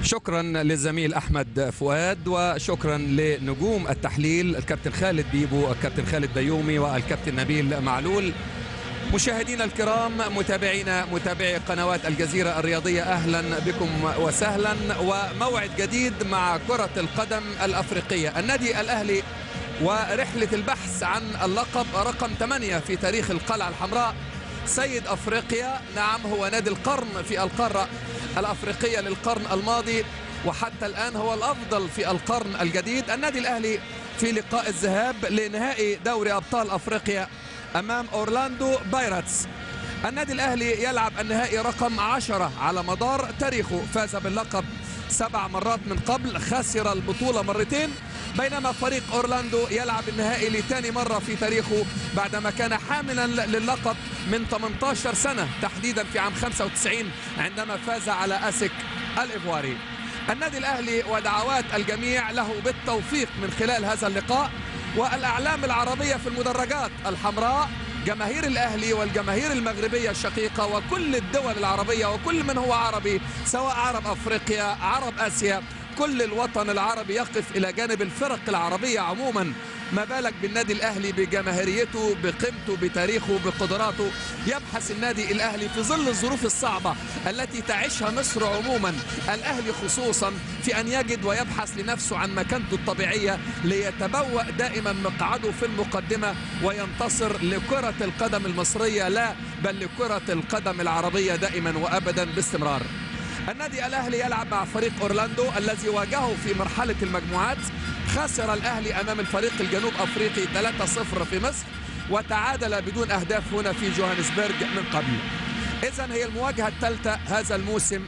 شكرا للزميل احمد فؤاد وشكرا لنجوم التحليل الكابتن خالد بيبو الكابتن خالد بيومي والكابتن نبيل معلول مشاهدينا الكرام متابعينا متابعي قنوات الجزيرة الرياضية أهلا بكم وسهلا وموعد جديد مع كرة القدم الأفريقية النادي الأهلي ورحلة البحث عن اللقب رقم 8 في تاريخ القلعة الحمراء سيد أفريقيا نعم هو نادي القرن في القارة الأفريقية للقرن الماضي وحتى الآن هو الأفضل في القرن الجديد النادي الأهلي في لقاء الذهاب لنهائي دوري أبطال أفريقيا أمام أورلاندو بايرتس النادي الأهلي يلعب النهائي رقم عشرة على مدار تاريخه فاز باللقب سبع مرات من قبل خسر البطولة مرتين بينما فريق أورلاندو يلعب النهائي لثاني مرة في تاريخه بعدما كان حاملا للقب من 18 سنة تحديدا في عام 95 عندما فاز على أسك الإيفواري النادي الأهلي ودعوات الجميع له بالتوفيق من خلال هذا اللقاء والأعلام العربية في المدرجات الحمراء جماهير الأهلي والجماهير المغربية الشقيقة وكل الدول العربية وكل من هو عربي سواء عرب أفريقيا عرب آسيا كل الوطن العربي يقف إلى جانب الفرق العربية عموما ما بالك بالنادي الأهلي بجماهيريته بقيمته بتاريخه بقدراته يبحث النادي الأهلي في ظل الظروف الصعبة التي تعيشها مصر عموما الأهلي خصوصا في أن يجد ويبحث لنفسه عن مكانته الطبيعية ليتبوأ دائما مقعده في المقدمة وينتصر لكرة القدم المصرية لا بل لكرة القدم العربية دائما وأبدا باستمرار النادي الأهلي يلعب مع فريق أورلاندو الذي واجهه في مرحلة المجموعات خسر الأهلي أمام الفريق الجنوب أفريقي 3-0 في مصر وتعادل بدون أهداف هنا في جوهانسبرج من قبل إذا هي المواجهة الثالثة هذا الموسم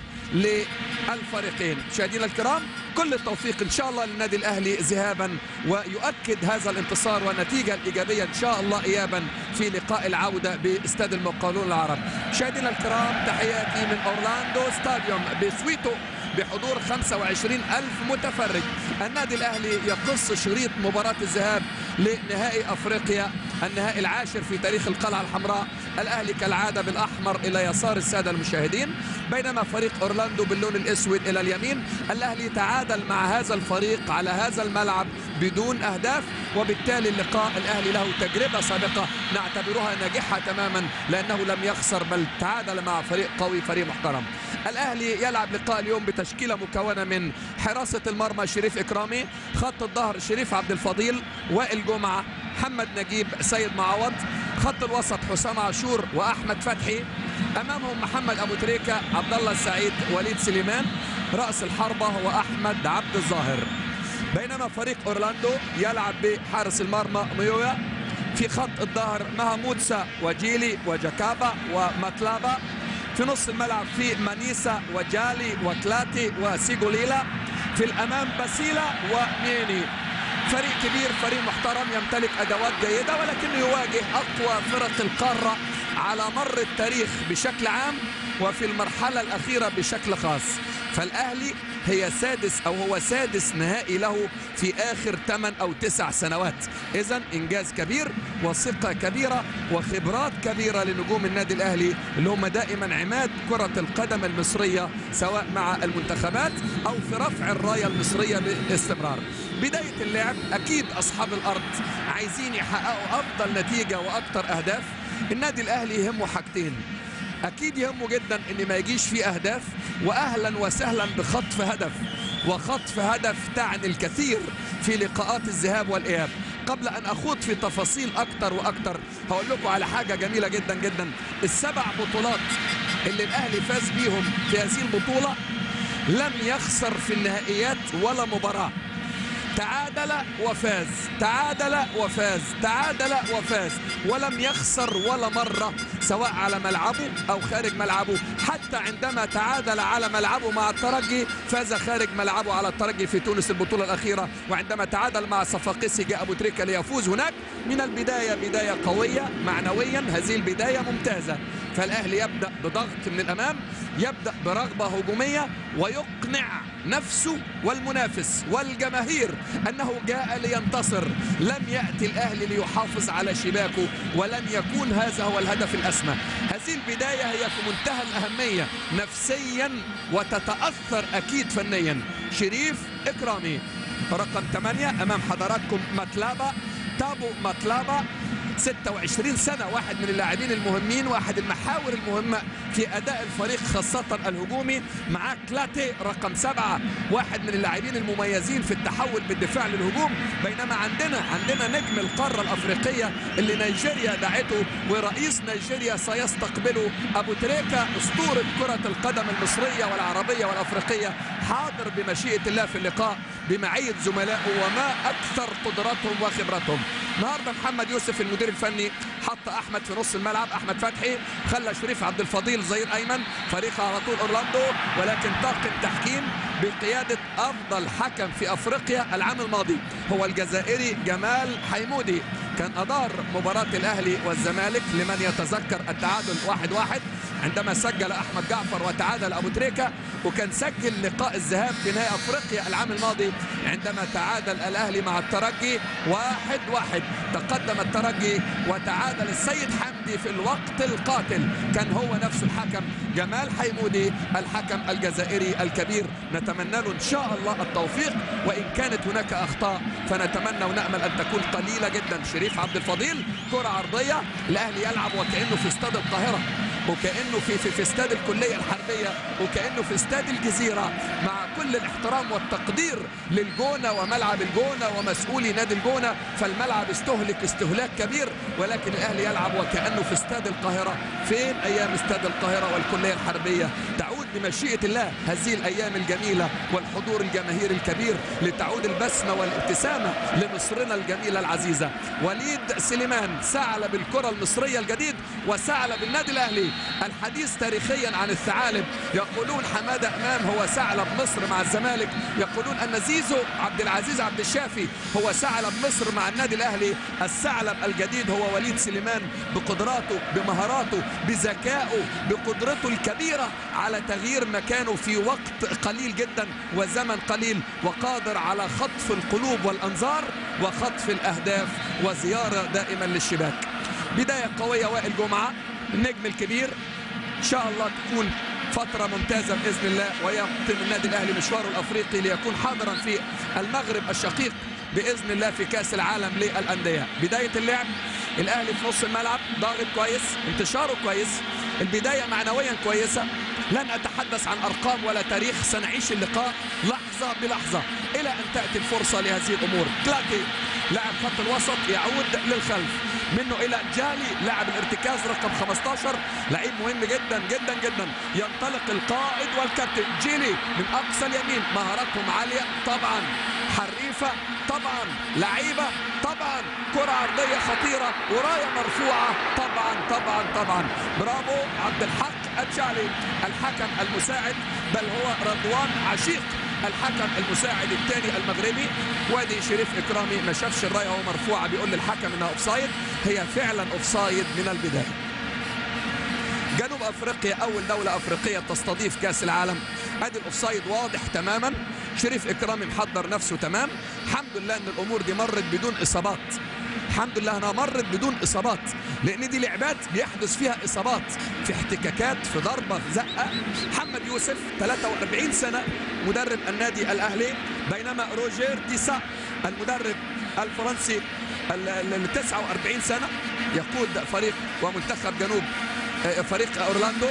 للفريقين مشاهدينا الكرام كل التوفيق ان شاء الله للنادي الاهلي ذهابا ويؤكد هذا الانتصار والنتيجه الايجابيه ان شاء الله ايابا في لقاء العوده باستاد المقاولون العرب مشاهدينا الكرام تحياتي من اورلاندو ستاديوم بسويتو بحضور 25 ألف متفرج النادي الأهلي يقص شريط مباراة الذهاب لنهائي أفريقيا النهائي العاشر في تاريخ القلعة الحمراء الأهلي كالعادة بالأحمر إلى يسار السادة المشاهدين بينما فريق أورلاندو باللون الأسود إلى اليمين الأهلي تعادل مع هذا الفريق على هذا الملعب بدون أهداف وبالتالي اللقاء الأهلي له تجربة سابقة نعتبرها ناجحة تماما لأنه لم يخسر بل تعادل مع فريق قوي فريق محترم الأهلي يلعب لقاء اليوم بتشكيلة مكونة من حراسة المرمى شريف إكرامي خط الظهر شريف عبد الفضيل وائل جمعة محمد نجيب سيد معوض خط الوسط حسام عاشور واحمد فتحي امامهم محمد ابو تريكه عبد الله السعيد وليد سليمان راس الحربه هو احمد عبد الظاهر بينما فريق اورلاندو يلعب بحارس المرمى ميويا في خط الظهر مها موتسا وجيلي وجاكابا وماتلابا في نص الملعب في مانيسا وجالي وكلاتي وسيجوليلا في الامام باسيلا وميني فريق كبير فريق محترم يمتلك ادوات جيده ولكنه يواجه اقوى فرق القاره على مر التاريخ بشكل عام وفي المرحله الاخيره بشكل خاص فالاهلي هي سادس او هو سادس نهائي له في اخر 8 او 9 سنوات اذا انجاز كبير وثقه كبيره وخبرات كبيره لنجوم النادي الاهلي اللي هم دائما عماد كره القدم المصريه سواء مع المنتخبات او في رفع الرايه المصريه باستمرار بدايه اللعب اكيد اصحاب الارض عايزين يحققوا افضل نتيجه واكثر اهداف النادي الاهلي يهمه حاجتين اكيد يهمه جدا ان ما يجيش فيه اهداف واهلا وسهلا بخطف هدف وخطف هدف تعني الكثير في لقاءات الذهاب والاياب قبل ان اخوض في تفاصيل اكتر واكتر هقول لكم على حاجه جميله جدا جدا السبع بطولات اللي الاهلي فاز بيهم في هذه البطوله لم يخسر في النهائيات ولا مباراه تعادل وفاز تعادل وفاز تعادل وفاز ولم يخسر ولا مرة سواء على ملعبه أو خارج ملعبه حتى عندما تعادل على ملعبه مع الترجي فاز خارج ملعبه على الترجي في تونس البطولة الأخيرة وعندما تعادل مع صفاقسي جاء أبو تريكة ليفوز هناك من البداية بداية قوية معنويا هذه البداية ممتازة فالأهلي يبدأ بضغط من الأمام يبدأ برغبة هجومية ويقنع نفسه والمنافس والجماهير أنه جاء لينتصر لم يأتي الأهلي ليحافظ على شباكه ولن يكون هذا هو الهدف الأسمى هذه البداية هي في منتهى الأهمية نفسيا وتتأثر أكيد فنيا شريف إكرامي رقم 8 أمام حضراتكم مطلبة تابو مطلبة 26 سنة واحد من اللاعبين المهمين واحد المحاور المهمة في أداء الفريق خاصة الهجومي مع كلاتي رقم سبعة واحد من اللاعبين المميزين في التحول بالدفاع للهجوم بينما عندنا عندنا نجم القارة الأفريقية اللي نيجيريا دعته ورئيس نيجيريا سيستقبله أبو تريكة أسطورة كرة القدم المصرية والعربية والأفريقية حاضر بمشيئة الله في اللقاء بمعية زملائه وما أكثر قدراتهم وخبراتهم النهارده محمد يوسف المدير الفني حط احمد في نص الملعب احمد فتحي خلى شريف عبد الفضيل ظهير ايمن فريق على طول اورلاندو ولكن طاقم تحكيم بقياده افضل حكم في افريقيا العام الماضي هو الجزائري جمال حيمودي كان ادار مباراه الاهلي والزمالك لمن يتذكر التعادل واحد واحد عندما سجل احمد جعفر وتعادل ابو تريكه وكان سجل لقاء الذهاب في نهائي افريقيا العام الماضي عندما تعادل الاهلي مع الترجي واحد واحد تقدم الترجي وتعادل السيد حمدي في الوقت القاتل كان هو نفسه الحكم جمال حيمودي الحكم الجزائري الكبير نتمنى له ان شاء الله التوفيق وان كانت هناك اخطاء فنتمنى ونامل ان تكون قليله جدا شريف عبد الفضيل كره عرضيه الاهلي يلعب وكانه في استاد القاهره وكانه في في, في استاد الكليه الحربيه وكانه في استاد الجزيره مع كل الاحترام والتقدير للجونه وملعب الجونه ومسؤولي نادي الجونه فالملعب استهلك استهلاك كبير ولكن الاهلي يلعب وكانه في استاد القاهره فين ايام استاد القاهره والكليه الحربيه تعود بمشيئه الله هذه الايام الجميله والحضور الجماهيري الكبير لتعود البسمه والابتسامه لمصرنا الجميله العزيزه وليد سليمان ثعلب الكره المصريه الجديد وثعلب النادي الاهلي الحديث تاريخيا عن الثعالب يقولون حماده امام هو ثعلب مصر مع الزمالك يقولون ان زيزو عبد العزيز عبد الشافي هو ثعلب مصر مع النادي الاهلي الثعلب الجديد هو وليد سليمان بقدراته بمهاراته بذكائه بقدرته الكبيره على تغيير مكانه في وقت قليل جدا وزمن قليل وقادر على خطف القلوب والانظار وخطف الاهداف وزياره دائما للشباك بدايه قويه وائل جمعه النجم الكبير ان شاء الله تكون فترة ممتازة بإذن الله ويقتم النادي الأهلي مشواره الأفريقي ليكون حاضرا في المغرب الشقيق بإذن الله في كأس العالم للأندية بداية اللعب الأهلي في نص الملعب ضاغط كويس انتشاره كويس البداية معنويا كويسة لن أتحدث عن أرقام ولا تاريخ سنعيش اللقاء لحظة بلحظة إلى أن تأتي الفرصة لهذه الأمور كلاتي لاعب خط الوسط يعود للخلف منه الى جالي لاعب الارتكاز رقم 15 لعيب مهم جدا جدا جدا ينطلق القائد والكابتن جيلي من اقصى اليمين مهاراتهم عاليه طبعا حريفه طبعا لعيبه طبعا كره عرضيه خطيره ورايه مرفوعه طبعا طبعا طبعا برافو عبد الحق الجالي الحكم المساعد بل هو رضوان عشيق الحكم المساعد الثاني المغربي وادي شريف اكرامي ما شافش الرايه وهو مرفوعه بيقول للحكم انها اوفسايد هي فعلا اوفسايد من البدايه جنوب افريقيا اول دوله افريقيه تستضيف كاس العالم ادي الاوفسايد واضح تماما شريف اكرامي محضر نفسه تمام الحمد لله ان الامور دي مرت بدون اصابات الحمد لله انها مرت بدون اصابات لان دي لعبات بيحدث فيها اصابات في احتكاكات في ضربه في زقه محمد يوسف 43 سنه مدرب النادي الاهلي بينما روجير ديسا المدرب الفرنسي ال 49 سنه يقود فريق ومنتخب جنوب فريق اورلاندو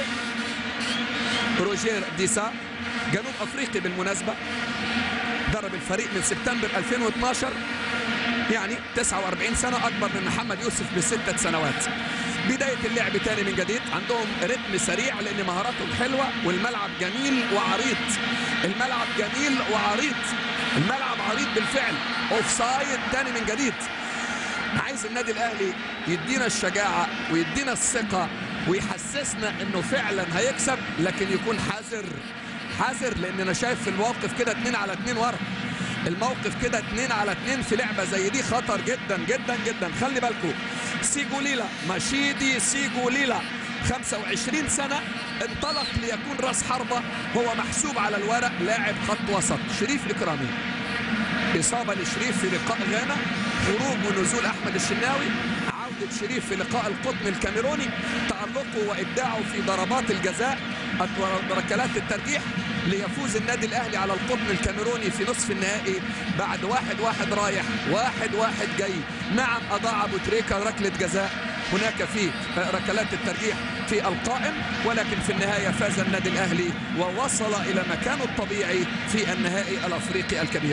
روجير ديسا جنوب افريقي بالمناسبه درب الفريق من سبتمبر 2012 يعني 49 سنة أكبر من محمد يوسف بستة سنوات بداية اللعب تاني من جديد عندهم رتم سريع لأن مهاراتهم حلوة والملعب جميل وعريض الملعب جميل وعريض الملعب عريض بالفعل اوف سايد تاني من جديد عايز النادي الأهلي يدينا الشجاعة ويدينا الثقة ويحسسنا انه فعلا هيكسب لكن يكون حذر حذر لان انا شايف في الموقف كده اتنين على اتنين ورا الموقف كده اتنين على اتنين في لعبه زي دي خطر جدا جدا جدا خلي بالكم سيجوليلا مشيدي سيجوليلا 25 سنة انطلق ليكون راس حربة هو محسوب على الورق لاعب خط وسط شريف إكرامي إصابة لشريف في لقاء غانا خروج ونزول أحمد الشناوي عودة شريف في لقاء القطن الكاميروني تألقه وإبداعه في ضربات الجزاء ركلات الترجيح ليفوز النادي الأهلي على القطن الكاميروني في نصف النهائي بعد واحد واحد رايح واحد واحد جاي نعم أضاع أبو تريكة ركلة جزاء هناك في ركلات الترجيح في القائم ولكن في النهاية فاز النادي الأهلي ووصل إلى مكانه الطبيعي في النهائي الأفريقي الكبير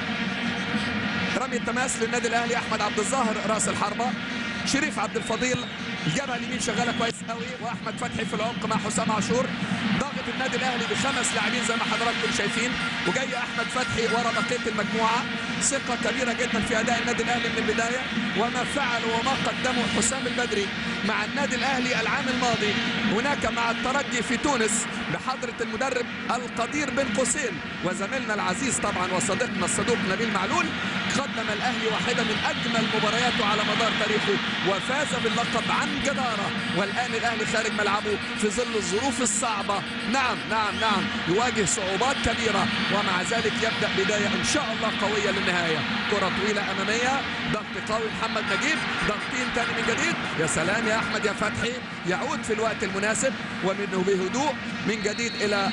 رمي التماس للنادي الأهلي أحمد عبد الظاهر رأس الحربة شريف عبد الفضيل الجبهه اليمين شغاله كويس قوي واحمد فتحي في العمق مع حسام عاشور ضاغط النادي الاهلي بخمس لاعبين زي ما حضراتكم شايفين وجاي احمد فتحي ورا بقيه المجموعه ثقه كبيره جدا في اداء النادي الاهلي من البدايه وما فعل وما قدمه حسام البدري مع النادي الاهلي العام الماضي هناك مع الترجي في تونس بحضره المدرب القدير بن قوسين وزميلنا العزيز طبعا وصديقنا الصدوق نبيل معلول قدم الاهلي واحده من اجمل مبارياته على مدار تاريخه وفاز باللقب عن جداره والان الاهلي خارج ملعبه في ظل الظروف الصعبه نعم نعم نعم يواجه صعوبات كبيره ومع ذلك يبدا بدايه ان شاء الله قويه للنهايه كره طويله اماميه ضغط قوي محمد نجيب ضغطين تاني من جديد يا سلام يا احمد يا فتحي يعود في الوقت المناسب ومنه بهدوء من جديد الى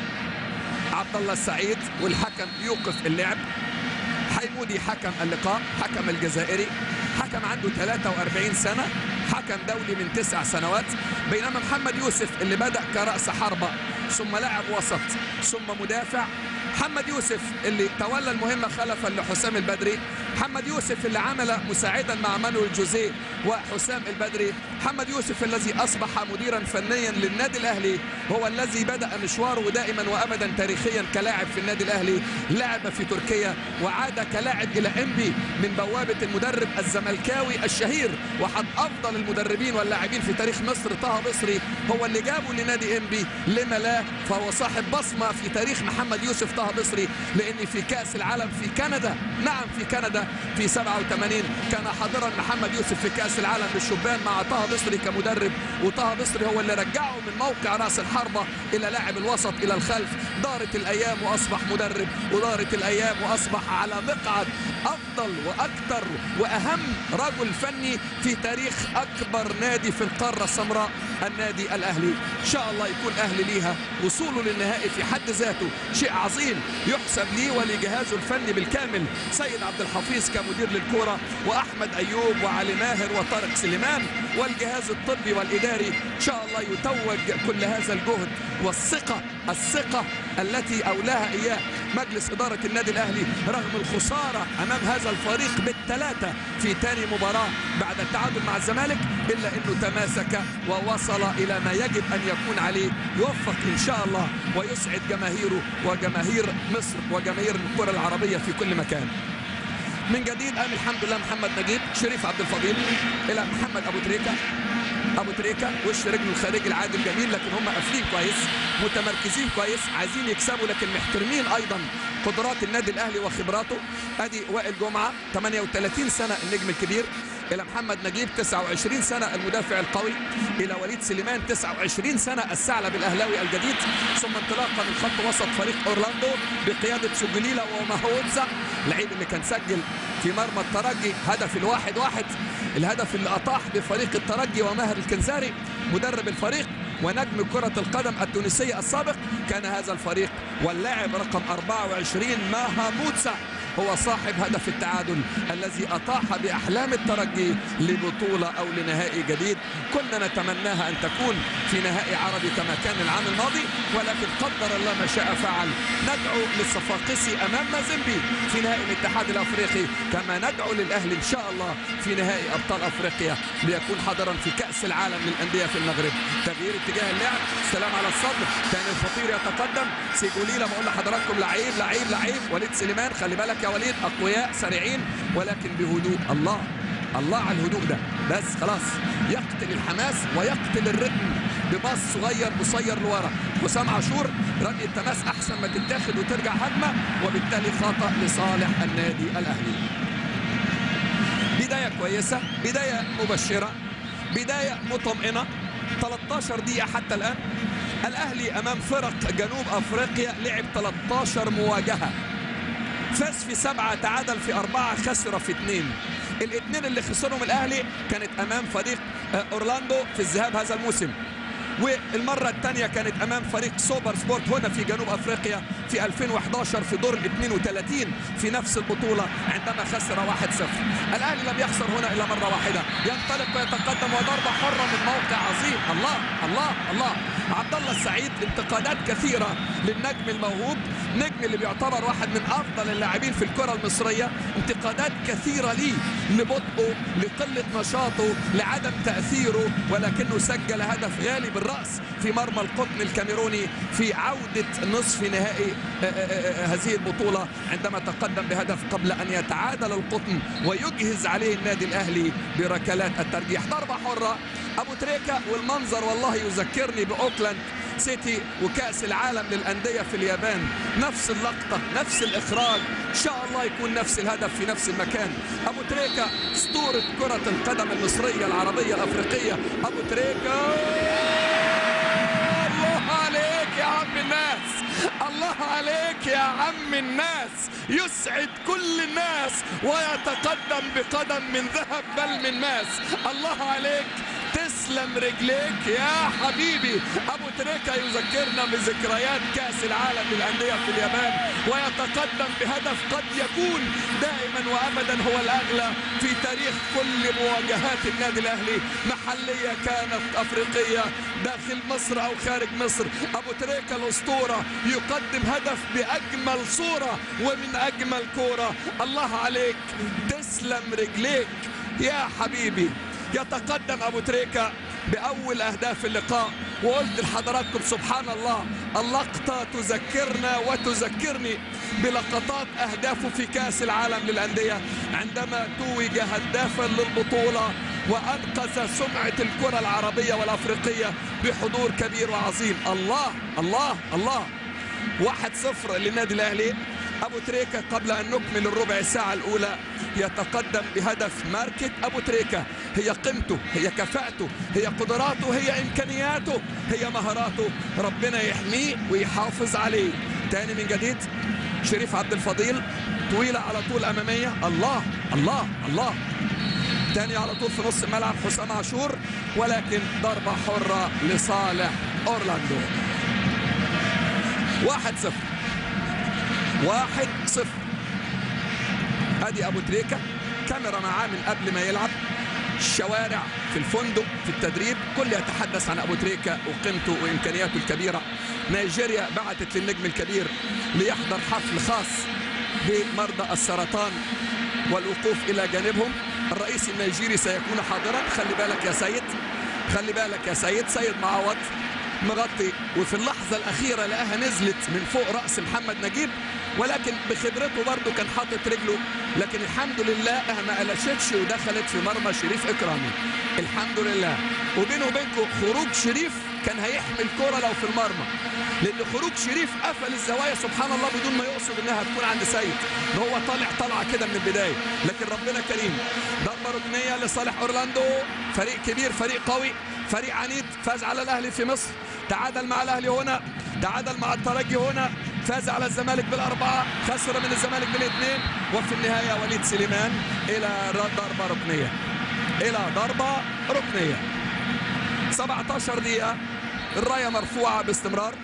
عبد الله السعيد والحكم يوقف اللعب حيمودي حكم اللقاء حكم الجزائري حكم عنده 43 سنة حكم دولي من تسع سنوات بينما محمد يوسف اللي بدأ كرأس حربة ثم لاعب وسط ثم مدافع محمد يوسف اللي تولى المهمة خلفا لحسام البدري محمد يوسف اللي عمل مساعدا مع مانويل جوزيه وحسام البدري محمد يوسف الذي أصبح مديرا فنيا للنادي الأهلي هو الذي بدأ مشواره دائما وأبدا تاريخيا كلاعب في النادي الأهلي لعب في تركيا وعاد كلاعب إلى إنبي من بوابة المدرب الزملكاوي الشهير وحد أفضل المدربين واللاعبين في تاريخ مصر طه بصري هو اللي جابه لنادي إنبي لما لا فهو صاحب بصمة في تاريخ محمد يوسف طه بصري لأن في كأس العالم في كندا نعم في كندا في 87 كان حاضرا محمد يوسف في كأس العالم للشبان مع طه بصري كمدرب وطه بصري هو اللي رجعه من موقع راس الحربة إلى لاعب الوسط إلى الخلف دارت الأيام وأصبح مدرب ودارت الأيام وأصبح على مقعد أفضل وأكثر وأهم رجل فني في تاريخ أكبر نادي في القارة السمراء النادي الأهلي إن شاء الله يكون أهلي ليها وصوله للنهائي في حد ذاته شيء عظيم يحسب لي ولجهازه الفني بالكامل سيد عبد الحفيظ كمدير للكرة وأحمد أيوب وعلي ماهر وطارق سليمان والجهاز الطبي والإداري إن شاء الله يتوج كل هذا الجهد والثقة الثقة التي أولاها إياه مجلس إدارة النادي الأهلي رغم الخسارة أمام هذا الفريق بالثلاثة في ثاني مباراة بعد التعادل مع الزمالك إلا أنه تماسك ووصل إلى ما يجب أن يكون عليه يوفق إن شاء الله ويسعد جماهيره وجماهير مصر وجماهير الكرة العربية في كل مكان من جديد قام الحمد لله محمد نجيب شريف عبد الفضيل الى محمد ابو تريكه ابو تريكه وش رجله الخارجي العادل جميل لكن هم قافلين كويس متمركزين كويس عايزين يكسبوا لكن محترمين ايضا قدرات النادي الاهلي وخبراته ادي وائل جمعه 38 سنه النجم الكبير الى محمد نجيب 29 سنه المدافع القوي الى وليد سليمان 29 سنه الثعلب الاهلاوي الجديد ثم انطلاقا من خط وسط فريق اورلاندو بقياده سوجليلا وماهوتزا اللعيب اللي كان سجل في مرمى الترجي هدف الواحد واحد الهدف اللي اطاح بفريق الترجي وماهر الكنزاري مدرب الفريق ونجم كرة القدم التونسية السابق كان هذا الفريق واللاعب رقم 24 ماها موتسا هو صاحب هدف التعادل الذي أطاح بأحلام الترجي لبطولة أو لنهائي جديد كنا نتمناها أن تكون في نهائي عربي كما كان العام الماضي ولكن قدر الله ما شاء فعل ندعو للصفاقسي أمام مازيمبي في نهائي الاتحاد الأفريقي كما ندعو للأهلي إن شاء الله في نهائي أبطال أفريقيا ليكون حضرا في كأس العالم للأندية في المغرب تغيير اتجاه اللعب سلام على الصدر ثاني الفطير يتقدم سيجوليلا بقول لحضراتكم لعيب لعيب لعيب وليد سليمان خلي بالك يا وليد اقوياء سريعين ولكن بهدوء الله الله على الهدوء ده بس خلاص يقتل الحماس ويقتل الرتم بباص صغير قصير لورا حسام عاشور رمي التماس احسن ما تتاخد وترجع هجمه وبالتالي خطا لصالح النادي الاهلي بدايه كويسه بدايه مبشره بدايه مطمئنه 13 دقيقة حتى الآن الأهلي أمام فرق جنوب أفريقيا لعب 13 مواجهة فاز في سبعة تعادل في أربعة خسر في اثنين الاثنين اللي خسرهم الأهلي كانت أمام فريق أورلاندو في الذهاب هذا الموسم والمرة الثانية كانت أمام فريق سوبر سبورت هنا في جنوب أفريقيا في 2011 في دور ال 32 في نفس البطولة عندما خسر 1-0 الأهلي لم يخسر هنا إلا مرة واحدة ينطلق ويتقدم وضربة حرة من موقع عظيم الله الله الله عبد الله السعيد انتقادات كثيرة للنجم الموهوب نجم اللي بيعتبر واحد من أفضل اللاعبين في الكرة المصرية انتقادات كثيرة ليه لبطئه لقلة نشاطه لعدم تأثيره ولكنه سجل هدف غالي بالرأس في مرمى القطن الكاميروني في عودة نصف نهائي هذه البطولة عندما تقدم بهدف قبل أن يتعادل القطن ويجهز عليه النادي الأهلي بركلات الترجيح ضربة حرة أبو تريكة والمنظر والله يذكرني بأوكلاند سيتي وكأس العالم للأندية في اليابان نفس اللقطة نفس الإخراج إن شاء الله يكون نفس الهدف في نفس المكان أبو تريكة أسطورة كرة القدم المصرية العربية الأفريقية أبو تريكة الله عليك يا عم الناس الله عليك يا عم الناس يسعد كل الناس ويتقدم بقدم من ذهب بل من ماس الله عليك تسلم رجليك يا حبيبي ابو تريكا يذكرنا بذكريات كاس العالم للانديه في اليابان ويتقدم بهدف قد يكون دائما وابدا هو الاغلى في تاريخ كل مواجهات النادي الاهلي محليه كانت افريقيه داخل مصر او خارج مصر ابو تريكا الاسطوره يقدم هدف باجمل صوره ومن اجمل كوره الله عليك تسلم رجليك يا حبيبي يتقدم ابو تريكه باول اهداف اللقاء وقلت لحضراتكم سبحان الله اللقطه تذكرنا وتذكرني بلقطات اهدافه في كاس العالم للانديه عندما توج هدافا للبطوله وانقذ سمعه الكره العربيه والافريقيه بحضور كبير وعظيم الله الله الله واحد صفر للنادي الاهلي ابو تريكه قبل ان نكمل الربع ساعه الاولى يتقدم بهدف ماركة ابو تريكه هي قيمته هي كفاءته هي قدراته هي امكانياته هي مهاراته ربنا يحميه ويحافظ عليه تاني من جديد شريف عبد الفضيل طويله على طول اماميه الله الله الله تاني على طول في نص الملعب حسام عاشور ولكن ضربه حره لصالح اورلاندو واحد صفر واحد صفر ادي ابو تريكه كاميرا معاه من قبل ما يلعب الشوارع في الفندق في التدريب كل يتحدث عن ابو تريكه وقيمته وامكانياته الكبيره نيجيريا بعثت للنجم الكبير ليحضر حفل خاص بمرضى السرطان والوقوف الى جانبهم الرئيس النيجيري سيكون حاضرا خلي بالك يا سيد خلي بالك يا سيد سيد معوض مغطي وفي اللحظة الأخيرة لقاها نزلت من فوق رأس محمد نجيب ولكن بخبرته برضه كان حاطط رجله لكن الحمد لله ما قلشتش ودخلت في مرمى شريف إكرامي الحمد لله وبينه وبينكم خروج شريف كان هيحمي الكرة لو في المرمى لأن خروج شريف قفل الزوايا سبحان الله بدون ما يقصد إنها تكون عند سيد إن هو طالع طلعة كده من البداية لكن ربنا كريم ضربة ركنية لصالح أورلاندو فريق كبير فريق قوي فريق عنيد فاز على الأهلي في مصر تعادل مع الاهلي هنا تعادل مع الترجي هنا فاز على الزمالك بالاربعه خسر من الزمالك بالاثنين وفي النهايه وليد سليمان الى ضربه ركنيه الى ضربه ركنيه 17 دقيقه الرايه مرفوعه باستمرار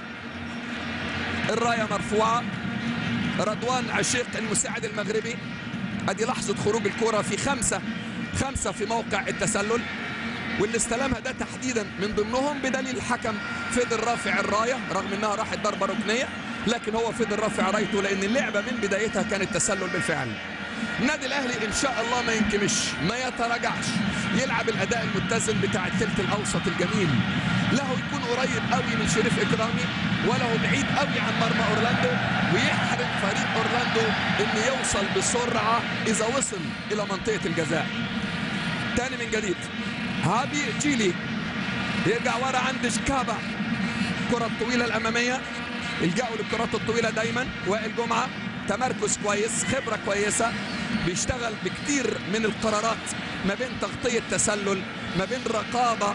الرايه مرفوعه رضوان عشيق المساعد المغربي ادي لحظه خروج الكره في خمسه خمسه في موقع التسلل واللي استلمها ده تحديدا من ضمنهم بدليل الحكم فضل رافع الرايه رغم انها راحت ضربه ركنيه لكن هو فضل رافع رايته لان اللعبه من بدايتها كانت تسلل بالفعل النادي الاهلي ان شاء الله ما ينكمش ما يتراجعش يلعب الاداء المتزن بتاع الثلث الاوسط الجميل له يكون قريب قوي من شريف اكرامي وله بعيد قوي عن مرمى اورلاندو ويحرم فريق اورلاندو ان يوصل بسرعه اذا وصل الى منطقه الجزاء تاني من جديد هابي جيلي يرجع ورا عند شكابا الكرة الطويلة الأمامية يلجأوا للكرات الطويلة دايما وائل جمعة تمركز كويس خبرة كويسة بيشتغل بكتير من القرارات ما بين تغطية تسلل ما بين رقابة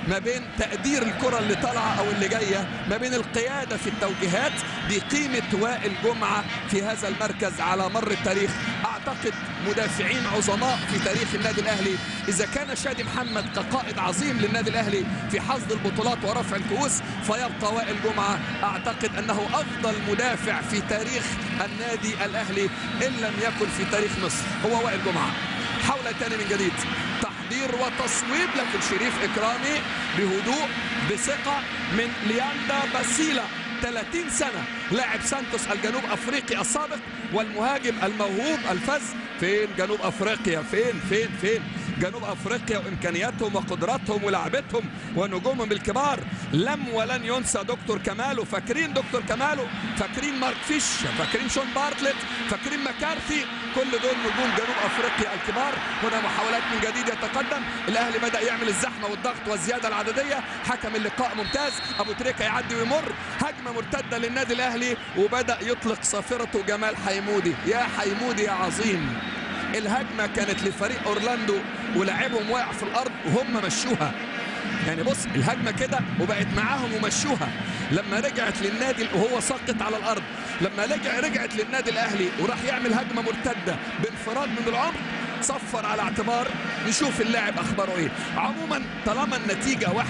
ما بين تقدير الكرة اللي طالعة أو اللي جاية ما بين القيادة في التوجيهات دي قيمة وائل جمعة في هذا المركز على مر التاريخ أعتقد مدافعين عظماء في تاريخ النادي الأهلي إذا كان شادي محمد كقائد عظيم للنادي الأهلي في حصد البطولات ورفع الكؤوس فيبقى وائل جمعة أعتقد أنه أفضل مدافع في تاريخ النادي الأهلي إن لم يكن في تاريخ مصر هو وائل جمعة حول تاني من جديد تحضير وتصويب لكن شريف إكرامي بهدوء بثقة من لياندا باسيلا 30 سنة لاعب سانتوس الجنوب أفريقي السابق والمهاجم الموهوب الفز فين جنوب أفريقيا فين فين فين جنوب افريقيا وامكانياتهم وقدراتهم ولعبتهم ونجومهم الكبار لم ولن ينسى دكتور كمالو فاكرين دكتور كمالو فاكرين مارك فيش فاكرين شون بارتلت فاكرين مكارثي كل دول نجوم جنوب افريقيا الكبار هنا محاولات من جديد يتقدم الاهلي بدا يعمل الزحمه والضغط والزياده العدديه حكم اللقاء ممتاز ابو تريكه يعدي ويمر هجمه مرتده للنادي الاهلي وبدا يطلق صافرته جمال حيمودي يا حيمودي يا عظيم الهجمه كانت لفريق اورلاندو ولاعبهم واقع في الارض وهم مشوها يعني بص الهجمه كده وبقت معاهم ومشوها لما رجعت للنادي وهو ساقط على الارض لما رجع رجعت للنادي الاهلي وراح يعمل هجمه مرتده بانفراد من العمق صفر على اعتبار نشوف اللاعب اخباره ايه عموما طالما النتيجه 1-0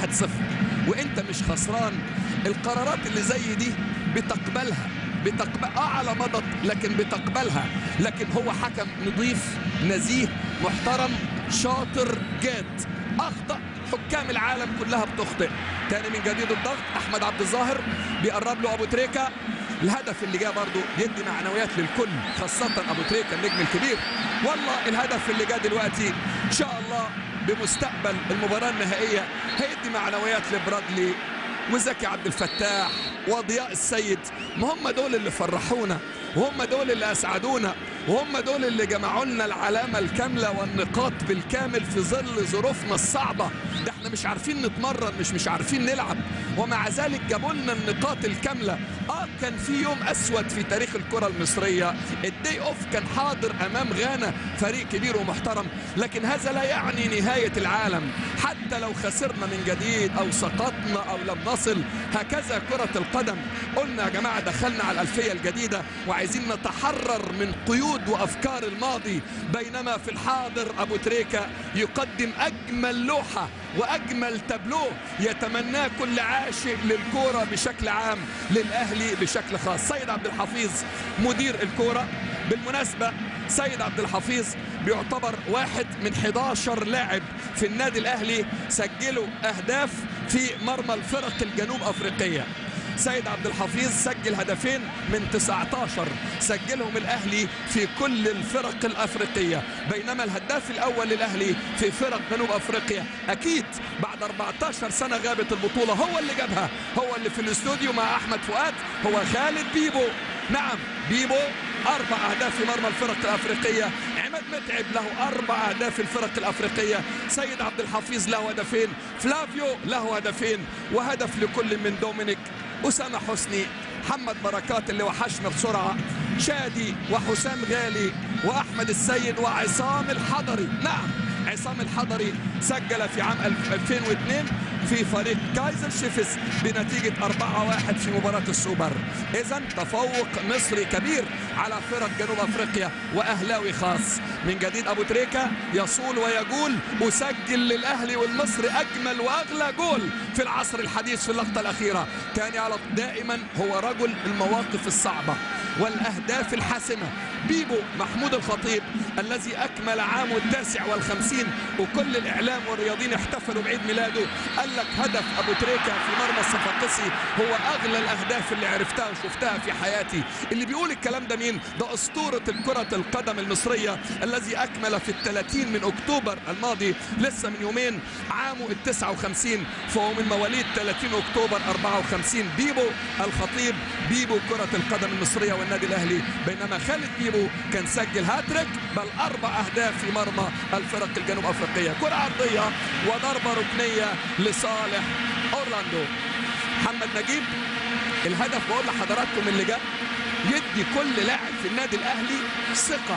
وانت مش خسران القرارات اللي زي دي بتقبلها بتقبل اه على مضض لكن بتقبلها لكن هو حكم نظيف نزيه محترم شاطر جاد اخطا حكام العالم كلها بتخطئ تاني من جديد الضغط احمد عبد الظاهر بيقرب له ابو تريكه الهدف اللي جاء برضه يدي معنويات للكل خاصة أبو تريكة النجم الكبير والله الهدف اللي جاء دلوقتي إن شاء الله بمستقبل المباراة النهائية هيدي معنويات لبرادلي وزكي عبد الفتاح وضياء السيد ما هم دول اللي فرحونا وهم دول اللي اسعدونا وهم دول اللي جمعوا لنا العلامه الكامله والنقاط بالكامل في ظل ظروفنا الصعبه ده احنا مش عارفين نتمرن مش مش عارفين نلعب ومع ذلك جابوا لنا النقاط الكامله اه كان في يوم اسود في تاريخ الكره المصريه الدي اوف كان حاضر امام غانا فريق كبير ومحترم لكن هذا لا يعني نهايه العالم حتى لو خسرنا من جديد او سقطنا او لم نصل هكذا كره القدم قلنا يا جماعه دخلنا على الالفيه الجديده وعايزين نتحرر من قيود وافكار الماضي بينما في الحاضر ابو تريكه يقدم اجمل لوحه واجمل تابلو يتمناه كل عاشق للكوره بشكل عام للاهلي بشكل خاص سيد عبد الحفيظ مدير الكوره بالمناسبه سيد عبد الحفيظ بيعتبر واحد من 11 لاعب في النادي الاهلي سجلوا اهداف في مرمى الفرق الجنوب افريقيه سيد عبد الحفيظ سجل هدفين من 19 سجلهم الاهلي في كل الفرق الافريقيه بينما الهداف الاول للاهلي في فرق جنوب افريقيا اكيد بعد 14 سنه غابت البطوله هو اللي جابها هو اللي في الاستوديو مع احمد فؤاد هو خالد بيبو نعم بيبو أربع أهداف في مرمى الفرق الأفريقية عماد متعب له أربع أهداف في الفرق الأفريقية سيد عبد الحفيظ له هدفين فلافيو له هدفين وهدف لكل من دومينيك أسامة حسني محمد بركات اللي وحشنا بسرعة شادي وحسام غالي وأحمد السيد وعصام الحضري نعم عصام الحضري سجل في عام 2002 في فريق كايزر شيفس بنتيجة 4-1 في مباراة السوبر إذا تفوق مصري كبير على فرق جنوب أفريقيا وأهلاوي خاص من جديد أبو تريكة يصول ويقول أسجل للأهلي والمصري أجمل وأغلى جول في العصر الحديث في اللقطة الأخيرة كان على دائما هو رجل المواقف الصعبة والأهداف الحاسمة بيبو محمود الخطيب الذي أكمل عامه التاسع والخمسين وكل الإعلام والرياضيين احتفلوا بعيد ميلاده قال لك هدف أبو تريكة في مرمى الصفاقسي هو أغلى الأهداف اللي عرفتها وشفتها في حياتي اللي بيقول الكلام ده مين ده أسطورة كرة القدم المصرية الذي أكمل في الثلاثين من أكتوبر الماضي لسه من يومين عامه التسعة وخمسين فهو من مواليد 30 أكتوبر 54 بيبو الخطيب بيبو كرة القدم المصرية والنادي الأهلي بينما خالد بيبو كان سجل هاتريك بل أربع أهداف في مرمى الفرق الجنوب أفريقية كرة عرضية وضربة ركنية لصالح أورلاندو محمد نجيب الهدف بقول لحضراتكم اللي جاء يدي كل لاعب في النادي الأهلي ثقة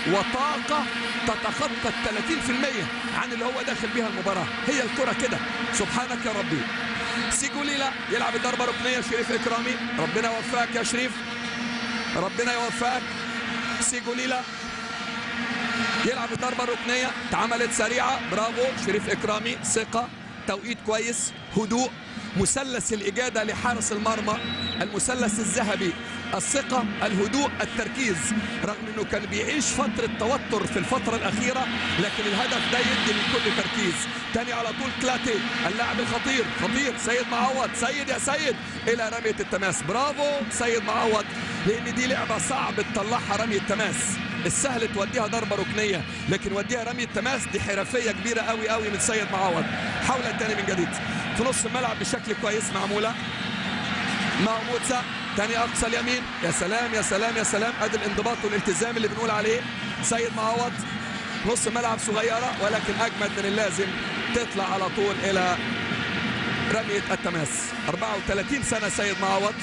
وطاقة تتخطى ال 30% عن اللي هو داخل بها المباراة هي الكرة كده سبحانك يا ربي سيجوليلا يلعب الضربة ركنية شريف إكرامي ربنا يوفقك يا شريف ربنا يوفقك سيجوليلا يلعب الضربة الركنية اتعملت سريعة برافو شريف إكرامي ثقة توقيت كويس هدوء مثلث الإجادة لحارس المرمى المثلث الذهبي الثقة الهدوء التركيز رغم أنه كان بيعيش فترة توتر في الفترة الأخيرة لكن الهدف ده يدي للكل تركيز تاني على طول كلاتي اللاعب الخطير خطير سيد معوض سيد يا سيد إلى رمية التماس برافو سيد معوض لأن دي لعبة صعب تطلعها رمية تماس السهل توديها ضربة ركنية لكن وديها رمية تماس دي حرفية كبيرة قوي قوي من سيد معوض حاول التاني من جديد في نص الملعب بشكل كويس معمولة موسى تاني اقصى اليمين يا سلام يا سلام يا سلام ادي الانضباط والالتزام اللي بنقول عليه سيد معوض نص ملعب صغيره ولكن اجمد من اللازم تطلع على طول الى رميه التماس 34 سنه سيد معوض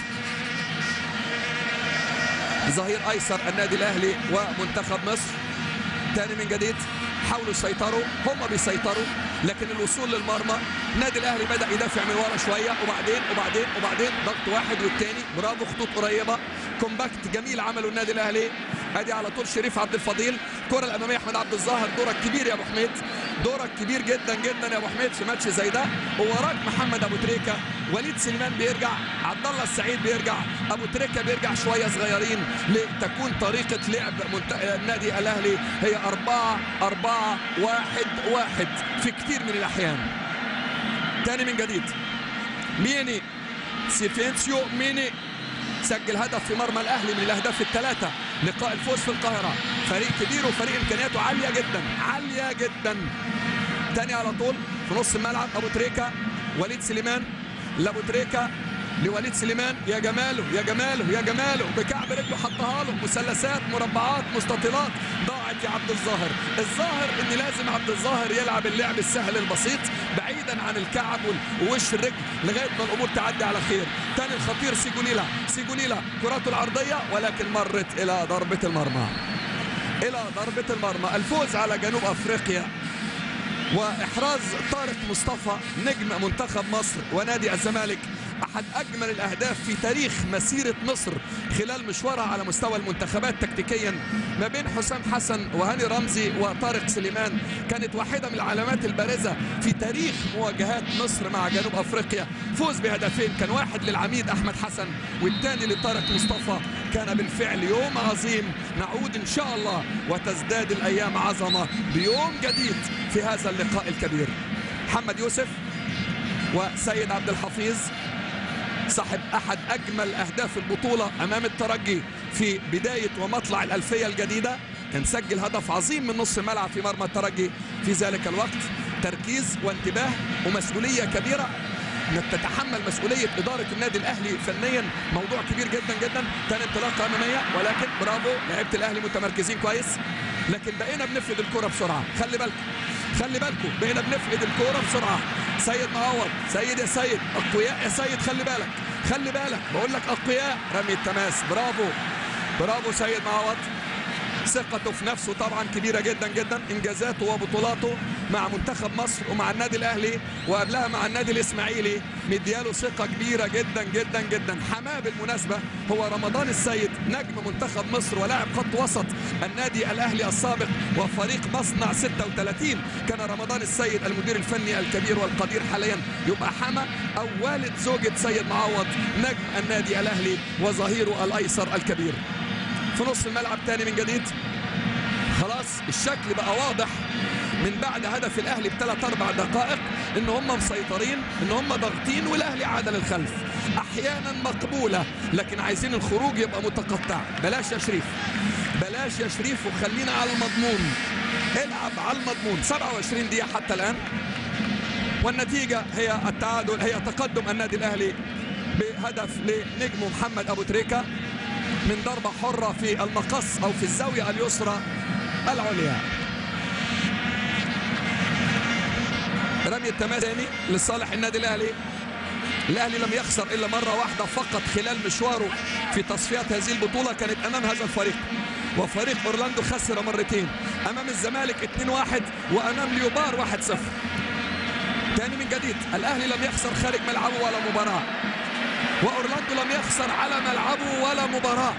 ظهير ايسر النادي الاهلي ومنتخب مصر تاني من جديد حاولوا يسيطروا هم بيسيطروا لكن الوصول للمرمى النادي الاهلي بدا يدافع من ورا شويه وبعدين وبعدين وبعدين ضغط واحد والتاني برافو خطوط قريبه كومباكت جميل عمله النادي الاهلي ادي على طول شريف عبد الفضيل الكره الاماميه احمد عبد الظاهر دورك كبير يا ابو حميد دورك كبير جدا جدا يا ابو حميد في ماتش زي ده ووراك محمد ابو تريكه وليد سليمان بيرجع عبد الله السعيد بيرجع ابو تريكه بيرجع شويه صغيرين لتكون طريقه لعب منت... النادي الاهلي هي أربعة أربعة واحد واحد في كثير من الأحيان تاني من جديد ميني سيفينسيو ميني سجل هدف في مرمى الاهلي من الاهداف الثلاثه لقاء الفوز في القاهره فريق كبير وفريق امكانياته عاليه جدا عاليه جدا تاني على طول في نص الملعب ابو تريكه وليد سليمان لابو تريكه لوليد سليمان يا جماله يا جماله يا جماله بكعب رجله حطها له مثلثات مربعات مستطيلات ضاعت يا عبد الظاهر الظاهر ان لازم عبد الظاهر يلعب اللعب السهل البسيط بعيدا عن الكعب ووش الرجل لغايه ما الامور تعدي على خير تاني الخطير سيجوليلا سيجوليلا كراته العرضيه ولكن مرت الى ضربه المرمى الى ضربه المرمى الفوز على جنوب افريقيا واحراز طارق مصطفى نجم منتخب مصر ونادي الزمالك احد اجمل الاهداف في تاريخ مسيره مصر خلال مشوارها على مستوى المنتخبات تكتيكيا ما بين حسام حسن وهاني رمزي وطارق سليمان كانت واحده من العلامات البارزه في تاريخ مواجهات مصر مع جنوب افريقيا فوز بهدفين كان واحد للعميد احمد حسن والثاني لطارق مصطفى كان بالفعل يوم عظيم نعود ان شاء الله وتزداد الايام عظمه بيوم جديد في هذا اللقاء الكبير محمد يوسف وسيد عبد الحفيظ صاحب احد اجمل اهداف البطوله امام الترجي في بدايه ومطلع الالفيه الجديده كان سجل هدف عظيم من نص الملعب في مرمى الترجي في ذلك الوقت تركيز وانتباه ومسؤوليه كبيره انك تتحمل مسؤوليه اداره النادي الاهلي فنيا موضوع كبير جدا جدا ثاني انطلاقه اماميه ولكن برافو لعيبه الاهلي متمركزين كويس لكن بقينا بنفقد الكره بسرعه خلي بالكم خلي بالكم بقينا بنفقد الكوره بسرعه سيد معوض سيد يا سيد اقوياء يا سيد خلي بالك خلي بالك بقول لك اقوياء رمي التماس برافو برافو سيد معوض ثقته في نفسه طبعا كبيرة جدا جدا إنجازاته وبطولاته مع منتخب مصر ومع النادي الأهلي وقبلها مع النادي الإسماعيلي مدياله ثقة كبيرة جدا جدا جدا حماه بالمناسبة هو رمضان السيد نجم منتخب مصر ولاعب خط وسط النادي الأهلي السابق وفريق مصنع 36 كان رمضان السيد المدير الفني الكبير والقدير حاليا يبقى حما أو والد زوجة سيد معوض نجم النادي الأهلي وظهيره الأيسر الكبير في نص الملعب تاني من جديد خلاص الشكل بقى واضح من بعد هدف الاهلي بثلاث اربع دقائق ان هم مسيطرين ان هم ضاغطين والاهلي عاد للخلف احيانا مقبوله لكن عايزين الخروج يبقى متقطع بلاش يا شريف بلاش يا شريف وخلينا على المضمون العب على المضمون 27 دقيقه حتى الان والنتيجه هي التعادل هي تقدم النادي الاهلي بهدف لنجمه محمد ابو تريكه من ضربة حرة في المقص أو في الزاوية اليسرى العليا رمي التماس ثاني لصالح النادي الأهلي الأهلي لم يخسر إلا مرة واحدة فقط خلال مشواره في تصفيات هذه البطولة كانت أمام هذا الفريق وفريق اورلاندو خسر مرتين امام الزمالك 2-1 وامام ليوبار 1-0 تاني من جديد الاهلي لم يخسر خارج ملعبه ولا مباراه واورلاندو لم يخسر على ملعبه ولا مباراه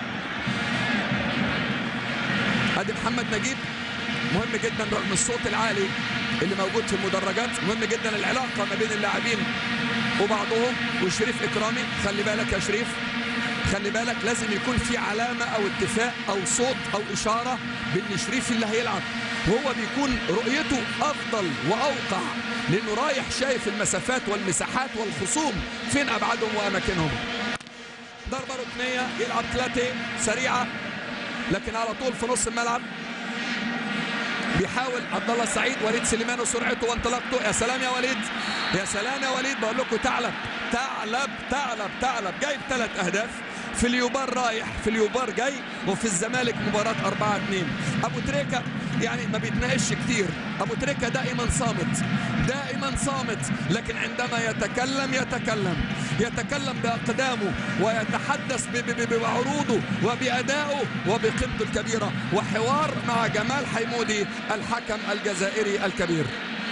ادي محمد نجيب مهم جدا رغم الصوت العالي اللي موجود في المدرجات مهم جدا العلاقه ما بين اللاعبين وبعضهم وشريف اكرامي خلي بالك يا شريف خلي بالك لازم يكون في علامه او اتفاق او صوت او اشاره بان شريف اللي هيلعب وهو بيكون رؤيته افضل واوقع لانه رايح شايف المسافات والمساحات والخصوم فين ابعادهم واماكنهم ضربه ركنيه يلعب كلاتي سريعه لكن على طول في نص الملعب بيحاول عبد الله السعيد وليد سليمان وسرعته وانطلاقته يا سلام يا وليد يا سلام يا وليد بقول لكم ثعلب ثعلب ثعلب ثعلب جايب ثلاث اهداف في اليوبار رايح في اليوبار جاي وفي الزمالك مباراة 4 2 ابو تريكة يعني ما بيتناقش كتير ابو تريكة دائما صامت دائما صامت لكن عندما يتكلم يتكلم يتكلم باقدامه ويتحدث بعروضه وبادائه وبقيمته الكبيره وحوار مع جمال حيمودي الحكم الجزائري الكبير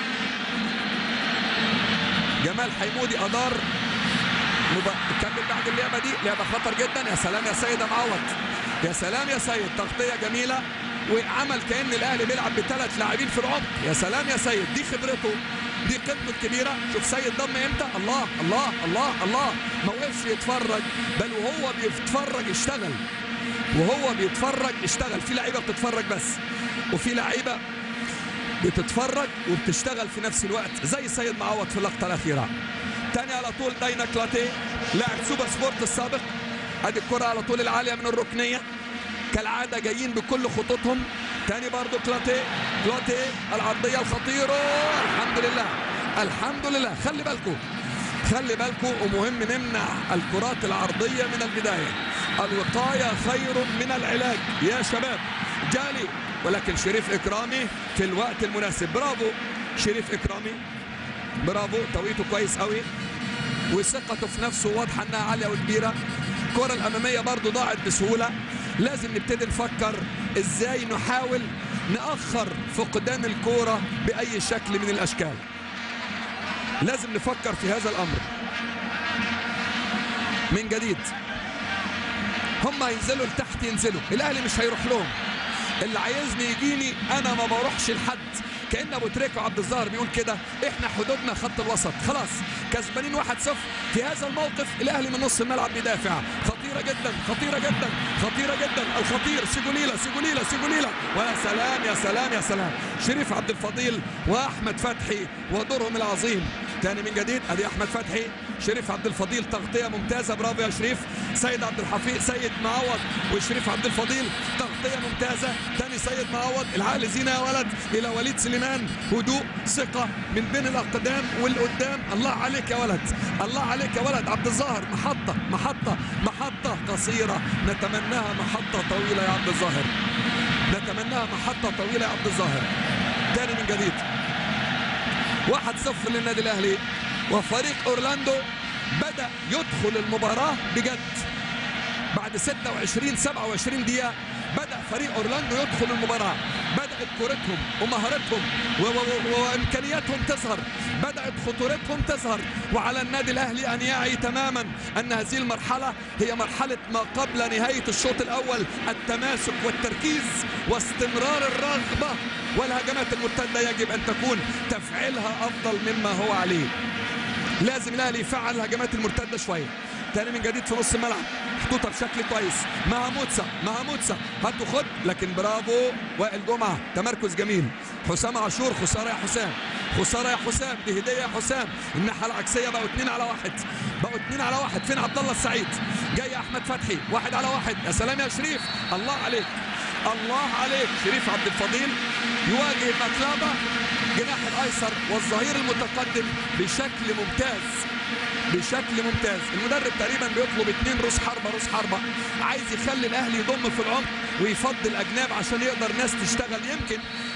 جمال حيمودي ادار كمل بعد اللعبه دي لعبه خطر جدا يا سلام يا سيد معوض يا سلام يا سيد تغطيه جميله وعمل كان الاهلي بيلعب بثلاث لاعبين في العمق يا سلام يا سيد دي خبرته دي قيمته الكبيره شوف سيد ضم امتى الله الله الله الله ما وقفش يتفرج بل وهو بيتفرج اشتغل وهو بيتفرج اشتغل في لعيبه بتتفرج بس وفي لعيبه بتتفرج وبتشتغل في نفس الوقت زي سيد معوض في اللقطه الاخيره تاني على طول داينا كلاتي لاعب سوبر سبورت السابق ادي الكره على طول العاليه من الركنيه كالعاده جايين بكل خطوطهم تاني برضو كلاتي كلاتي العرضيه الخطيره الحمد لله الحمد لله خلي بالكم خلي بالكم ومهم نمنع الكرات العرضيه من البدايه الوقايه خير من العلاج يا شباب جالي ولكن شريف اكرامي في الوقت المناسب برافو شريف اكرامي برافو توقيته كويس قوي وثقته في نفسه واضحه انها عاليه وكبيره الكره الاماميه برضو ضاعت بسهوله لازم نبتدي نفكر ازاي نحاول نأخر فقدان الكورة بأي شكل من الأشكال لازم نفكر في هذا الأمر من جديد هم هينزلوا لتحت ينزلوا الأهلي مش هيروح لهم اللي عايزني يجيني أنا ما بروحش لحد كان ابو تريكه وعبد الظاهر بيقول كده احنا حدودنا خط الوسط خلاص كسبانين 1-0 في هذا الموقف الاهلي من نص الملعب بيدافع خطيره جدا خطيره جدا خطيره جدا الخطير سيجوليلا سيجوليلا سيجوليلا ويا سلام يا سلام يا سلام شريف عبد الفضيل واحمد فتحي ودورهم العظيم تاني من جديد ادي احمد فتحي شريف عبد الفضيل تغطيه ممتازه برافو يا شريف سيد عبد الحفيظ سيد معوض وشريف عبد الفضيل تغطيه ممتازه تاني سيد معوض العقل زينه يا ولد الى وليد سليمان هدوء ثقه من بين الاقدام والقدام الله عليك يا ولد الله عليك يا ولد عبد الظاهر محطه محطه محطه قصيره نتمناها محطه طويله يا عبد الظاهر نتمناها محطه طويله يا عبد الظاهر تاني من جديد واحد صفر للنادي الاهلي وفريق اورلاندو بدا يدخل المباراه بجد بعد 26 27 دقيقه بدا فريق اورلاندو يدخل المباراه بدات كورتهم ومهارتهم وامكانياتهم تظهر بدات خطورتهم تظهر وعلى النادي الاهلي ان يعي تماما ان هذه المرحله هي مرحله ما قبل نهايه الشوط الاول التماسك والتركيز واستمرار الرغبه والهجمات المرتده يجب ان تكون تفعيلها افضل مما هو عليه لازم الاهلي يفعل الهجمات المرتده شويه تاني من جديد في نص الملعب محطوطه بشكل كويس مهاموتسا مهاموتسا هاتوا خد لكن برافو وائل جمعه تمركز جميل حسام عاشور خساره يا حسام خساره يا حسام دي هديه يا حسام الناحيه العكسيه بقوا اثنين على واحد بقوا اثنين على واحد فين عبد الله السعيد جاي احمد فتحي واحد على واحد يا سلام يا شريف الله عليك الله عليك شريف عبد الفضيل يواجه مكلابه جناح الايسر والظهير المتقدم بشكل ممتاز بشكل ممتاز المدرب تقريبا بيطلب اثنين روس حربة روس حربة عايز يخلي الاهلي يضم في العمق ويفضل اجناب عشان يقدر ناس تشتغل يمكن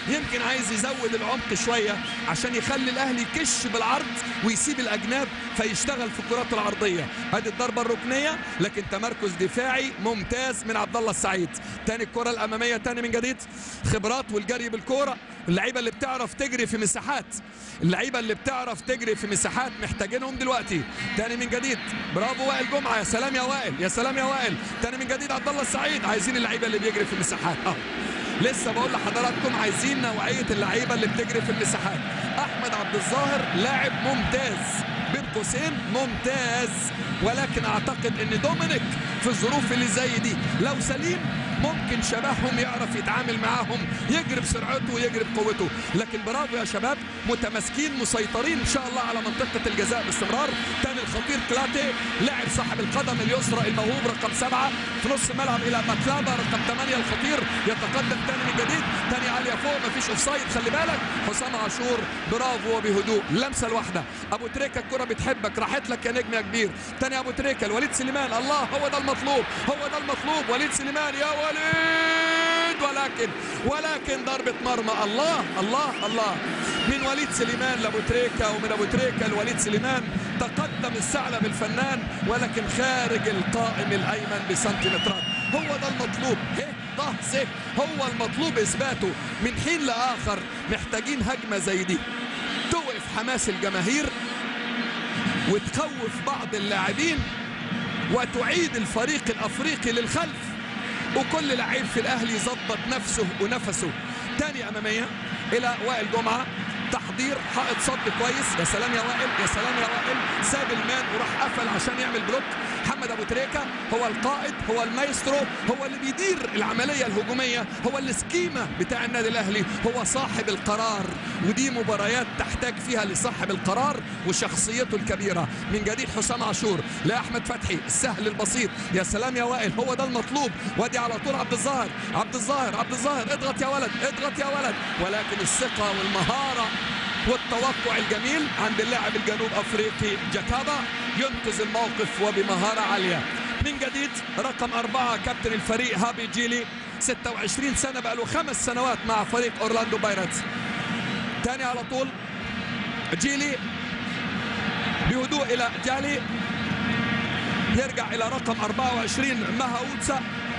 يمكن عايز يزود العمق شويه عشان يخلي الاهلي يكش بالعرض ويسيب الاجناب فيشتغل في الكرات العرضيه ادي الضربه الركنيه لكن تمركز دفاعي ممتاز من عبد الله السعيد تاني الكره الاماميه تاني من جديد خبرات والجري بالكوره اللعيبه اللي بتعرف تجري في مساحات اللعيبه اللي بتعرف تجري في مساحات محتاجينهم دلوقتي تاني من جديد برافو وائل جمعه يا سلام يا وائل يا سلام يا وائل تاني من جديد عبد الله السعيد عايزين اللعيبه اللي بيجري في مساحات اه لسه بقول لحضراتكم عايزين نوعيه اللعيبه اللي بتجري في المساحات احمد عبد الظاهر لاعب ممتاز بين قوسين ممتاز ولكن اعتقد ان دومينيك في الظروف اللي زي دي لو سليم ممكن شبههم يعرف يتعامل معاهم يجري بسرعته ويجري بقوته لكن برافو يا شباب متماسكين مسيطرين ان شاء الله على منطقه الجزاء باستمرار تاني الخطير كلاتي لاعب صاحب القدم اليسرى الموهوب رقم سبعة في نص الملعب الى ماتلابا رقم ثمانية الخطير يتقدم تاني من جديد تاني عالية فوق مفيش اوفسايد خلي بالك حسام عاشور برافو وبهدوء اللمسه الواحده ابو تريكه الكره بتحبك راحت لك يا نجم يا كبير تاني ابو تريكه الوليد سليمان الله هو ده المطلوب هو ده المطلوب وليد سليمان يا وليد ولكن ولكن ضربة مرمى الله الله الله من وليد سليمان لابو تريكة ومن ابو تريكة لوليد سليمان تقدم الثعلب الفنان ولكن خارج القائم الايمن بسنتيمترات هو ده المطلوب هه ضه زه هو المطلوب اثباته من حين لاخر محتاجين هجمه زي دي توقف حماس الجماهير وتخوف بعض اللاعبين وتعيد الفريق الافريقي للخلف وكل لعيب في الاهلي يظبط نفسه ونفسه تاني اماميه الى وائل جمعه تحضير حائط صد كويس يا سلام يا وائل يا سلام يا وائل ساب المان وراح قفل عشان يعمل بلوك محمد ابو تريكه هو القائد هو المايسترو هو اللي بيدير العمليه الهجوميه هو السكيمه بتاع النادي الاهلي هو صاحب القرار ودي مباريات تحتاج فيها لصاحب القرار وشخصيته الكبيره من جديد حسام عاشور لاحمد فتحي السهل البسيط يا سلام يا وائل هو ده المطلوب وادي على طول عبد الظاهر عبد الظاهر عبد الظاهر اضغط يا ولد اضغط يا ولد ولكن الثقه والمهاره والتوقع الجميل عند اللاعب الجنوب افريقي جاكابا ينقذ الموقف وبمهاره عاليه من جديد رقم أربعة كابتن الفريق هابي جيلي 26 سنة بقى له خمس سنوات مع فريق أورلاندو بايرتس تاني على طول جيلي بهدوء إلى جالي يرجع إلى رقم 24 ماهاوتسا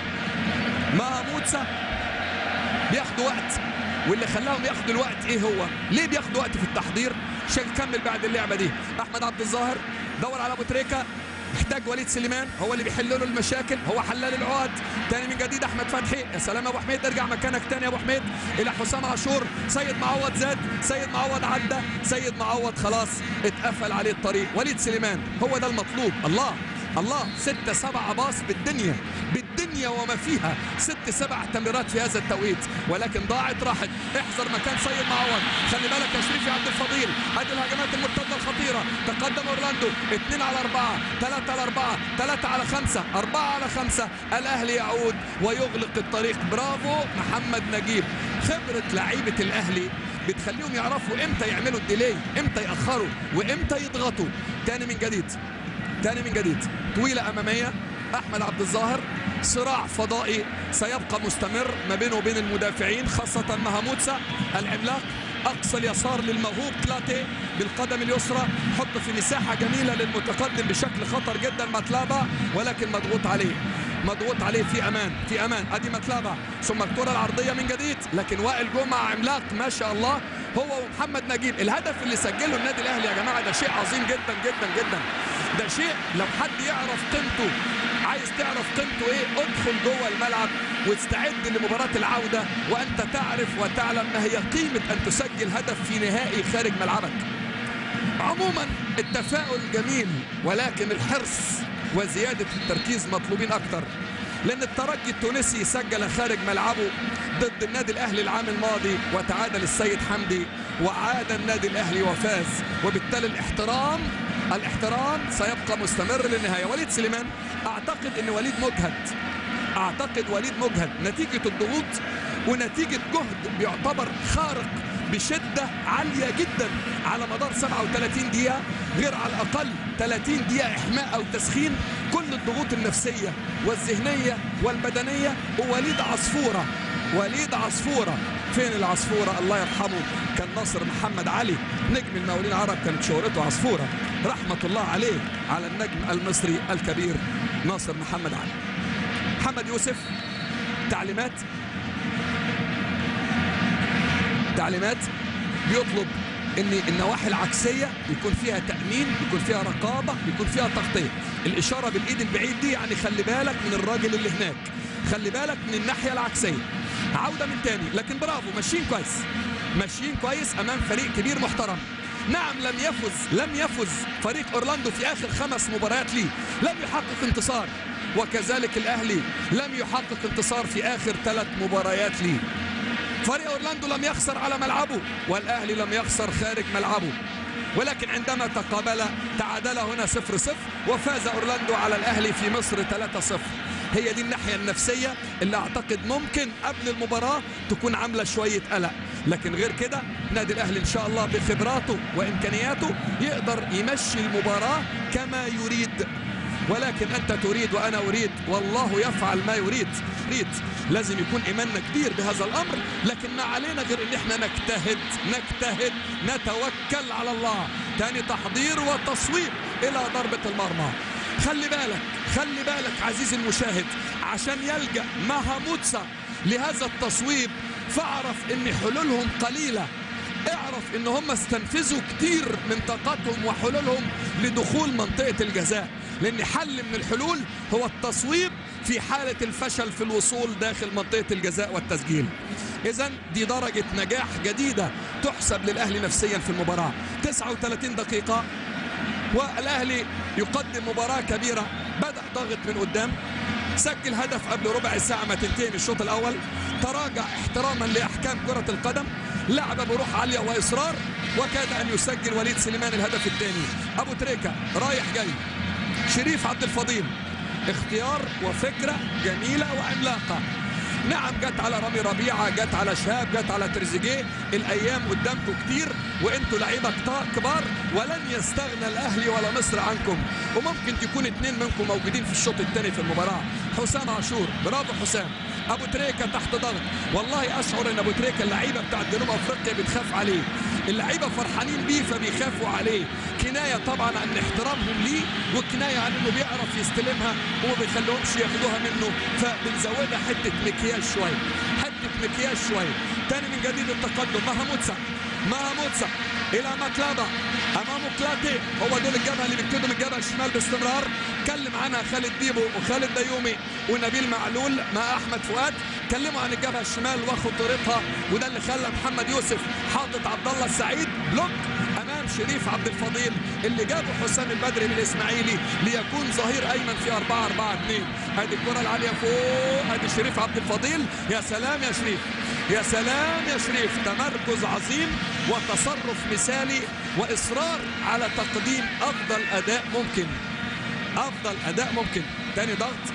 ماهاموتسا بياخدوا وقت واللي خلاهم ياخدوا الوقت ايه هو ليه بياخدوا وقت في التحضير عشان يكمل بعد اللعبه دي احمد عبد الظاهر دور على ابو تريكه محتاج وليد سليمان هو اللي بيحل له المشاكل هو حلال العقد تاني من جديد احمد فتحي يا سلام يا ابو حميد ارجع مكانك تاني يا ابو حميد الى حسام عاشور سيد معوض زاد سيد معوض عدى سيد معوض خلاص اتقفل عليه الطريق وليد سليمان هو ده المطلوب الله الله ستة سبعة باص بالدنيا بالدنيا وما فيها ست سبع تمريرات في هذا التوقيت ولكن ضاعت راحت احذر مكان سيد معوض خلي بالك يا شريف يا عبد الفضيل ادي الهجمات المرتده الخطيره تقدم اورلاندو اثنين على اربعه ثلاثه على اربعه ثلاثه على خمسه اربعه على خمسه الاهلي يعود ويغلق الطريق برافو محمد نجيب خبره لعيبه الاهلي بتخليهم يعرفوا امتى يعملوا الديلي امتى ياخروا وامتى يضغطوا تاني من جديد تاني من جديد طويلة أمامية أحمد عبد الظاهر صراع فضائي سيبقى مستمر ما بينه وبين المدافعين خاصة مهاموتسا العملاق أقصى اليسار للموهوب كلاتي بالقدم اليسرى حط في مساحة جميلة للمتقدم بشكل خطر جدا ماتلابا ولكن مضغوط عليه مضغوط عليه في امان في امان ادي ماتلابا ثم الكره العرضيه من جديد لكن وائل جمعه عملاق ما شاء الله هو ومحمد نجيب الهدف اللي سجله النادي الاهلي يا جماعه ده شيء عظيم جدا جدا جدا ده شيء لو حد يعرف قيمته عايز تعرف قيمته ايه ادخل جوه الملعب واستعد لمباراه العوده وانت تعرف وتعلم ما هي قيمه ان تسجل هدف في نهائي خارج ملعبك عموما التفاؤل جميل ولكن الحرص وزياده التركيز مطلوبين اكتر لان الترجي التونسي سجل خارج ملعبه ضد النادي الاهلي العام الماضي وتعادل السيد حمدي وعاد النادي الاهلي وفاز وبالتالي الاحترام الاحترام سيبقى مستمر للنهايه وليد سليمان اعتقد ان وليد مجهد اعتقد وليد مجهد نتيجه الضغوط ونتيجه جهد بيعتبر خارق بشده عاليه جدا على مدار 37 دقيقه غير على الاقل 30 دقيقه احماء او تسخين كل الضغوط النفسيه والذهنيه والبدنيه ووليد عصفوره وليد عصفوره فين العصفوره الله يرحمه كان ناصر محمد علي نجم المقاولين العرب كانت شهرته عصفوره رحمه الله عليه على النجم المصري الكبير ناصر محمد علي محمد يوسف تعليمات تعليمات بيطلب ان النواحي العكسيه يكون فيها تامين يكون فيها رقابه يكون فيها تغطيه الاشاره بالايد البعيد دي يعني خلي بالك من الراجل اللي هناك خلي بالك من الناحيه العكسيه عوده من تاني لكن برافو ماشيين كويس ماشيين كويس امام فريق كبير محترم نعم لم يفز لم يفز فريق اورلاندو في اخر خمس مباريات ليه لم يحقق انتصار وكذلك الاهلي لم يحقق انتصار في اخر ثلاث مباريات ليه فريق اورلاندو لم يخسر على ملعبه والاهلي لم يخسر خارج ملعبه ولكن عندما تقابل تعادل هنا 0 0 وفاز اورلاندو على الاهلي في مصر 3 0 هي دي الناحيه النفسيه اللي اعتقد ممكن قبل المباراه تكون عامله شويه قلق لكن غير كده نادي الاهلي ان شاء الله بخبراته وامكانياته يقدر يمشي المباراه كما يريد ولكن انت تريد وانا اريد والله يفعل ما يريد يريد لازم يكون ايماننا كبير بهذا الامر لكن ما علينا غير ان احنا نجتهد نجتهد نتوكل على الله تاني تحضير وتصويب الى ضربه المرمى خلي بالك خلي بالك عزيزي المشاهد عشان يلجا مهاموتسا لهذا التصويب فاعرف ان حلولهم قليله اعرف ان هم استنفذوا كتير من طاقتهم وحلولهم لدخول منطقه الجزاء لان حل من الحلول هو التصويب في حاله الفشل في الوصول داخل منطقه الجزاء والتسجيل اذا دي درجه نجاح جديده تحسب للاهلي نفسيا في المباراه 39 دقيقه والاهلي يقدم مباراه كبيره بدا ضاغط من قدام سجل هدف قبل ربع ساعه ما تنتهي من الشوط الاول تراجع احتراما لاحكام كره القدم لعب بروح عاليه واصرار وكاد ان يسجل وليد سليمان الهدف الثاني ابو تريكه رايح جاي شريف عبد الفضيل اختيار وفكره جميله وعملاقه نعم جت على رامي ربيعه جت على شهاب جت على تريزيجيه الايام قدامكم كتير وانتوا لعيبه كبار ولن يستغنى الاهلي ولا مصر عنكم وممكن تكون اثنين منكم موجودين في الشوط الثاني في المباراه حسام عاشور برافو حسام ابو تريكه تحت ضغط والله اشعر ان ابو تريكه اللعيبه بتاعت جنوب افريقيا بتخاف عليه اللعيبه فرحانين بيه فبيخافوا عليه كنايه طبعا عن احترامهم ليه وكنايه عن انه بيعرف يستلمها وما بيخليهمش ياخدوها منه فبنزودها حته مكياج شويه حته مكياج شويه تاني من جديد التقدم مهاموتسا مهاموتسا الى مكلابا امامه كلاتي هو دول الجبهه اللي بيبتدوا من الجبهه الشمال باستمرار اتكلم عنها خالد بيبو وخالد بيومي ونبيل معلول مع احمد فؤاد اتكلموا عن الجبهه الشمال وخطورتها وده اللي خلى محمد يوسف حاطط عبد الله السعيد بلوك امام شريف عبد الفضيل اللي جابه حسام البدري من الاسماعيلي ليكون ظهير ايمن في 4 4 2 ادي الكره العاليه فوق ادي شريف عبد الفضيل يا سلام يا شريف يا سلام يا شريف تمركز عظيم وتصرف مثالي واصرار على تقديم افضل اداء ممكن افضل اداء ممكن تاني ضغط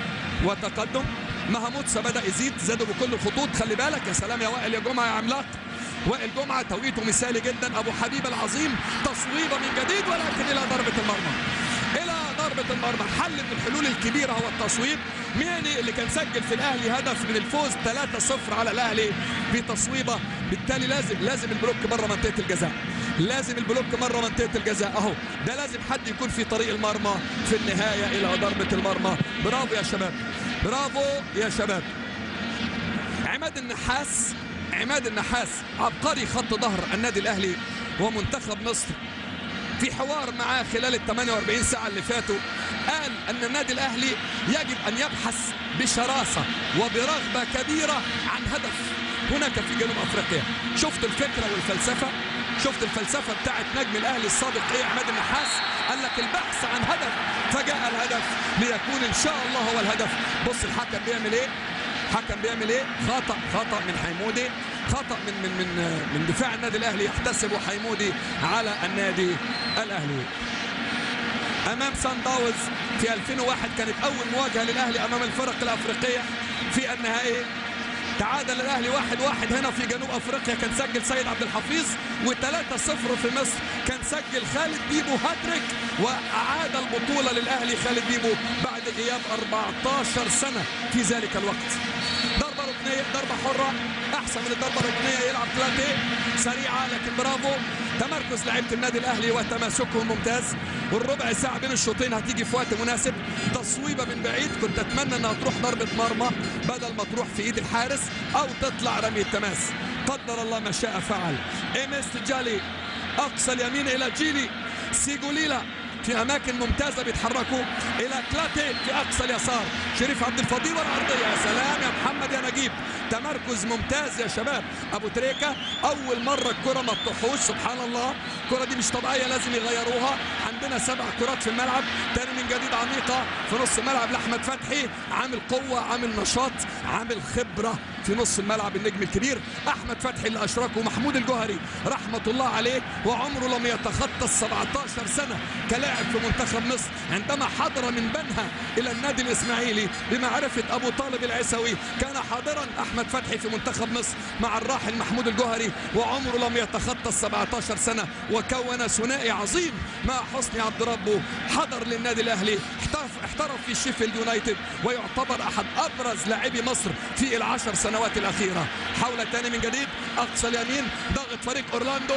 وتقدم مهاموتسا بدا يزيد زادوا بكل الخطوط خلي بالك يا سلام يا وائل يا جمعه يا عملاق وائل جمعه توقيته مثالي جدا ابو حبيب العظيم تصويبه من جديد ولكن الى ضربه المرمى الى ضربه المرمى حل من الحلول الكبيره هو التصويب ميني اللي كان سجل في الاهلي هدف من الفوز 3-0 على الاهلي بتصويبه بالتالي لازم لازم البلوك بره منطقه الجزاء لازم البلوك مره منطقه الجزاء اهو ده لازم حد يكون في طريق المرمى في النهايه الى ضربه المرمى برافو يا شباب برافو يا شباب عماد النحاس عماد النحاس عبقري خط ظهر النادي الاهلي ومنتخب مصر في حوار معاه خلال ال 48 ساعه اللي فاتوا قال ان النادي الاهلي يجب ان يبحث بشراسه وبرغبه كبيره عن هدف هناك في جنوب افريقيا شفت الفكره والفلسفه شفت الفلسفه بتاعت نجم الاهلي السابق ايه عماد النحاس قال لك البحث عن هدف فجاء الهدف ليكون ان شاء الله هو الهدف بص الحكم بيعمل ايه حكم بيعمل ايه خطا خطا من حيمودي خطا من من من من دفاع النادي الاهلي يحتسبه حيمودي على النادي الاهلي امام سان داونز في 2001 كانت اول مواجهه للاهلي امام الفرق الافريقيه في النهائي تعادل الاهلي واحد واحد هنا في جنوب افريقيا كان سجل سيد عبد الحفيظ و3 0 في مصر كان سجل خالد بيبو هاتريك واعاد البطوله للاهلي خالد بيبو بعد غياب 14 سنه في ذلك الوقت ضربه ركنيه ضربه حره احسن فرصه من الضربه الركنيه يلعب كلاتي سريعه لكن برافو تمركز لعيبه النادي الاهلي وتماسكهم ممتاز والربع ساعه بين الشوطين هتيجي في وقت مناسب تصويبه من بعيد كنت اتمنى انها تروح ضربه مرمى بدل ما تروح في ايد الحارس او تطلع رمي التماس قدر الله ما شاء فعل ايمس جالي اقصى اليمين الى جيلي سيجوليلا في اماكن ممتازه بيتحركوا الى كلاتي في اقصى اليسار شريف عبد الفضيل والعرضيه يا سلام يا محمد يا نجيب تمركز ممتاز يا شباب ابو تريكه اول مره الكره ما بتحوش سبحان الله الكره دي مش طبيعيه لازم يغيروها عندنا سبع كرات في الملعب تاني من جديد عميقه في نص الملعب لاحمد فتحي عامل قوه عامل نشاط عامل خبره في نص الملعب النجم الكبير احمد فتحي اللي اشركه محمود الجوهري رحمه الله عليه وعمره لم يتخطى ال 17 سنه كلاعب في منتخب مصر عندما حضر من بنها الى النادي الاسماعيلي بمعرفه ابو طالب العيسوي كان حاضرا احمد فتحي في منتخب مصر مع الراحل محمود الجوهري وعمره لم يتخطى ال 17 سنه وكون ثنائي عظيم مع حسني عبد ربه حضر للنادي الاهلي احترف في شيفيلد يونايتد ويعتبر احد ابرز لاعبي مصر في العشر سنوات الاخيره حول الثاني من جديد اقصى اليمين ضغط فريق اورلاندو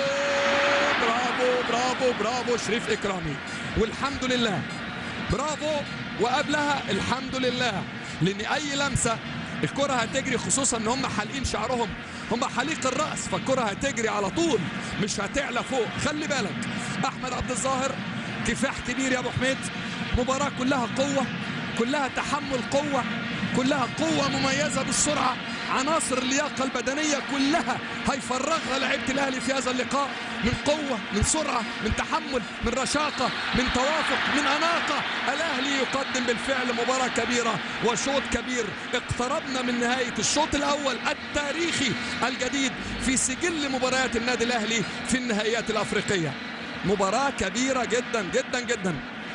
برافو برافو برافو شريف اكرامي والحمد لله برافو وقبلها الحمد لله لان اي لمسه الكره هتجري خصوصا ان هم حالقين شعرهم هم حليق الراس فالكره هتجري على طول مش هتعلى فوق خلي بالك احمد عبد الظاهر كفاح كبير يا ابو حميد مباراه كلها قوه كلها تحمل قوه كلها قوه مميزه بالسرعه عناصر اللياقه البدنيه كلها هيفرغها لعيبه الاهلي في هذا اللقاء من قوه من سرعه من تحمل من رشاقه من توافق من اناقه الاهلي يقدم بالفعل مباراه كبيره وشوط كبير اقتربنا من نهايه الشوط الاول التاريخي الجديد في سجل مباريات النادي الاهلي في النهائيات الافريقيه مباراه كبيره جدا جدا جدا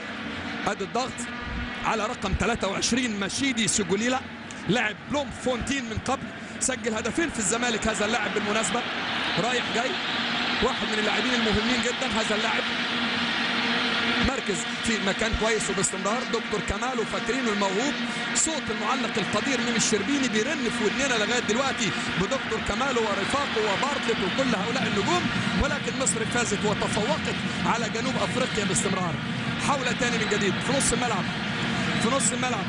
ادي الضغط على رقم 23 مشيدي سجوليلا لاعب بلوم فونتين من قبل سجل هدفين في الزمالك هذا اللاعب بالمناسبة رايح جاي واحد من اللاعبين المهمين جدا هذا اللاعب مركز في مكان كويس وباستمرار دكتور كمال وفاكرينه الموهوب صوت المعلق القدير من الشربيني بيرن في ودننا لغايه دلوقتي بدكتور كمال ورفاقه وبارتلت وكل هؤلاء النجوم ولكن مصر فازت وتفوقت على جنوب افريقيا باستمرار حول تاني من جديد في نص الملعب في نص الملعب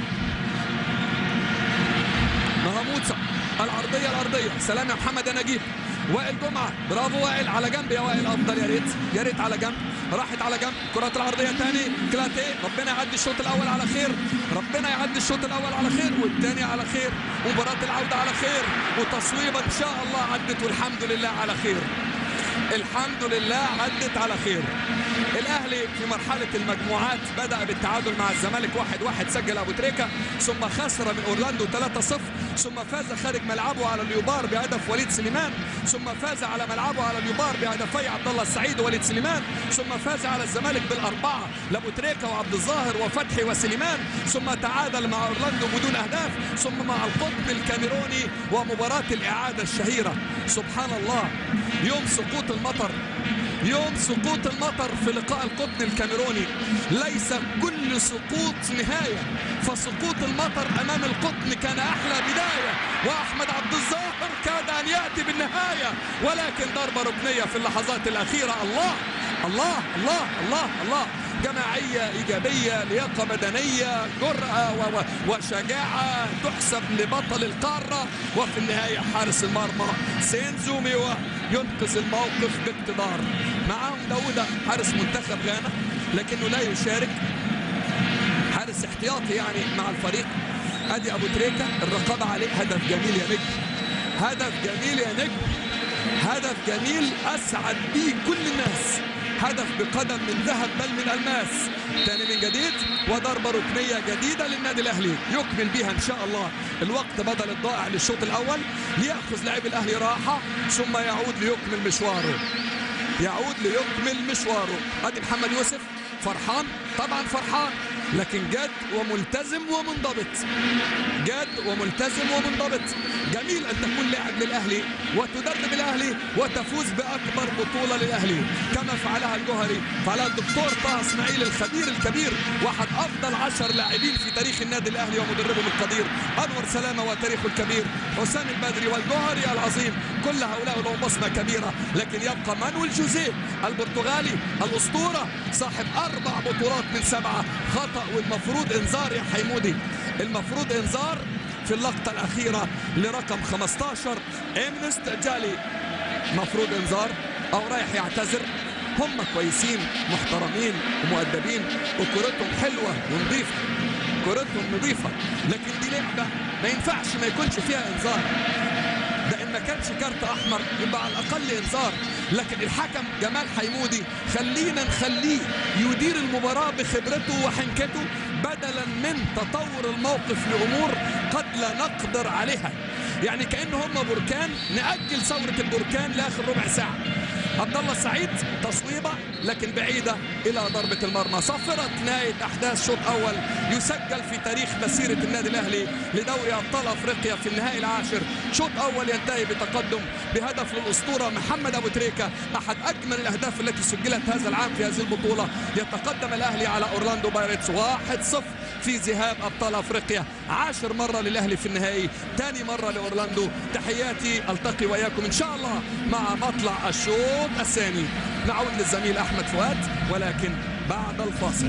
مهاموتسا العرضيه الارضيه سلام يا محمد يا نجيب وائل جمعه برافو وائل على جنب يا وائل افضل يا ريت يا ريت على جنب راحت على جنب كرات العرضيه تاني كلاتي ربنا يعدي الشوط الاول على خير ربنا يعدي الشوط الاول على خير والثاني على خير مباراه العوده على خير وتصويبه ان شاء الله عدت والحمد لله على خير الحمد لله عدت على خير الاهلي في مرحله المجموعات بدا بالتعادل مع الزمالك 1-1 واحد واحد سجل ابو تريكه ثم خسر من اورلاندو 3-0 ثم فاز خارج ملعبه على اليوبار بهدف وليد سليمان ثم فاز على ملعبه على اليوبار بهدفي عبد الله السعيد ووليد سليمان ثم فاز على الزمالك بالاربعه لابو تريكه وعبد الظاهر وفتحي وسليمان ثم تعادل مع اورلاندو بدون اهداف ثم مع القطب الكاميروني ومباراه الاعاده الشهيره سبحان الله يوم سقوط المطر يوم سقوط المطر في لقاء القطن الكاميروني ليس كل سقوط نهاية فسقوط المطر أمام القطن كان أحلى بداية وأحمد عبد الظاهر كاد أن يأتي بالنهاية ولكن ضربة ركنية في اللحظات الأخيرة الله الله الله الله الله جماعية إيجابية لياقة بدنية جرأة وشجاعة تحسب لبطل القارة وفي النهاية حارس المرمى سينزو ميوا ينقذ الموقف باقتدار معاهم داوود حارس منتخب غانا لكنه لا يشارك حارس احتياطي يعني مع الفريق ادي ابو تريكه الرقابه عليه هدف جميل يا نجم هدف جميل يا نجم هدف جميل اسعد به كل الناس هدف بقدم من ذهب بل من الماس تاني من جديد وضربه ركنيه جديده للنادي الاهلي يكمل بها ان شاء الله الوقت بدل الضائع للشوط الاول لياخذ لاعب الاهلي راحه ثم يعود ليكمل مشواره يعود ليكمل مشواره ادي محمد يوسف فرحان طبعا فرحان لكن جاد وملتزم ومنضبط جاد وملتزم ومنضبط جميل أن تكون لاعب للأهلي وتدرب الأهلي وتفوز بأكبر بطولة للأهلي كما فعلها الجوهري فعلها الدكتور طه اسماعيل الخبير الكبير واحد أفضل عشر لاعبين في تاريخ النادي الأهلي ومدربهم القدير أنور سلامة وتاريخه الكبير حسام البدري والجوهري العظيم كل هؤلاء لهم بصمة كبيرة لكن يبقى مانويل جوزيه البرتغالي الأسطورة صاحب أربع بطولات من سبعة خطأ والمفروض إنذار يا حيمودي المفروض إنذار في اللقطة الأخيرة لرقم 15 إمنست جالي مفروض إنذار أو رايح يعتذر هم كويسين محترمين ومؤدبين وكرتهم حلوة ونظيفة كرتهم نظيفة لكن دي لعبة ما ينفعش ما يكونش فيها إنذار ده ان ما كانش كارت احمر يبقى على الاقل انذار لكن الحكم جمال حيمودي خلينا نخليه يدير المباراه بخبرته وحنكته بدلا من تطور الموقف لامور قد لا نقدر عليها يعني كان هم بركان ناجل ثوره البركان لاخر ربع ساعه عبد الله السعيد تصويبه لكن بعيده الى ضربه المرمى صفرت نهايه احداث شوط اول يسجل في تاريخ مسيره النادي الاهلي لدوري ابطال افريقيا في النهائي العاشر شوط اول ينتهي بتقدم بهدف للاسطوره محمد ابو تريكه احد اجمل الاهداف التي سجلت هذا العام في هذه البطوله يتقدم الاهلي على اورلاندو بايرتس 1-0 في ذهاب ابطال افريقيا عاشر مره للاهلي في النهائي ثاني مره لاورلاندو تحياتي التقي واياكم ان شاء الله مع مطلع الشوط الثاني نعود للزميل احمد فؤاد ولكن بعد الفاصل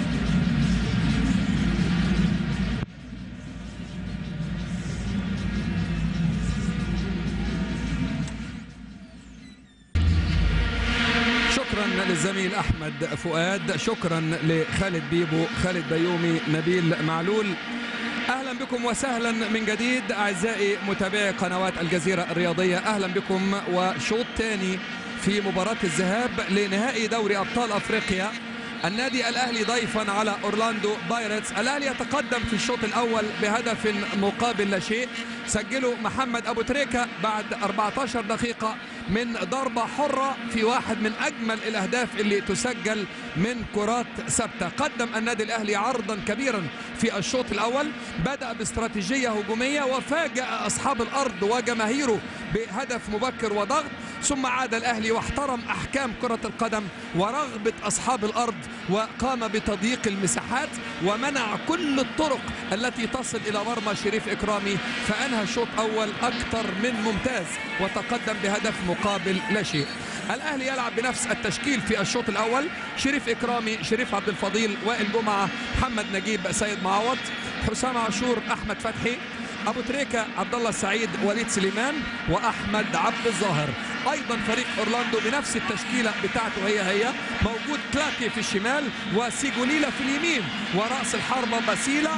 شكرا للزميل احمد فؤاد شكرا لخالد بيبو خالد بيومي نبيل معلول اهلا بكم وسهلا من جديد اعزائي متابعي قنوات الجزيره الرياضيه اهلا بكم وشوط ثاني في مباراه الذهاب لنهائي دوري ابطال افريقيا النادي الاهلي ضيفا على اورلاندو بايرتس الاهلي يتقدم في الشوط الاول بهدف مقابل لا شيء سجله محمد ابو تريكه بعد 14 دقيقه من ضربه حره في واحد من اجمل الاهداف اللي تسجل من كرات ثابته قدم النادي الاهلي عرضا كبيرا في الشوط الاول بدا باستراتيجيه هجوميه وفاجأ اصحاب الارض وجماهيره بهدف مبكر وضغط ثم عاد الاهلي واحترم احكام كره القدم ورغبه اصحاب الارض وقام بتضييق المساحات ومنع كل الطرق التي تصل الى مرمى شريف اكرامي فانهى الشوط اول اكثر من ممتاز وتقدم بهدف مقابل لا شيء الاهلي يلعب بنفس التشكيل في الشوط الاول شريف اكرامي شريف عبد الفضيل وائل جمعه محمد نجيب سيد معوض حسام عاشور احمد فتحي ابو تريكه عبد الله السعيد وليد سليمان واحمد عبد الظاهر ايضا فريق اورلاندو بنفس التشكيله بتاعته هي هي موجود كلاكي في الشمال وسيجوليلا في اليمين وراس الحربه باسيلا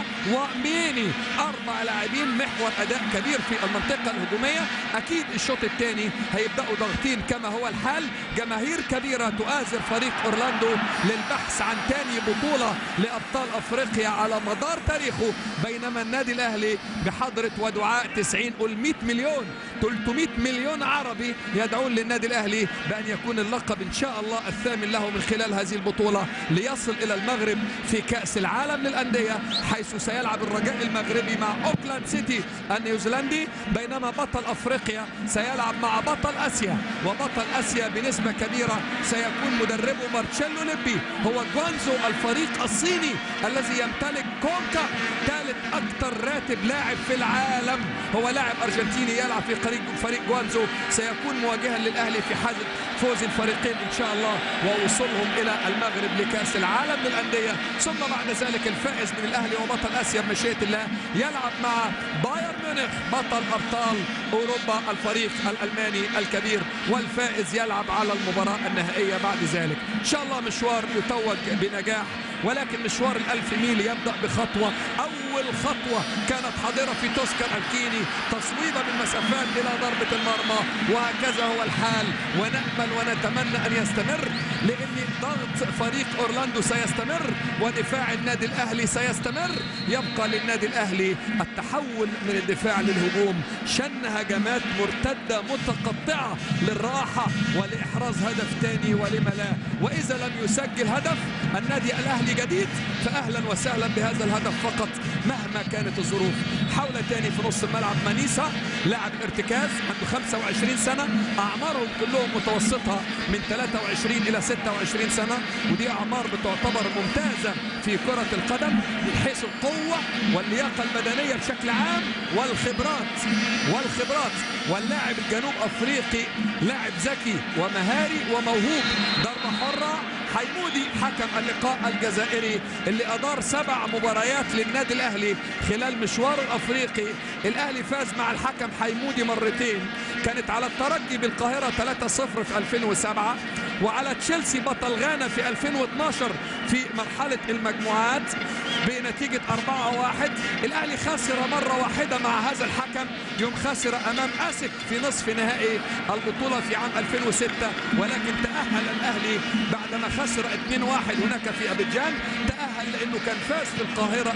وميني اربع لاعبين محور اداء كبير في المنطقه الهجوميه اكيد الشوط الثاني هيبداوا ضاغطين كما هو الحال جماهير كبيره تؤازر فريق اورلاندو للبحث عن ثاني بطوله لابطال افريقيا على مدار تاريخه بينما النادي الاهلي بحضره ودعاء 90 قل 100 مليون 300 مليون عربي يدعون للنادي الاهلي بان يكون اللقب ان شاء الله الثامن له من خلال هذه البطوله ليصل الى المغرب في كاس العالم للانديه حيث سيلعب الرجاء المغربي مع اوكلاند سيتي النيوزيلندي بينما بطل افريقيا سيلعب مع بطل اسيا وبطل اسيا بنسبه كبيره سيكون مدربه مارتشيلو ليبي هو جوانزو الفريق الصيني الذي يمتلك كونكا ثالث اكثر راتب لاعب في العالم هو لاعب ارجنتيني يلعب في فريق فريق جوانزو سيكون مواجها للاهلي في حاله فوز الفريقين ان شاء الله ووصولهم الى المغرب لكاس العالم للانديه ثم بعد ذلك الفائز من الاهلي وبطل اسيا بمشيئه الله يلعب مع بايرن ميونخ بطل ابطال اوروبا الفريق الالماني الكبير والفائز يلعب على المباراه النهائيه بعد ذلك ان شاء الله مشوار يتوج بنجاح ولكن مشوار الألف ميل يبدأ بخطوة أول خطوة كانت حاضرة في توسكان الكيني تصويبة بالمسافات إلى ضربة المرمى وهكذا هو الحال ونأمل ونتمنى أن يستمر لان ضغط فريق اورلاندو سيستمر ودفاع النادي الاهلي سيستمر يبقى للنادي الاهلي التحول من الدفاع للهجوم شن هجمات مرتده متقطعه للراحه ولاحراز هدف ثاني ولم لا واذا لم يسجل هدف النادي الاهلي جديد فاهلا وسهلا بهذا الهدف فقط مهما كانت الظروف حول تاني في نص الملعب مانيسا لاعب الارتكاز عنده 25 سنه اعمارهم كلهم متوسطه من 23 الى 26 سنه ودي اعمار بتعتبر ممتازه في كره القدم من حيث القوه واللياقه المدنيه بشكل عام والخبرات والخبرات واللاعب الجنوب افريقي لاعب ذكي ومهاري وموهوب ضربه حره حيمودي حكم اللقاء الجزائري اللي ادار سبع مباريات للنادي الاهلي خلال مشواره الافريقي الاهلي فاز مع الحكم حيمودي مرتين كانت على الترجي بالقاهره 3-0 في 2007 وعلى تشيلسي بطل غانا في 2012 في مرحله المجموعات بنتيجه 4-1 الاهلي خسر مره واحده مع هذا الحكم يوم خسر امام اسك في نصف نهائي البطوله في عام 2006 ولكن تاهل الاهلي بعدما خسر 2-1 هناك في ابيجان تاهل لانه كان فاز في القاهره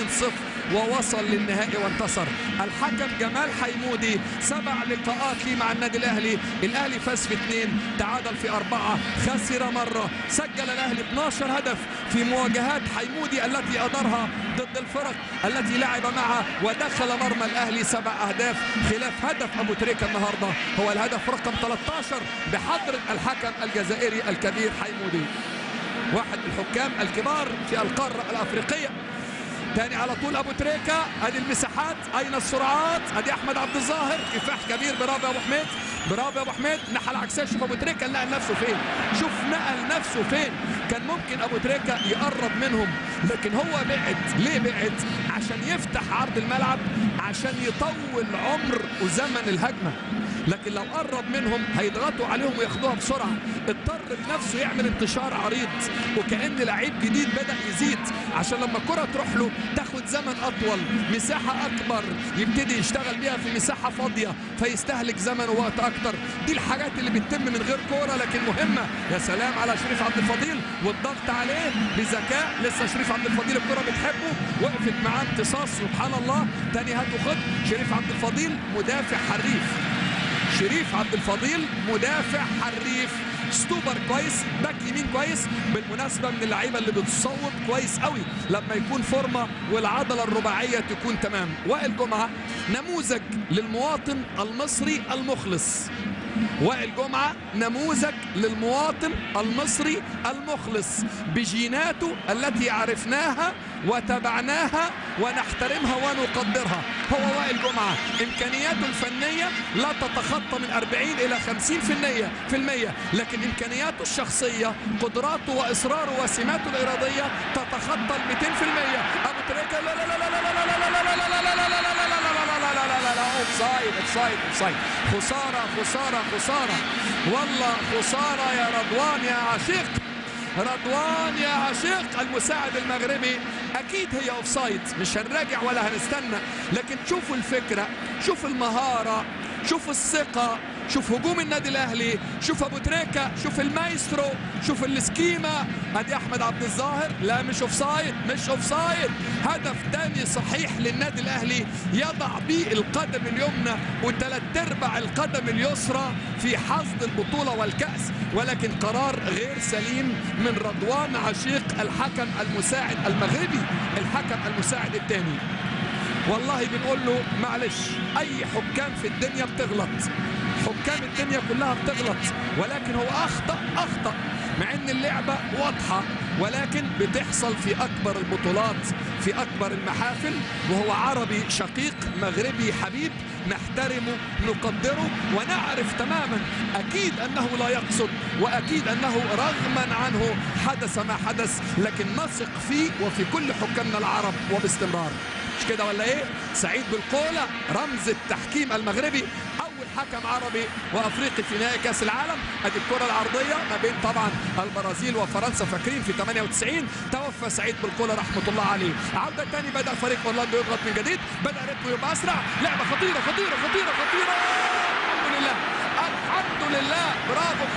2-0 ووصل للنهائي وانتصر الحكم جمال حيمودي سبع لقاءات لي مع النادي الاهلي الاهلي فاز في اثنين تعادل في اربعه خسر مره سجل الاهلي 12 هدف في مواجهات حيمودي التي ادارها ضد الفرق التي لعب معها ودخل مرمى الاهلي سبع اهداف خلاف هدف ابو تريكه النهارده هو الهدف رقم 13 بحضره الحكم الجزائري الكبير حيمودي واحد من الحكام الكبار في القاره الافريقيه تاني على طول ابو تريكه ادي المساحات اين السرعات ادي احمد عبد الظاهر كفاح كبير برافو يا ابو حميد برافو يا ابو حميد الناحيه العكسيه شوف ابو تريكه نقل نفسه فين شوف نقل نفسه فين كان ممكن ابو تريكه يقرب منهم لكن هو بعد ليه بعد عشان يفتح عرض الملعب عشان يطول عمر وزمن الهجمه لكن لو قرب منهم هيضغطوا عليهم وياخدوها بسرعه اضطر بنفسه يعمل انتشار عريض وكان لعيب جديد بدا يزيد عشان لما الكره تروح له تاخد زمن اطول مساحه اكبر يبتدي يشتغل بيها في مساحه فاضيه فيستهلك زمن ووقت اكتر دي الحاجات اللي بتتم من غير كوره لكن مهمه يا سلام على شريف عبد الفضيل والضغط عليه بذكاء لسه شريف عبد الفضيل الكره بتحبه وقفت معاه امتصاص سبحان الله تاني هات وخد شريف عبد الفضيل مدافع حريف شريف عبد الفضيل مدافع حريف ستوبر كويس باك يمين كويس بالمناسبه من اللعيبه اللي بتصوب كويس قوي لما يكون فورمه والعضله الرباعيه تكون تمام وائل جمعه نموذج للمواطن المصري المخلص وائل جمعة نموذج للمواطن المصري المخلص بجيناته التي عرفناها وتبعناها ونحترمها ونقدرها هو وائل جمعة إمكانياته الفنية لا تتخطى من 40 إلى 50% في المية لكن إمكانياته الشخصية قدراته وإصراره وسماته الإرادية تتخطى ال 200% أبو تريكة لا لا لا لا لا لا لا لا لا لا لا لا لا لا لا لا لا لا اوفسايد اوفسايد اوفسايد خساره خساره خساره والله خساره يا رضوان يا عشيق رضوان يا عشيق المساعد المغربي اكيد هي اوفسايد مش هنراجع ولا هنستنى لكن شوفوا الفكره شوفوا المهاره شوفوا الثقه شوف هجوم النادي الاهلي شوف ابو تريكه شوف المايسترو شوف السكيما ادي احمد عبد الظاهر لا مش اوفسايد مش اوفسايد هدف تاني صحيح للنادي الاهلي يضع به القدم اليمنى وثلاث ارباع القدم اليسرى في حصد البطوله والكاس ولكن قرار غير سليم من رضوان عشيق الحكم المساعد المغربي الحكم المساعد الثاني والله بنقول له معلش اي حكام في الدنيا بتغلط حكام الدنيا كلها بتغلط ولكن هو اخطا اخطا مع ان اللعبه واضحه ولكن بتحصل في اكبر البطولات في اكبر المحافل وهو عربي شقيق مغربي حبيب نحترمه نقدره ونعرف تماما اكيد انه لا يقصد واكيد انه رغما عنه حدث ما حدث لكن نثق فيه وفي كل حكامنا العرب وباستمرار مش كده ولا ايه سعيد بالقولة رمز التحكيم المغربي اول حكم عربي وافريقي في نهائي كاس العالم ادي الكره العرضيه ما بين طبعا البرازيل وفرنسا فاكرين في 98 توفى سعيد بالقولة رحمه الله عليه عوده تاني بدا فريق اورلاندو يضغط من جديد بدا رتمه يبقى اسرع لعبه خطيره خطيره خطيره خطيره الحمد لله الحمد لله برافو محمد نجيب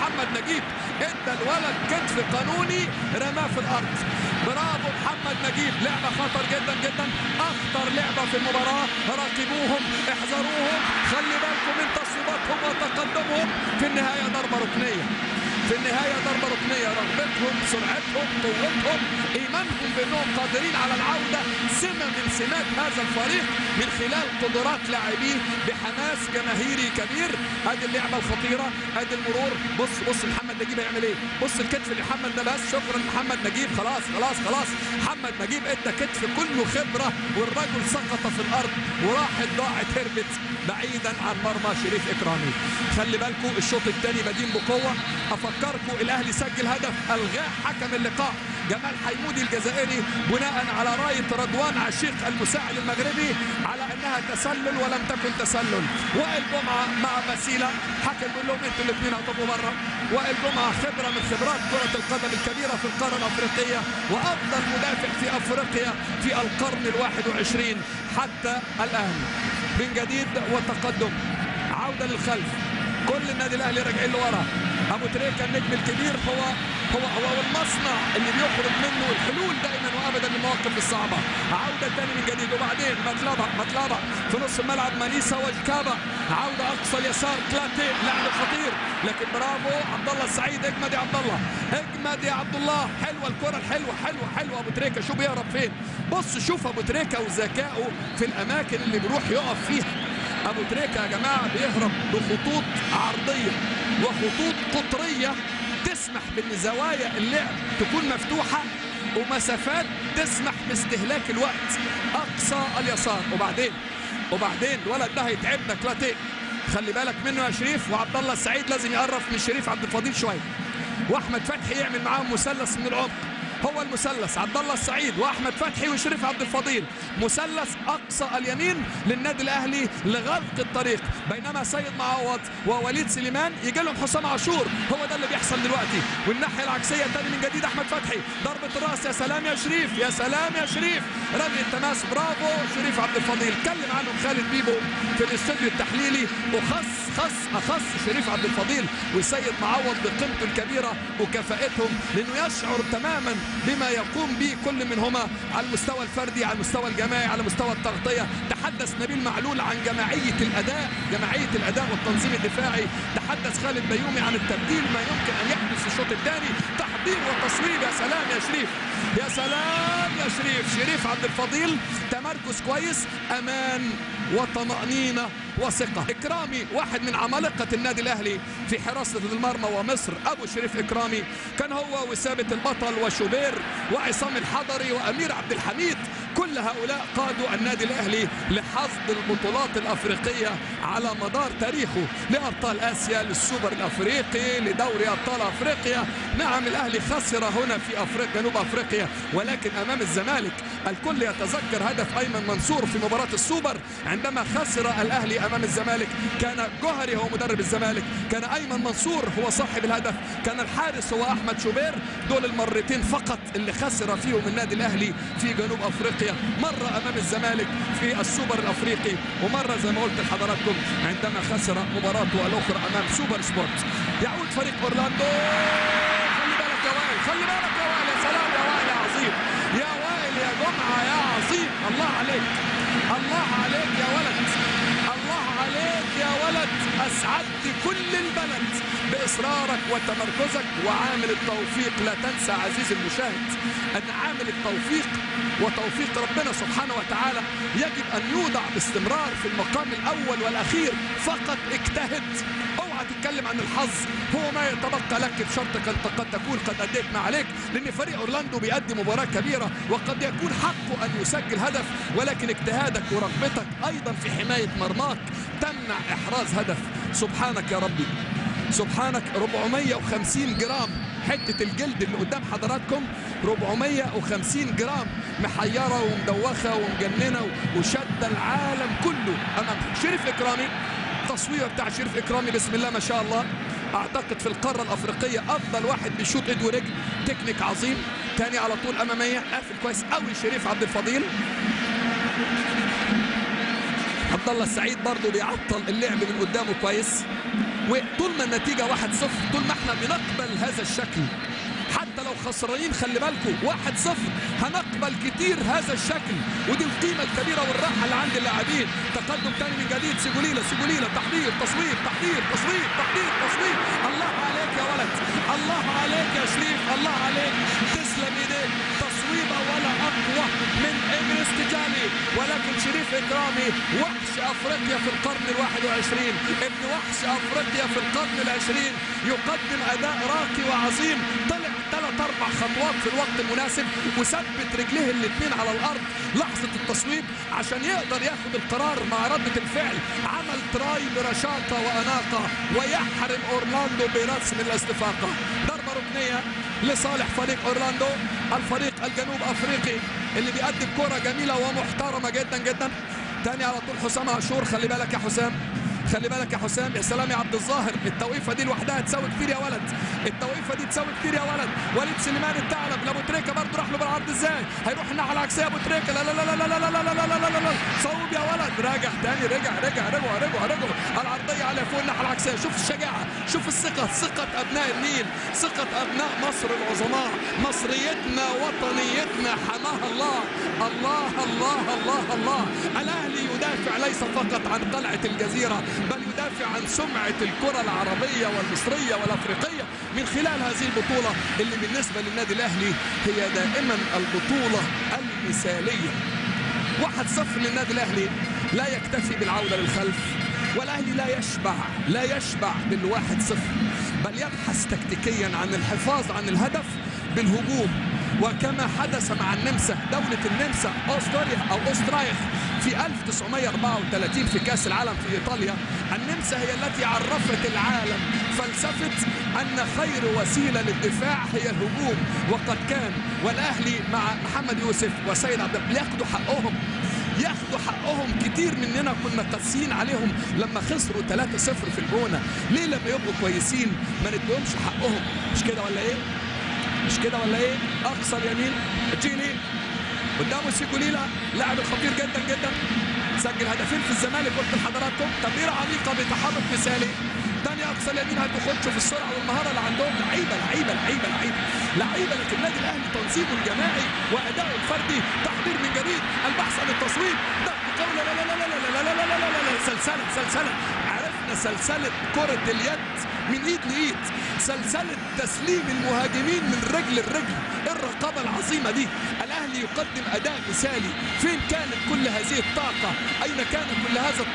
نجيب ادى الولد كتف قانوني رماه في الارض برافو محمد نجيب لعبه خطر جدا جدا اخطر لعبه في المباراه راقبوهم احذروهم خلي بالكم من تصويباتهم وتقدمهم في النهايه ضربه ركنيه في النهاية ضربة ركنية رغبتهم سرعتهم قوتهم إيمانهم بأنهم قادرين على العودة سمة من سمات هذا الفريق من خلال قدرات لاعبيه بحماس جماهيري كبير هذه اللعبة الخطيرة هذه المرور بص بص محمد نجيب هيعمل ايه بص الكتف لمحمد ده بس شكرا محمد نجيب خلاص خلاص خلاص محمد نجيب ادى كتف كله خبرة والرجل سقط في الأرض وراحت ضاعت هربت بعيدا عن مرمى شريف إكرامي خلي بالكم الشوط الثاني بدين بقوة أفكركم الأهلي سجل هدف ألغاه حكم اللقاء جمال حيمودي الجزائري بناء على راية رضوان عشيق المساعد المغربي على أنها تسلل ولم تكن تسلل وائل جمعة مع بسيلة حكم بيقول لهم انتوا الاثنين هتبقوا بره وائل جمعة خبرة من خبرات كرة القدم الكبيرة في القارة الأفريقية وأفضل مدافع في أفريقيا في القرن الواحد وعشرين حتى الآن من جديد وتقدم عودة للخلف كل النادي الأهلي راجعين لورا ابو تريكه النجم الكبير هو هو هو المصنع اللي بيخرج منه الحلول دائما وابدا للمواقف الصعبه عوده ثاني من جديد وبعدين مطلبه مطلبه في نص الملعب مانيسا وجكابا عوده اقصى اليسار كلاتي لاعب خطير لكن برافو عبد الله السعيد اجمد يا عبد الله اجمد يا عبد الله حلوه الكره الحلوه حلوه حلوه ابو تريكه شو بيهرب فين بص شوف ابو تريكه وذكائه في الاماكن اللي بيروح يقف فيها ابو تريكه يا جماعه بيهرب بخطوط عرضيه وخطوط قطريه تسمح بان زوايا اللعب تكون مفتوحه ومسافات تسمح باستهلاك الوقت اقصى اليسار وبعدين وبعدين الولد ده هيتعبنا كلاتي خلي بالك منه يا شريف وعبد الله السعيد لازم يقرب من شريف عبد الفضيل شويه واحمد فتحي يعمل معاهم مثلث من العمق هو المثلث عبد الله السعيد واحمد فتحي وشريف عبد الفضيل مثلث اقصى اليمين للنادي الاهلي لغلق الطريق بينما سيد معوض ووليد سليمان يجي لهم حسام عاشور هو ده اللي بيحصل دلوقتي والناحيه العكسيه تاني من جديد احمد فتحي ضربه الراس يا سلام يا شريف يا سلام يا شريف رمي التماس برافو شريف عبد الفضيل اتكلم عنهم خالد بيبو في الاستوديو التحليلي وخص خص اخص شريف عبد الفضيل والسيد معوض بقيمته الكبيره وكفاءتهم لانه يشعر تماما بما يقوم به كل منهما على المستوى الفردي على المستوى الجماعي على مستوى التغطيه تحدث نبيل معلول عن جماعيه الاداء جماعيه الاداء والتنظيم الدفاعي تحدث خالد بيومي عن التبديل ما يمكن ان يحدث في الشوط الثاني تحضير وتصويب يا سلام يا شريف يا سلام يا شريف شريف عبد الفضيل تمركز كويس امان وطمأنينة وثقة إكرامي واحد من عمالقة النادي الأهلي في حراسة المرمى ومصر أبو شريف إكرامي كان هو وثابت البطل وشوبير وعصام الحضري وأمير عبد الحميد كل هؤلاء قادوا النادي الأهلي لحصد البطولات الأفريقية على مدار تاريخه لأبطال آسيا للسوبر الأفريقي لدوري أبطال أفريقيا نعم الأهلي خسر هنا في أفريقيا جنوب أفريقيا ولكن أمام الزمالك الكل يتذكر هدف أيمن منصور في مباراة السوبر عندما خسر الأهلي أمام الزمالك كان جوهري هو مدرب الزمالك كان أيمن منصور هو صاحب الهدف كان الحارس هو أحمد شوبير دول المرتين فقط اللي خسر فيهم النادي الأهلي في جنوب أفريقيا مرة أمام الزمالك في السوبر الأفريقي ومرة زي ما قلت لحضراتكم عندما خسر مباراته الأخرى أمام سوبر سبورت يعود فريق أورلاندو خلي بالك يا وائل خلي بالك يا وائل يا سلام يا وائل يا عظيم يا وائل يا جمعة يا عظيم الله عليك الله عليك يا ولد الله عليك يا ولد أسعدت كل البلد بإصرارك وتمركزك وعامل التوفيق لا تنسى عزيزي المشاهد أن عامل التوفيق وتوفيق ربنا سبحانه وتعالى يجب أن يوضع باستمرار في المقام الأول والأخير فقط اجتهد اوعى تتكلم عن الحظ هو ما يتبقى لك بشرطك انت قد تكون قد اديت ما عليك لان فريق اورلاندو بيقدم مباراه كبيره وقد يكون حقه ان يسجل هدف ولكن اجتهادك ورغبتك ايضا في حمايه مرماك تمنع احراز هدف سبحانك يا ربي سبحانك 450 جرام حتة الجلد اللي قدام حضراتكم 450 جرام محيرة ومدوخة ومجننة وشد العالم كله أمام شريف إكرامي التصوير بتاع شريف إكرامي بسم الله ما شاء الله أعتقد في القارة الأفريقية أفضل واحد بيشوط إيد ورجل تكنيك عظيم تاني على طول أمامية قافل كويس قوي شريف عبد الفضيل عبد الله السعيد برضه بيعطل اللعب من قدامه كويس وطول ما النتيجه 1-0 طول ما احنا بنقبل هذا الشكل حتى لو خسرانين خلي بالكم 1-0 هنقبل كتير هذا الشكل ودي القيمه الكبيره والراحه اللي عند اللاعبين تقدم تاني من جديد سيجوليلا سيجوليلا تحضير تصويب تحضير تصويب تحضير تصويب الله عليك يا ولد الله عليك يا شريف الله عليك تسلم ايديك تصويبه ولا اقوى من اجريس تجاني ولكن شريف اكرامي وحش افريقيا في القرن الواحد وعشرين ابن وحش افريقيا في القرن العشرين يقدم اداء راقي وعظيم طلع ثلاث اربع خطوات في الوقت المناسب وثبت رجليه الاثنين على الارض لحظه التصويب عشان يقدر ياخد القرار مع رده الفعل عمل تراي برشاقه واناقه ويحرم اورلاندو برسم الاستفاقه ضربه ركنيه لصالح فريق اورلاندو الفريق الجنوب افريقي اللي بيقدم كره جميله ومحترمه جدا جدا تاني على طول حسام عاشور خلي بالك يا حسام خلي بالك يا حسام يا سلام يا عبد الظاهر التوقيفه دي لوحدها تساوي كتير يا ولد التوقيفه دي تساوي كتير يا ولد وليد سليمان الثعلب لابو تريكه برضه راح له بالعرض ازاي هيروح الناحيه العكسيه ابو تريكه لا لا لا لا لا لا لا لا لا لا لا لا صوب يا ولد راجع تاني رجع رجع رجع رجع رجع العرضيه على فوق الناحيه العكسيه شوف الشجاعه شوف الثقه ثقه ابناء النيل ثقه ابناء مصر العظماء مصريتنا وطنيتنا حماها الله الله الله الله الله الاهلي يدافع ليس فقط عن قلعه الجزيره بل يدافع عن سمعه الكره العربيه والمصريه والافريقيه من خلال هذه البطوله اللي بالنسبه للنادي الاهلي هي دائما البطوله المثاليه 1-0 للنادي الاهلي لا يكتفي بالعوده للخلف والاهلي لا يشبع لا يشبع بالواحد صفر بل يبحث تكتيكيا عن الحفاظ عن الهدف بالهجوم وكما حدث مع النمسا دولة النمسا أستراليا أو أسترايخ في 1934 في كأس العالم في إيطاليا النمسا هي التي عرفت العالم فلسفة أن خير وسيلة للدفاع هي الهجوم وقد كان والأهلي مع محمد يوسف وسيد عبد الله ياخدوا حقهم ياخدوا حقهم كتير مننا كنا قاسيين عليهم لما خسروا 3-0 في الجونه ليه لما يبقوا كويسين ما نديهمش حقهم مش كده ولا ايه مش كده ولا ايه اقصى اليمين جيلي قدامه سيكوليلا لاعب خطير جدا جدا سجل هدفين في الزمالك قلت لحضراتكم تمريره عميقه بتحرك مثالي تاني اقصى اليمين هتخش في السرعه والمهاره اللي عندهم لعيبه لعيبه لعيبه لعيبه لعيبه لكن النادي الاهلي تنظيمه الجماعي واداؤه الفردي تحضير من جديد البحث عن التصويب ضغط قوي لا لا لا لا لا لا لا لا لا لا لا سلسله سلسله عرفنا سلسله كره اليد من ايد لايد سلسله تسليم المهاجمين من رجل لرجل الرقابه العظيمه دي الاهلي يقدم اداء مثالي فين كانت كل هذه الطاقه اين كان كل هذا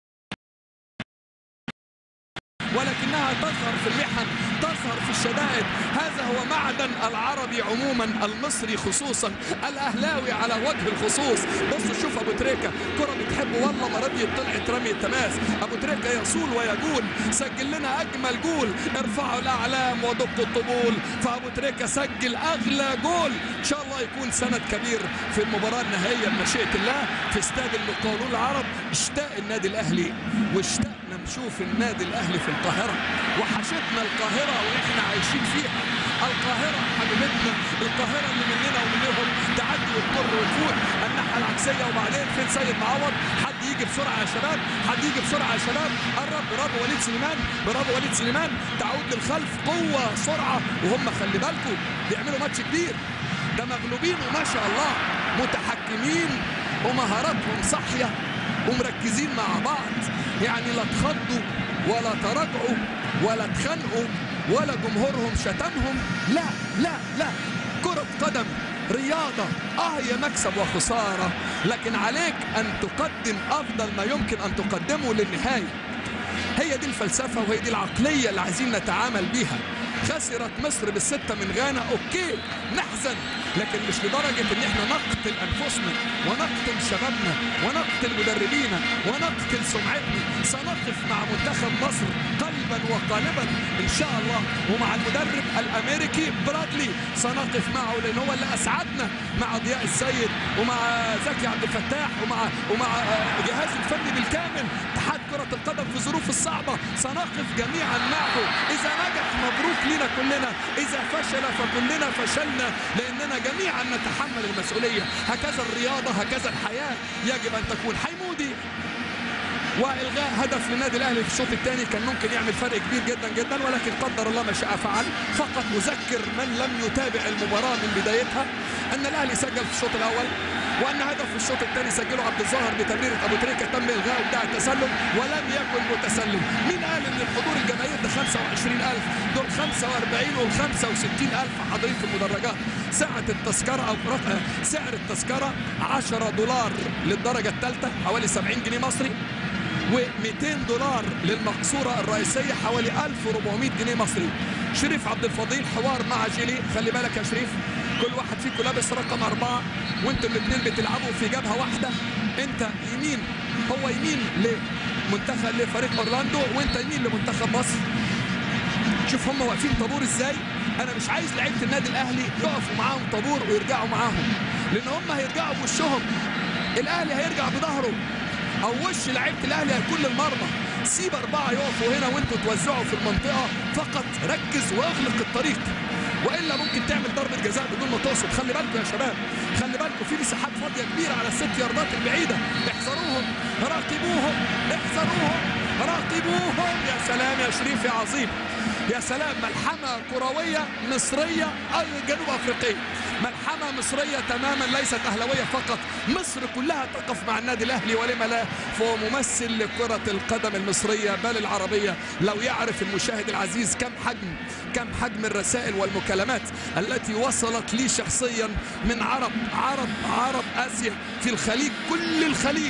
ولكنها تظهر في المحن تظهر في الشدائد هذا هو معدن العربي عموما المصري خصوصا الاهلاوي على وجه الخصوص بصوا شوف ابو تريكه كره بتحبه والله ما رضيت طلعت رمي التماس ابو تريكه يصول ويجول سجل لنا اجمل جول ارفعوا الاعلام ودقوا الطبول فابو تريكه سجل اغلى جول ان شاء الله يكون سند كبير في المباراه النهائيه بمشيئه الله في استاد المقاولون العرب اشتاق النادي الاهلي واشتقنا نشوف النادي الاهلي في القاهره وحشتنا القاهره واحنا عايشين فيها القاهره حبيبتنا القاهره اللي مننا ومنهم تعدي وتمر وتفوت الناحيه العكسيه وبعدين فين سيد معوض حد يجي بسرعه يا شباب حد يجي بسرعه يا شباب قرب برافو وليد سليمان برافو وليد سليمان تعود للخلف قوه سرعه وهم خلي بالكم بيعملوا ماتش كبير ده مغلوبين وما شاء الله متحكمين ومهاراتهم صاحيه ومركزين مع بعض يعني لا تخضوا ولا تراجعوا ولا اتخانقوا ولا جمهورهم شتمهم لا لا لا كرة قدم رياضة اه هي مكسب وخسارة لكن عليك ان تقدم افضل ما يمكن ان تقدمه للنهاية هي دي الفلسفة وهي دي العقلية اللي عايزين نتعامل بيها خسرت مصر بالستة من غانا اوكي نحزن لكن مش لدرجة ان احنا نقتل انفسنا ونقتل شبابنا ونقتل مدربينا ونقتل سمعتنا سنقف مع منتخب مصر قلبا وقالبا ان شاء الله ومع المدرب الامريكي برادلي سنقف معه لان هو اللي اسعدنا مع ضياء السيد ومع زكي عبد الفتاح ومع ومع جهاز الفني بالكامل اتحاد كرة القدم في الظروف الصعبة سنقف جميعا معه إذا نجح مبروك لنا كلنا إذا فشل فكلنا فشلنا لأننا جميعا نتحمل المسؤولية هكذا الرياضة هكذا الحياة يجب أن تكون حيمودي والغاء هدف للنادي الاهلي في الشوط الثاني كان ممكن يعمل فرق كبير جدا جدا ولكن قدر الله ما شاء فعل فقط نذكر من لم يتابع المباراه من بدايتها ان الاهلي سجل في الشوط الاول وان هدف في الشوط الثاني سجله عبد الظاهر بتمريره ابو تريكه تم الغاء بتاع التسلل ولم يكن متسلل مين قال ان الحضور الجماهير ده 25000 دول 45 وال 65000 حاضرين في المدرجات سعه التذكره او سعر التذكره 10 دولار للدرجه الثالثه حوالي 70 جنيه مصري و200 دولار للمقصوره الرئيسيه حوالي 1400 جنيه مصري شريف عبد الفضيل حوار مع جيلي خلي بالك يا شريف كل واحد فيكم لابس رقم أربعة وانتوا الاثنين بتلعبوا في جبهة واحدة انت يمين هو يمين لمنتخب لفريق اورلاندو وانت يمين لمنتخب مصر شوف هم واقفين طابور ازاي انا مش عايز لعيبه النادي الاهلي يقفوا معاهم طابور ويرجعوا معاهم لان هم هيرجعوا بوشهم الاهلي هيرجع بظهره او وش لعيبه الاهلي هيكون للمرمى سيب اربعه يقفوا هنا وانتوا توزعوا في المنطقه فقط ركز واغلق الطريق والا ممكن تعمل ضربه جزاء بدون ما تقصد خلي بالكم يا شباب خلي بالكم في مساحات فاضيه كبيره على الست ياردات البعيده احذروهم راقبوهم احذروهم راقبوهم يا سلام يا شريف يا عظيم يا سلام ملحمه كرويه مصريه جنوب افريقيه ملحمة مصرية تماما ليست أهلوية فقط مصر كلها تقف مع النادي الأهلي ولما لا فهو ممثل لكرة القدم المصرية بل العربية لو يعرف المشاهد العزيز كم حجم كم حجم الرسائل والمكالمات التي وصلت لي شخصيا من عرب عرب عرب آسيا في الخليج كل الخليج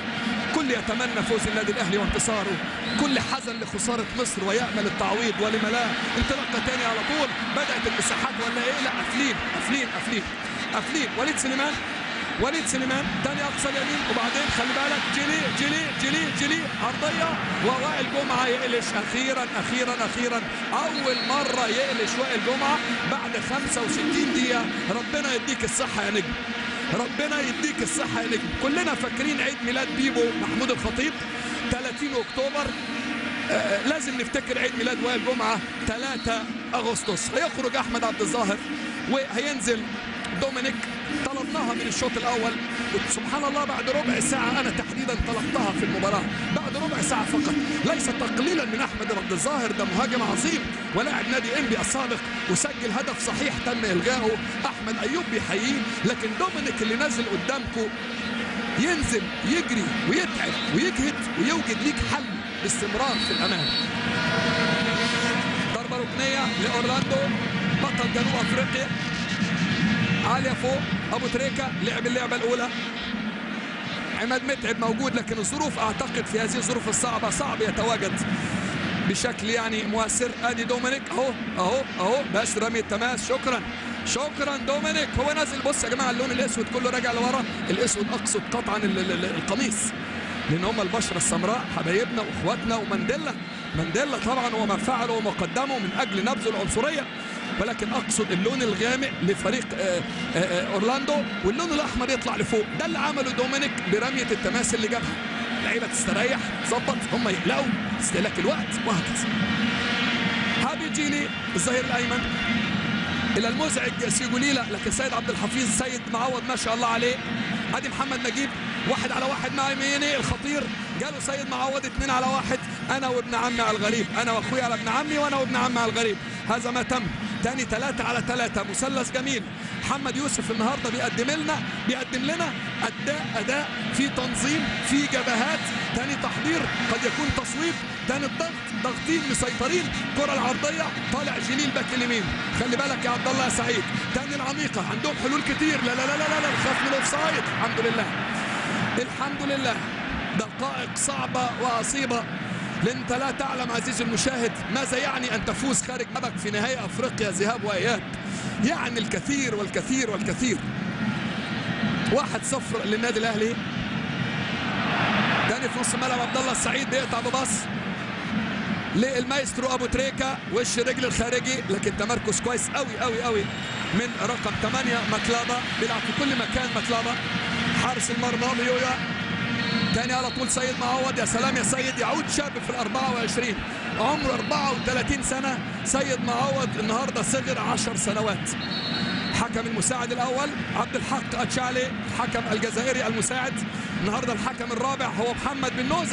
كل يتمنى فوز النادي الاهلي وانتصاره كل حزن لخساره مصر ويامل التعويض ولما لا انطلاقه تاني على طول بدات المساحات ولا ايه لا قافلين قافلين قافلين قافلين وليد سليمان وليد سليمان تاني اقصى اليمين وبعدين خلي بالك جيلي جيلي جيلي جيلي عرضيه ووائل جمعه يقلش اخيرا اخيرا اخيرا اول مره يقلش وائل جمعه بعد 65 دقيقه ربنا يديك الصحه يا نجم ربنا يديك الصحة يا نجم كلنا فاكرين عيد ميلاد بيبو محمود الخطيب 30 أكتوبر آه لازم نفتكر عيد ميلاد وائل جمعة 3 أغسطس هيخرج أحمد عبد الظاهر وهينزل دومينيك طلبناها من الشوط الاول سبحان الله بعد ربع ساعه انا تحديدا طلبتها في المباراه بعد ربع ساعه فقط ليس تقليلا من احمد عبد الظاهر ده مهاجم عظيم ولاعب نادي انبي السابق وسجل هدف صحيح تم الغائه احمد ايوب بيحييه لكن دومينيك اللي نازل قدامكم ينزل يجري ويتعب ويجهد ويوجد ليك حل باستمرار في الامام ضربه ركنيه لاورلاندو بطل جنوب افريقيا عالية فوق ابو تريكة لعب اللعبة الاولى عماد متعب موجود لكن الظروف اعتقد في هذه الظروف الصعبة صعب يتواجد بشكل يعني مؤثر ادي دومينيك اهو اهو اهو بس رمي التماس شكرا شكرا دومينيك هو نازل بص يا جماعه اللون الاسود كله راجع لورا الاسود اقصد قطعا القميص لان هم البشره السمراء حبايبنا واخواتنا ومانديلا مانديلا طبعا وما فعله وما قدمه من اجل نبذ العنصريه ولكن اقصد اللون الغامق لفريق آآ آآ اورلاندو واللون الاحمر يطلع لفوق ده اللي عمله دومينيك برميه التماس اللي جابها اللعيبه تستريح تظبط هم يقلقوا استهلاك الوقت وهكذا هابي جيلي الظهير الايمن الى المزعج سيجوليلا لكن سيد عبد الحفيظ سيد معوض ما شاء الله عليه ادي محمد نجيب واحد على واحد مع يميني الخطير جاله سيد معوض اثنين على واحد انا وابن عمي على الغريب انا واخويا على ابن عمي وانا وابن عمي على الغريب هذا ما تم تاني ثلاثة على ثلاثة مثلث جميل محمد يوسف النهارده بيقدم لنا بيقدم لنا اداء اداء في تنظيم في جبهات تاني تحضير قد يكون تصويب تاني الضغط ضاغطين مسيطرين كرة العرضية طالع جليل باك اليمين خلي بالك يا عبد الله يا سعيد تاني العميقة عندهم حلول كتير لا لا لا لا لا, لا. خاف من الاوفسايد الحمد لله الحمد لله دقائق صعبة وعصيبة لأن أنت لا تعلم عزيزي المشاهد ماذا يعني أن تفوز خارج ملعبك في نهائي أفريقيا ذهاب وإياب يعني الكثير والكثير والكثير واحد صفر للنادي الأهلي تاني في نص الملعب عبد الله السعيد بيقطع بباص للمايسترو ابو تريكا وش رجل الخارجي لكن تمركز كويس قوي قوي قوي من رقم 8 مكلابا بيلعب في كل مكان مكلابا حارس المرمى بيويا تاني على طول سيد معوض يا سلام يا سيد يعود شاب في ال 24 عمره 34 سنة سيد معوض النهاردة صغر 10 سنوات حكم المساعد الأول عبد الحق أتشالي الحكم الجزائري المساعد النهاردة الحكم الرابع هو محمد بن نوزة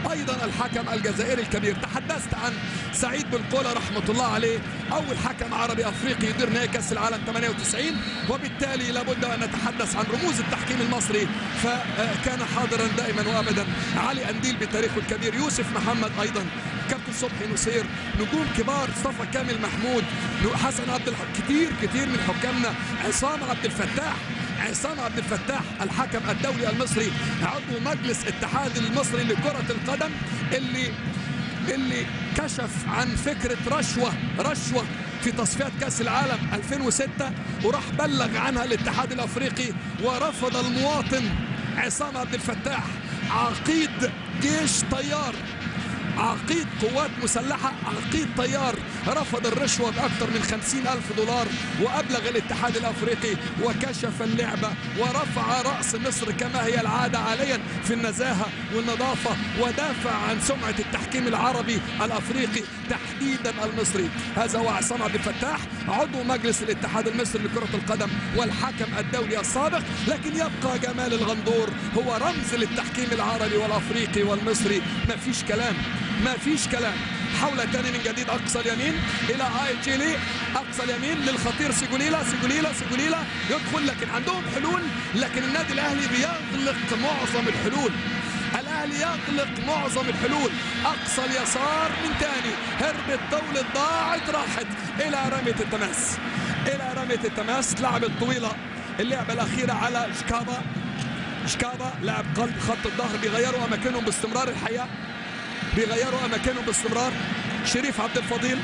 ايضا الحكم الجزائري الكبير تحدثت عن سعيد بن قولة رحمه الله عليه اول حكم عربي افريقي يدير نهائي كاس العالم 98 وبالتالي لابد ان نتحدث عن رموز التحكيم المصري فكان حاضرا دائما وابدا علي انديل بتاريخه الكبير يوسف محمد ايضا كابتن صبحي نصير نجوم كبار مصطفى كامل محمود حسن عبد الحق كتير كتير من حكامنا عصام عبد الفتاح عصام عبد الفتاح الحكم الدولي المصري عضو مجلس اتحاد المصري لكرة القدم اللي اللي كشف عن فكرة رشوة رشوة في تصفيات كأس العالم 2006 وراح بلغ عنها الاتحاد الأفريقي ورفض المواطن عصام عبد الفتاح عقيد جيش طيار عقيد قوات مسلحة عقيد طيار رفض الرشوة بأكثر من خمسين ألف دولار وأبلغ الاتحاد الأفريقي وكشف اللعبة ورفع رأس مصر كما هي العادة حاليا في النزاهة والنظافة ودافع عن سمعة التحكيم العربي الأفريقي تحديدا المصري هذا هو عصام عبد الفتاح عضو مجلس الاتحاد المصري لكرة القدم والحكم الدولي السابق لكن يبقى جمال الغندور هو رمز للتحكيم العربي والأفريقي والمصري ما فيش كلام ما فيش كلام حول تاني من جديد اقصى اليمين الى اي تشيلي اقصى اليمين للخطير سيجوليلا سيجوليلا سيجوليلا يدخل لكن عندهم حلول لكن النادي الاهلي بيغلق معظم الحلول الاهلي يغلق معظم الحلول اقصى اليسار من تاني هربت طولة ضاعت راحت الى رمية التماس الى رمية التماس لعب الطويلة اللعبة الاخيرة على شكابا شكابا لاعب قلب خط الظهر بيغيروا اماكنهم باستمرار الحقيقة بيغيروا اماكنهم باستمرار شريف عبد الفضيل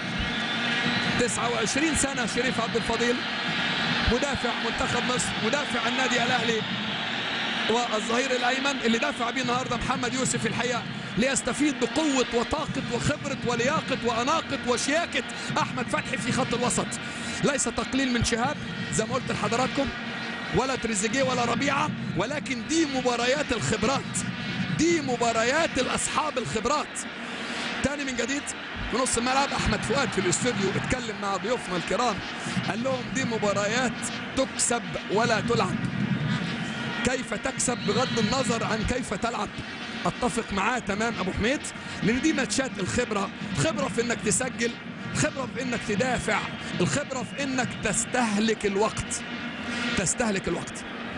29 سنة شريف عبد الفضيل مدافع منتخب مصر مدافع النادي الاهلي والظهير الايمن اللي دافع بيه النهارده محمد يوسف الحقيقه ليستفيد بقوة وطاقة وخبرة ولياقة وأناقة وشياكة أحمد فتحي في خط الوسط ليس تقليل من شهاب زي ما قلت لحضراتكم ولا تريزيجيه ولا ربيعة ولكن دي مباريات الخبرات دي مباريات الاصحاب الخبرات تاني من جديد في نص الملعب احمد فؤاد في الاستوديو اتكلم مع ضيوفنا الكرام قال لهم دي مباريات تكسب ولا تلعب كيف تكسب بغض النظر عن كيف تلعب اتفق معاه تمام ابو حميد لان دي ماتشات الخبره الخبره في انك تسجل الخبره في انك تدافع الخبره في انك تستهلك الوقت تستهلك الوقت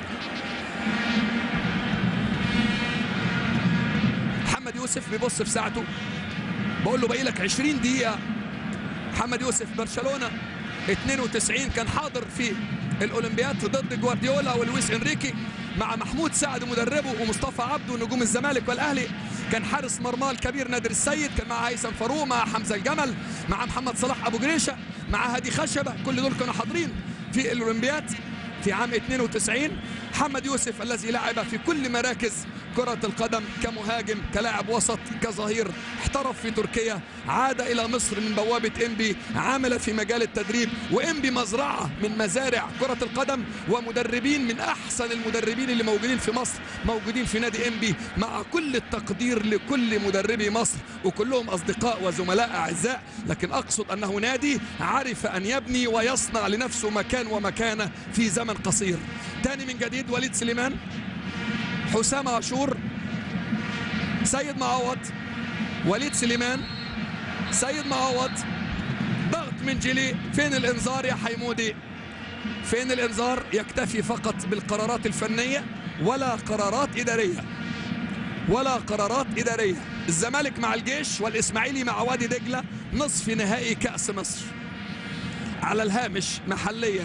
محمد يوسف بيبص في ساعته بقول له باقي لك 20 دقيقة محمد يوسف برشلونة 92 كان حاضر في الأولمبياد ضد جوارديولا ولويس انريكي مع محمود سعد مدربه ومصطفى عبده نجوم الزمالك والأهلي كان حارس مرماه الكبير نادر السيد كان مع هيثم فاروق مع حمزة الجمل مع محمد صلاح أبو جريشة مع هادي خشبة كل دول كانوا حاضرين في الأولمبياد في عام 92 محمد يوسف الذي لعب في كل مراكز كرة القدم كمهاجم كلاعب وسط كظهير احترف في تركيا عاد إلى مصر من بوابة إنبي عمل في مجال التدريب وإنبي مزرعة من مزارع كرة القدم ومدربين من أحسن المدربين اللي موجودين في مصر موجودين في نادي إنبي مع كل التقدير لكل مدربي مصر وكلهم أصدقاء وزملاء أعزاء لكن أقصد أنه نادي عرف أن يبني ويصنع لنفسه مكان ومكانة في زمن قصير تاني من جديد وليد سليمان حسام عاشور سيد معوض وليد سليمان سيد معوض ضغط من جيلي فين الانذار يا حيمودي فين الانذار يكتفي فقط بالقرارات الفنيه ولا قرارات اداريه ولا قرارات اداريه الزمالك مع الجيش والاسماعيلي مع وادي دجله نصف نهائي كاس مصر على الهامش محليا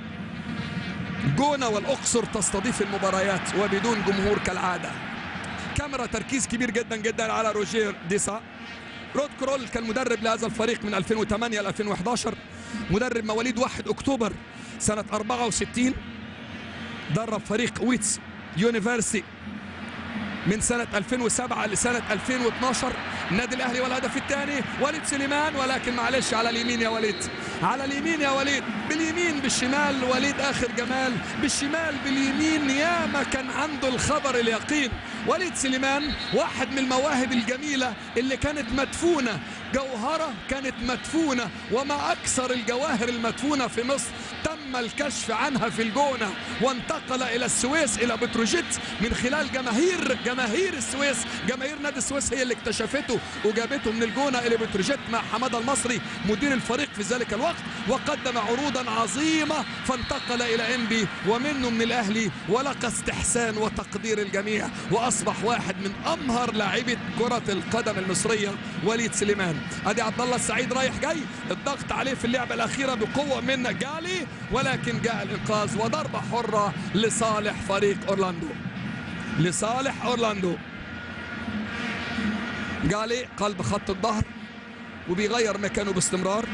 جونة والأقصر تستضيف المباريات وبدون جمهور كالعادة كاميرا تركيز كبير جدا جدا على روجير ديسا رود كرول كان مدرب لهذا الفريق من 2008 ل 2011 مدرب مواليد 1 أكتوبر سنة 64 درب فريق ويتس يونيفرسي من سنة 2007 لسنة 2012 النادي الأهلي والهدف الثاني وليد سليمان ولكن معلش على اليمين يا وليد على اليمين يا وليد باليمين بالشمال وليد آخر جمال بالشمال باليمين يا ما كان عنده الخبر اليقين وليد سليمان واحد من المواهب الجميلة اللي كانت مدفونة جوهرة كانت مدفونة وما أكثر الجواهر المدفونة في مصر تم تم الكشف عنها في الجونة وانتقل إلى السويس إلى بتروجيت من خلال جماهير جماهير السويس جماهير نادي السويس هي اللي اكتشفته وجابته من الجونة إلى بتروجيت مع حمادة المصري مدير الفريق في ذلك الوقت وقدم عروضا عظيمة فانتقل إلى إنبي ومنه من الأهلي ولقى استحسان وتقدير الجميع وأصبح واحد من أمهر لاعبي كرة القدم المصرية وليد سليمان ادي عبد الله السعيد رايح جاي الضغط عليه في اللعبة الأخيرة بقوة من جالي ولكن جاء الإنقاذ وضربة حرة لصالح فريق أورلاندو لصالح أورلاندو جالي قلب خط الظهر وبيغير مكانه باستمرار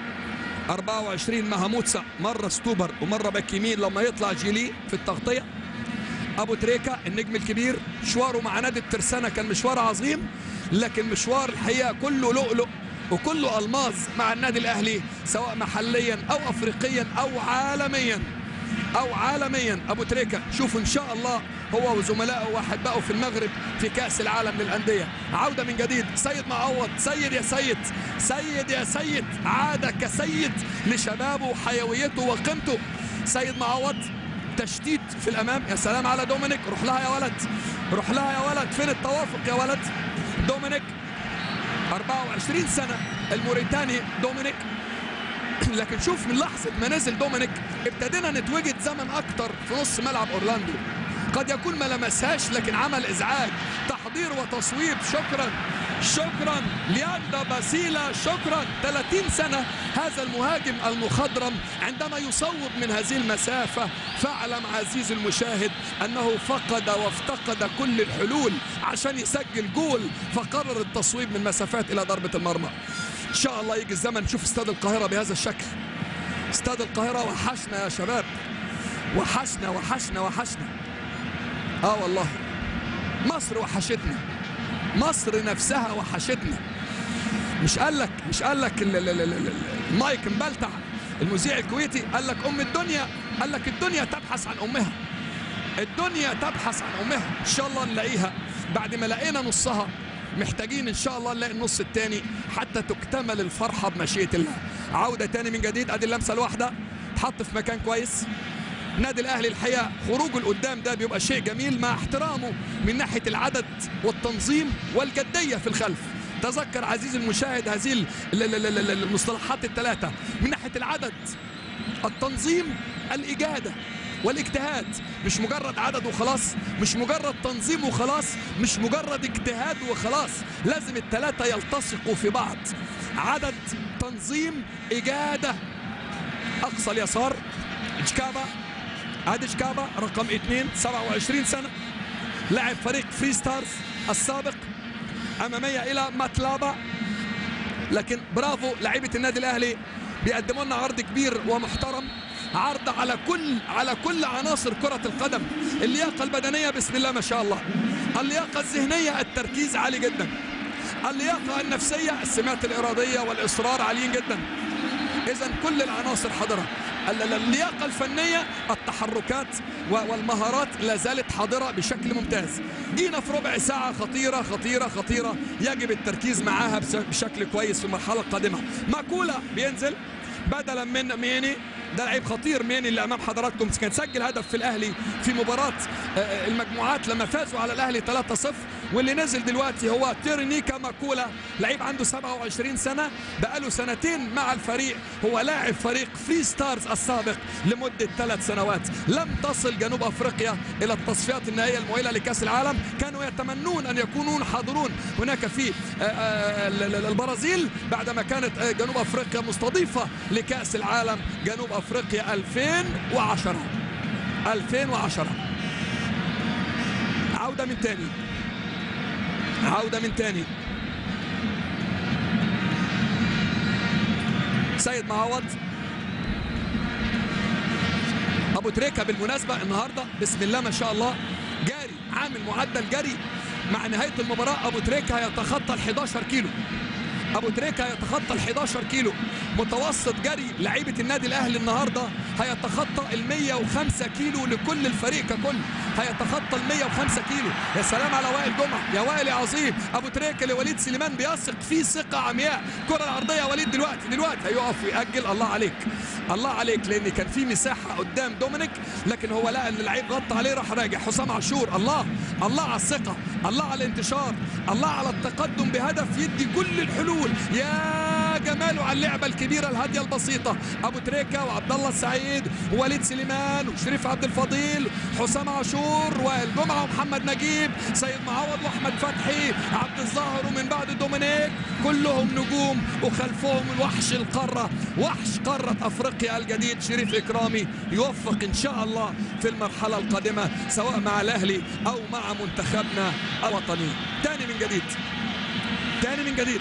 24 مهاموتسا مرة ستوبر ومرة باك يمين لما يطلع جيلي في التغطية أبو تريكة النجم الكبير مشواره مع نادي الترسانة كان مشوار عظيم لكن مشوار الحقيقة كله لؤلؤ وكله ألماظ مع النادي الأهلي سواء محليا أو أفريقيا أو عالميا أو عالميا أبو تريكة شوفوا إن شاء الله هو وزملائه وأحبائه في المغرب في كأس العالم للأندية عودة من جديد سيد معوض سيد يا سيد سيد يا سيد عاد كسيد لشبابه وحيويته وقيمته سيد معوض تشتيت في الامام يا سلام على دومينيك روح لها يا ولد روح لها يا ولد فين التوافق يا ولد دومينيك 24 سنه الموريتاني دومينيك لكن شوف من لحظه ما نزل دومينيك ابتدينا نتوجد زمن اكتر في نص ملعب اورلاندو قد يكون ما لمسهاش لكن عمل ازعاج تحضير وتصويب شكرا شكرا لياندا باسيلا شكرا 30 سنة هذا المهاجم المخضرم عندما يصوب من هذه المسافة فاعلم عزيزي المشاهد أنه فقد وافتقد كل الحلول عشان يسجل جول فقرر التصويب من مسافات إلى ضربة المرمى إن شاء الله يجي الزمن نشوف استاد القاهرة بهذا الشكل استاد القاهرة وحشنا يا شباب وحشنا وحشنا وحشنا اه والله مصر وحشتنا مصر نفسها وحشتنا مش قال لك مش قال لك مايك مبلتع المذيع الكويتي قال لك ام الدنيا قال لك الدنيا تبحث عن امها الدنيا تبحث عن امها ان شاء الله نلاقيها بعد ما لقينا نصها محتاجين ان شاء الله نلاقي النص الثاني حتى تكتمل الفرحه بمشيئه الله عوده تاني من جديد ادي اللمسه الواحده اتحط في مكان كويس النادي الاهلي الحقيقه خروجه لقدام ده بيبقى شيء جميل مع احترامه من ناحيه العدد والتنظيم والجديه في الخلف تذكر عزيزي المشاهد هذه المصطلحات الثلاثه من ناحيه العدد التنظيم الاجاده والاجتهاد مش مجرد عدد وخلاص مش مجرد تنظيم وخلاص مش مجرد اجتهاد وخلاص لازم الثلاثه يلتصقوا في بعض عدد تنظيم اجاده اقصى اليسار جكابا ادي شكابا رقم اثنين 27 سنة لاعب فريق فري ستارز السابق أمامية إلى ماتلابا لكن برافو لعيبة النادي الأهلي بيقدموا لنا عرض كبير ومحترم عرض على كل على كل عناصر كرة القدم اللياقة البدنية بسم الله ما شاء الله اللياقة الذهنية التركيز عالي جدا اللياقة النفسية السمات الإرادية والإصرار عاليين جدا إذا كل العناصر حاضرة اللياقة الفنية التحركات والمهارات لا زالت حاضرة بشكل ممتاز جينا في ربع ساعة خطيرة خطيرة خطيرة يجب التركيز معاها بشكل كويس في المرحلة القادمة ماكولا بينزل بدلا من ميني ده لعيب خطير ميني اللي امام حضراتكم كان سجل هدف في الاهلي في مباراه المجموعات لما فازوا على الاهلي 3-0 واللي نزل دلوقتي هو تيرنيكا ماكولا لعيب عنده 27 سنه بقاله سنتين مع الفريق هو لاعب فريق فري ستارز السابق لمده ثلاث سنوات لم تصل جنوب افريقيا الى التصفيات النهائيه المؤهله لكاس العالم كانوا يتمنون ان يكونون حاضرون هناك في البرازيل بعدما كانت جنوب افريقيا مستضيفه لكاس العالم جنوب افريقيا 2010 2010 عوده من تاني عودة من تاني سيد معوض ابو تريكه بالمناسبه النهارده بسم الله ما شاء الله جاري عامل معدل جري مع نهايه المباراه ابو تريكه هيتخطى ال 11 كيلو ابو تريكه يتخطى ال 11 كيلو متوسط جري لعيبه النادي الاهلي النهارده هيتخطى ال 105 كيلو لكل الفريق ككل هيتخطى ال 105 كيلو يا سلام على وائل جمعه يا وائل يا عظيم ابو تريكه لوليد سليمان بيثق فيه ثقه عمياء كره العرضيه يا وليد دلوقتي دلوقتي هيقف ويأجل الله عليك الله عليك لان كان في مساحه قدام دومينيك لكن هو لقى ان اللعيب غطى عليه راح راجع حسام عاشور الله الله على الثقه الله على الانتشار الله على التقدم بهدف يدي كل الحلول يا جماله على اللعبه الكبيره الهاديه البسيطه ابو تريكه وعبد الله السعيد ووليد سليمان وشريف عبد الفضيل حسام عاشور وائل جمعه ومحمد نجيب سيد معوض واحمد فتحي عبد الظاهر ومن بعد دومينيك كلهم نجوم وخلفهم الوحش القاره وحش قاره افريقيا الجديد شريف اكرامي يوفق ان شاء الله في المرحله القادمه سواء مع الاهلي او مع منتخبنا الوطني تاني من جديد تاني من جديد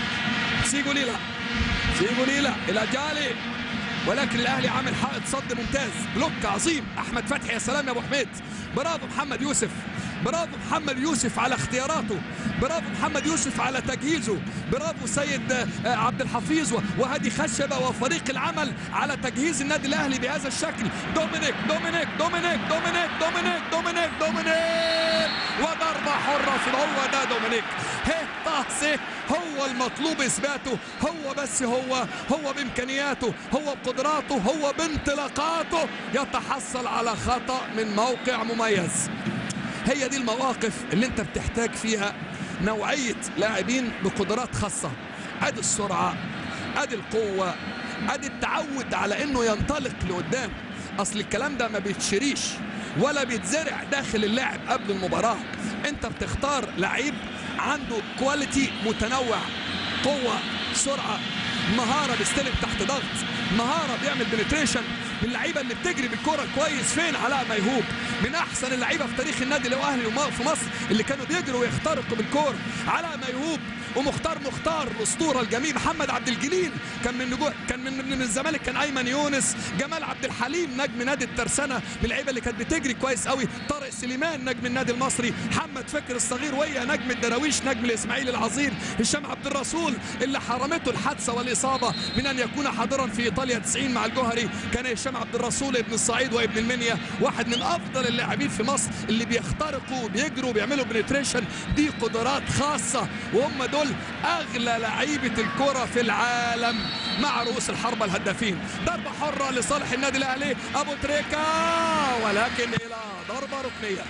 سيجو ليلا سيجو ليلا الى جالي ولكن الاهلي عامل حائط صد ممتاز بلوك عظيم احمد فتحي يا سلام يا ابو حميد برافو محمد يوسف برافو محمد يوسف على اختياراته برافو محمد يوسف على تجهيزه برافو سيد عبد الحفيظ وهادي خشبه وفريق العمل على تجهيز النادي الاهلي بهذا الشكل دومينيك دومينيك دومينيك دومينيك دومينيك دومينيك دومينيك وضربه حره في هو ده دومينيك هي طه هو المطلوب اثباته هو بس هو هو بامكانياته هو بقدراته هو بانطلاقاته يتحصل على خطا من موقع مميز هي دي المواقف اللي انت بتحتاج فيها نوعية لاعبين بقدرات خاصة ادي السرعة ادي القوة ادي التعود على انه ينطلق لقدام اصل الكلام ده ما بيتشريش ولا بيتزرع داخل اللعب قبل المباراة انت بتختار لعيب عنده كواليتي متنوع قوة سرعة مهارة بيستلم تحت ضغط مهارة بيعمل بنتريشن من اللعيبه اللي بتجري بالكره كويس فين علاء ميهوب من احسن اللعيبه في تاريخ النادي الاهلي في مصر اللي كانوا بيجروا ويخترقوا بالكوره علاء ميهوب ومختار مختار الاسطوره الجميل محمد عبد الجليل كان من نجوم كان من من الزمالك كان ايمن يونس جمال عبد الحليم نجم نادي الترسانه من اللعيبه اللي كانت بتجري كويس قوي طارق سليمان نجم النادي المصري محمد فكر الصغير ويا نجم الدراويش نجم الاسماعيلي العظيم هشام عبد الرسول اللي حرمته الحادثه والاصابه من ان يكون حاضرا في ايطاليا 90 مع الجوهري كان هشام عبد الرسول ابن الصعيد وابن المنيا واحد من افضل اللاعبين في مصر اللي بيخترقوا وبيجروا وبيعملوا بنتريشن دي قدرات خاصه وهم دول اغلى لعيبه الكره في العالم مع رؤوس الحربه الهدافين ضربه حره لصالح النادي الاهلي ابو تريكا ولكن الى ضربه ركنيه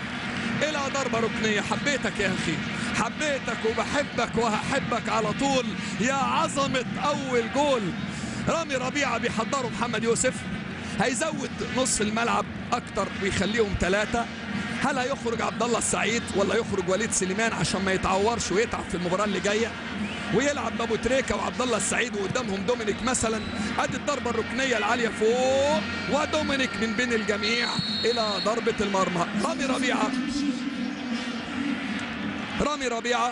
الى ضربه ركنيه حبيتك يا اخي حبيتك وبحبك وهحبك على طول يا عظمه اول جول رامي ربيعه بيحضروا محمد يوسف هيزود نص الملعب اكتر ويخليهم ثلاثه هل هيخرج عبد الله السعيد ولا يخرج وليد سليمان عشان ما يتعورش ويتعب في المباراه اللي جايه ويلعب بابو تريكا وعبد الله السعيد وقدامهم دومينيك مثلا ادي الضربه الركنيه العاليه فوق ودومينيك من بين الجميع الى ضربه المرمى رامي ربيعه رامي ربيعه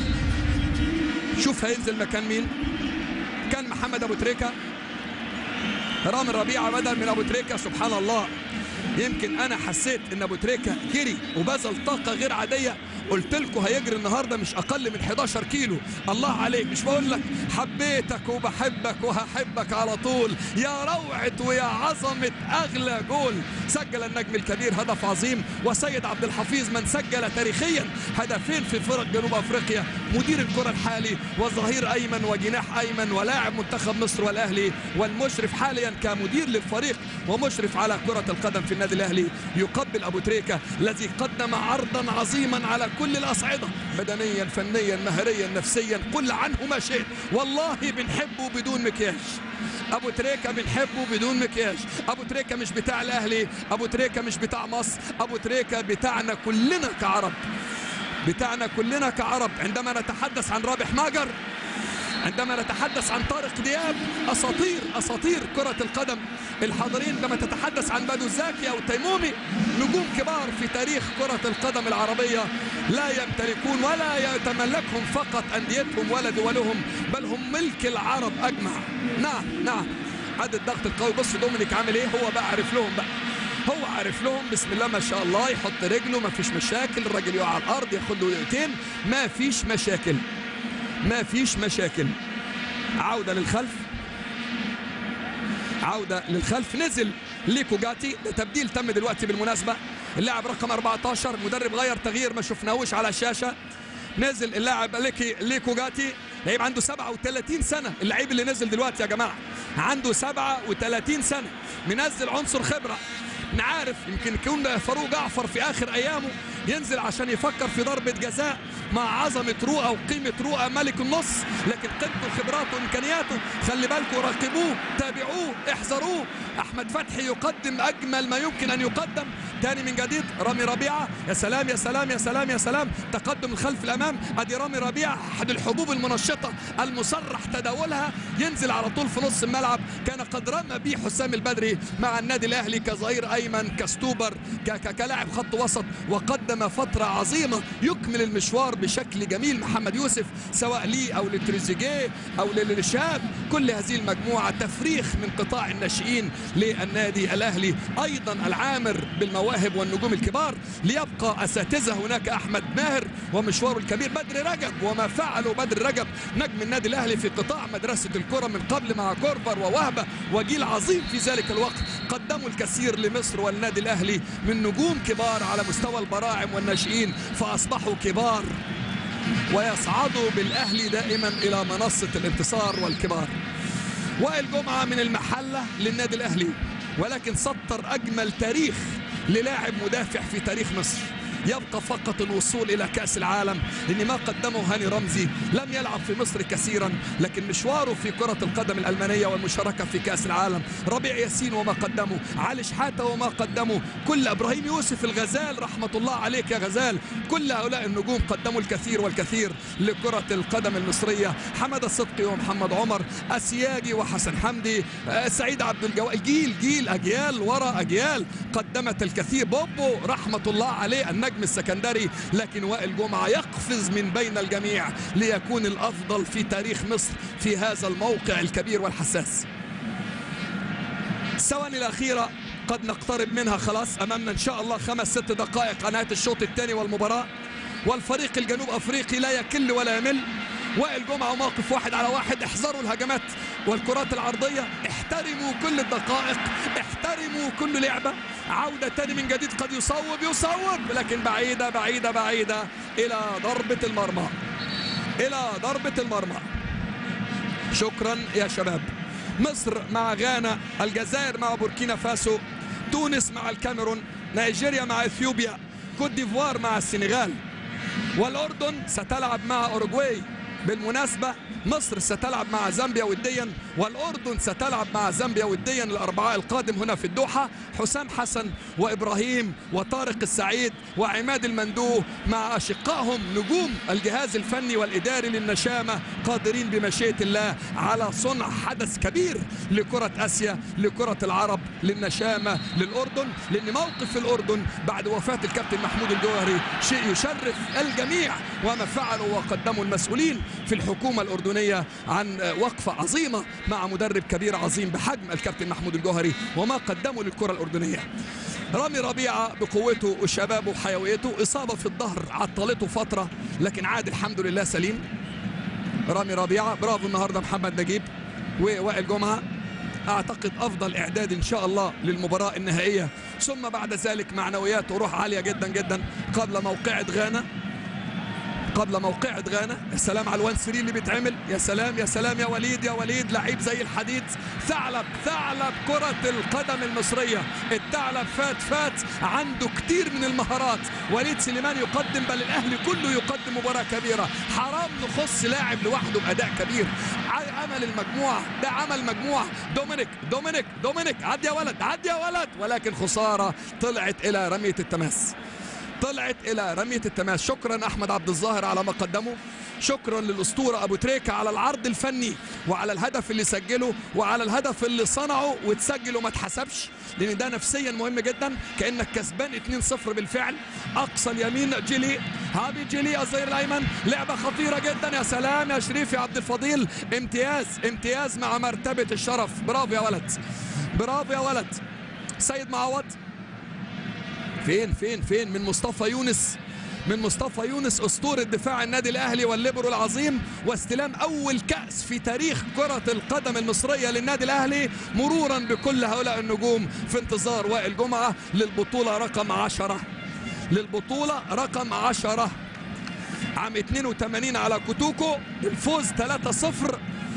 شوف هينزل مكان مين كان محمد ابو تريكه رامي ربيعه بدل من ابو تريكه سبحان الله يمكن انا حسيت ان ابو تريكه جري وبذل طاقه غير عاديه قلت لكم هيجري النهارده مش اقل من 11 كيلو الله عليك مش بقول لك حبيتك وبحبك وهحبك على طول يا روعه ويا عظمه اغلى جول سجل النجم الكبير هدف عظيم وسيد عبد الحفيظ من سجل تاريخيا هدفين في فرق جنوب افريقيا مدير الكره الحالي وظهير ايمن وجناح ايمن ولاعب منتخب مصر والاهلي والمشرف حاليا كمدير للفريق ومشرف على كره القدم في النادي الاهلي يقبل ابو تريكه الذي قدم عرضا عظيما على كل الاصعده بدنيا فنيا مهريا نفسيا قل عنه ما شئت والله بنحبه بدون مكياج ابو تريكه بنحبه بدون مكياج ابو تريكه مش بتاع الاهلي ابو تريكه مش بتاع مصر ابو تريكه بتاعنا كلنا كعرب بتاعنا كلنا كعرب عندما نتحدث عن رابح ماجر عندما نتحدث عن طارق دياب اساطير اساطير كره القدم الحاضرين عندما تتحدث عن بدو زاكي او تيمومي نجوم كبار في تاريخ كره القدم العربيه لا يمتلكون ولا يتملكهم فقط انديتهم ولا دولهم بل هم ملك العرب اجمع نعم نعم هذا الضغط القوي بص دومينيك عامل ايه هو بقى عارف لهم بقى هو عارف لهم بسم الله ما شاء الله يحط رجله ما فيش مشاكل الراجل يقع على الارض ياخد له دقيقتين ما فيش مشاكل ما فيش مشاكل عودة للخلف عودة للخلف نزل ليكو جاتي ده تبديل تم دلوقتي بالمناسبة اللاعب رقم 14 مدرب غير تغيير ما شفناهوش على الشاشة نزل اللاعب ليكي ليكو جاتي لعيب عنده 37 سنة اللعيب اللي نزل دلوقتي يا جماعة عنده 37 سنة منزل عنصر خبرة نعرف يمكن يكون فاروق جعفر في آخر أيامه ينزل عشان يفكر في ضربة جزاء مع عظمة رؤى وقيمة رؤى ملك النص لكن قيمته وخبراته وإمكانياته خلي بالكم راقبوه تابعوه احذروه أحمد فتحي يقدم أجمل ما يمكن أن يقدم تاني من جديد رامي ربيعة يا سلام يا سلام يا سلام يا سلام تقدم الخلف الأمام أدي رامي ربيعة أحد الحبوب المنشطة المصرح تداولها ينزل على طول في نص الملعب كان قد رمى به حسام البدري مع النادي الأهلي كظهير أيمن كستوبر كلاعب خط وسط وقدم فترة عظيمة يكمل المشوار بشكل جميل محمد يوسف سواء لي أو لتريزيجيه أو للشاب كل هذه المجموعة تفريخ من قطاع الناشئين للنادي الأهلي أيضا العامر بالمواهب والنجوم الكبار ليبقى أساتذة هناك أحمد ماهر ومشواره الكبير بدر رجب وما فعله بدر رجب نجم النادي الأهلي في قطاع مدرسة الكرة من قبل مع كورفر ووهبة وجيل عظيم في ذلك الوقت قدموا الكثير لمصر والنادي الأهلي من نجوم كبار على مستوى البراعم والناشئين فأصبحوا كبار ويصعدوا بالأهلي دائما إلى منصة الانتصار والكبار وائل جمعة من المحلة للنادي الأهلي ولكن سطر أجمل تاريخ للاعب مدافع في تاريخ مصر يبقى فقط الوصول إلى كأس العالم لأن ما قدمه هاني رمزي لم يلعب في مصر كثيرا لكن مشواره في كرة القدم الألمانية والمشاركة في كأس العالم ربيع ياسين وما قدمه علي شحاتة وما قدمه كل إبراهيم يوسف الغزال رحمة الله عليك يا غزال كل هؤلاء النجوم قدموا الكثير والكثير لكرة القدم المصرية حمد الصدقي ومحمد عمر أسياجي وحسن حمدي سعيد عبد الجواد جيل جيل أجيال وراء أجيال قدمت الكثير بوبو رحمة الله عليه النجم السكندري لكن وائل جمعة يقفز من بين الجميع ليكون الأفضل في تاريخ مصر في هذا الموقع الكبير والحساس الثواني الأخيرة قد نقترب منها خلاص أمامنا إن شاء الله خمس ست دقائق على نهاية الشوط الثاني والمباراة والفريق الجنوب أفريقي لا يكل ولا يمل وائل جمعة وموقف واحد على واحد احذروا الهجمات والكرات العرضية احترموا كل الدقائق احترموا كل لعبة عودة تاني من جديد قد يصوب يصوب لكن بعيدة بعيدة بعيدة إلى ضربة المرمى إلى ضربة المرمى شكرا يا شباب مصر مع غانا الجزائر مع بوركينا فاسو تونس مع الكاميرون نيجيريا مع اثيوبيا كوت ديفوار مع السنغال والأردن ستلعب مع أوروغواي بالمناسبة مصر ستلعب مع زامبيا وديا والأردن ستلعب مع زامبيا وديا الأربعاء القادم هنا في الدوحة حسام حسن وإبراهيم وطارق السعيد وعماد المندوه مع أشقائهم نجوم الجهاز الفني والإداري للنشامة قادرين بمشيئة الله على صنع حدث كبير لكرة آسيا لكرة العرب للنشامة للأردن لأن موقف الأردن بعد وفاة الكابتن محمود الجوهري شيء يشرف الجميع وما فعلوا وقدموا المسؤولين في الحكومة الأردنية عن وقفة عظيمة مع مدرب كبير عظيم بحجم الكابتن محمود الجوهري وما قدموا للكرة الأردنية رامي ربيعة بقوته وشبابه وحيويته إصابة في الظهر عطلته فترة لكن عاد الحمد لله سليم رامي ربيعة برافو النهاردة محمد نجيب ووائل جمعة أعتقد أفضل إعداد إن شاء الله للمباراة النهائية ثم بعد ذلك معنويات وروح عالية جدا جدا قبل موقعة غانا قبل موقعة غانا يا سلام على الوان سري اللي بيتعمل يا سلام يا سلام يا وليد يا وليد لعيب زي الحديد ثعلب ثعلب كرة القدم المصرية الثعلب فات فات عنده كتير من المهارات وليد سليمان يقدم بل الأهلي كله يقدم مباراة كبيرة حرام نخص لاعب لوحده بأداء كبير عمل المجموعة ده عمل مجموعة دومينيك دومينيك دومينيك عد يا ولد عد يا ولد ولكن خسارة طلعت إلى رمية التماس طلعت الى رميه التماس شكرا احمد عبد الظاهر على ما قدمه شكرا للاسطوره ابو تريكه على العرض الفني وعلى الهدف اللي سجله وعلى الهدف اللي صنعه وتسجل وما اتحسبش لان ده نفسيا مهم جدا كانك كسبان 2-0 بالفعل اقصى اليمين جيلي هابي جيلي الظهير الايمن لعبه خطيره جدا يا سلام يا شريف يا عبد الفضيل امتياز امتياز مع مرتبه الشرف برافو يا ولد برافو يا ولد سيد معوض فين فين فين من مصطفى يونس من مصطفى يونس اسطوره دفاع النادي الاهلي والليبرو العظيم واستلام اول كاس في تاريخ كره القدم المصريه للنادي الاهلي مرورا بكل هؤلاء النجوم في انتظار وائل جمعه للبطوله رقم 10 للبطوله رقم 10 عام 82 على كوتوكو الفوز 3-0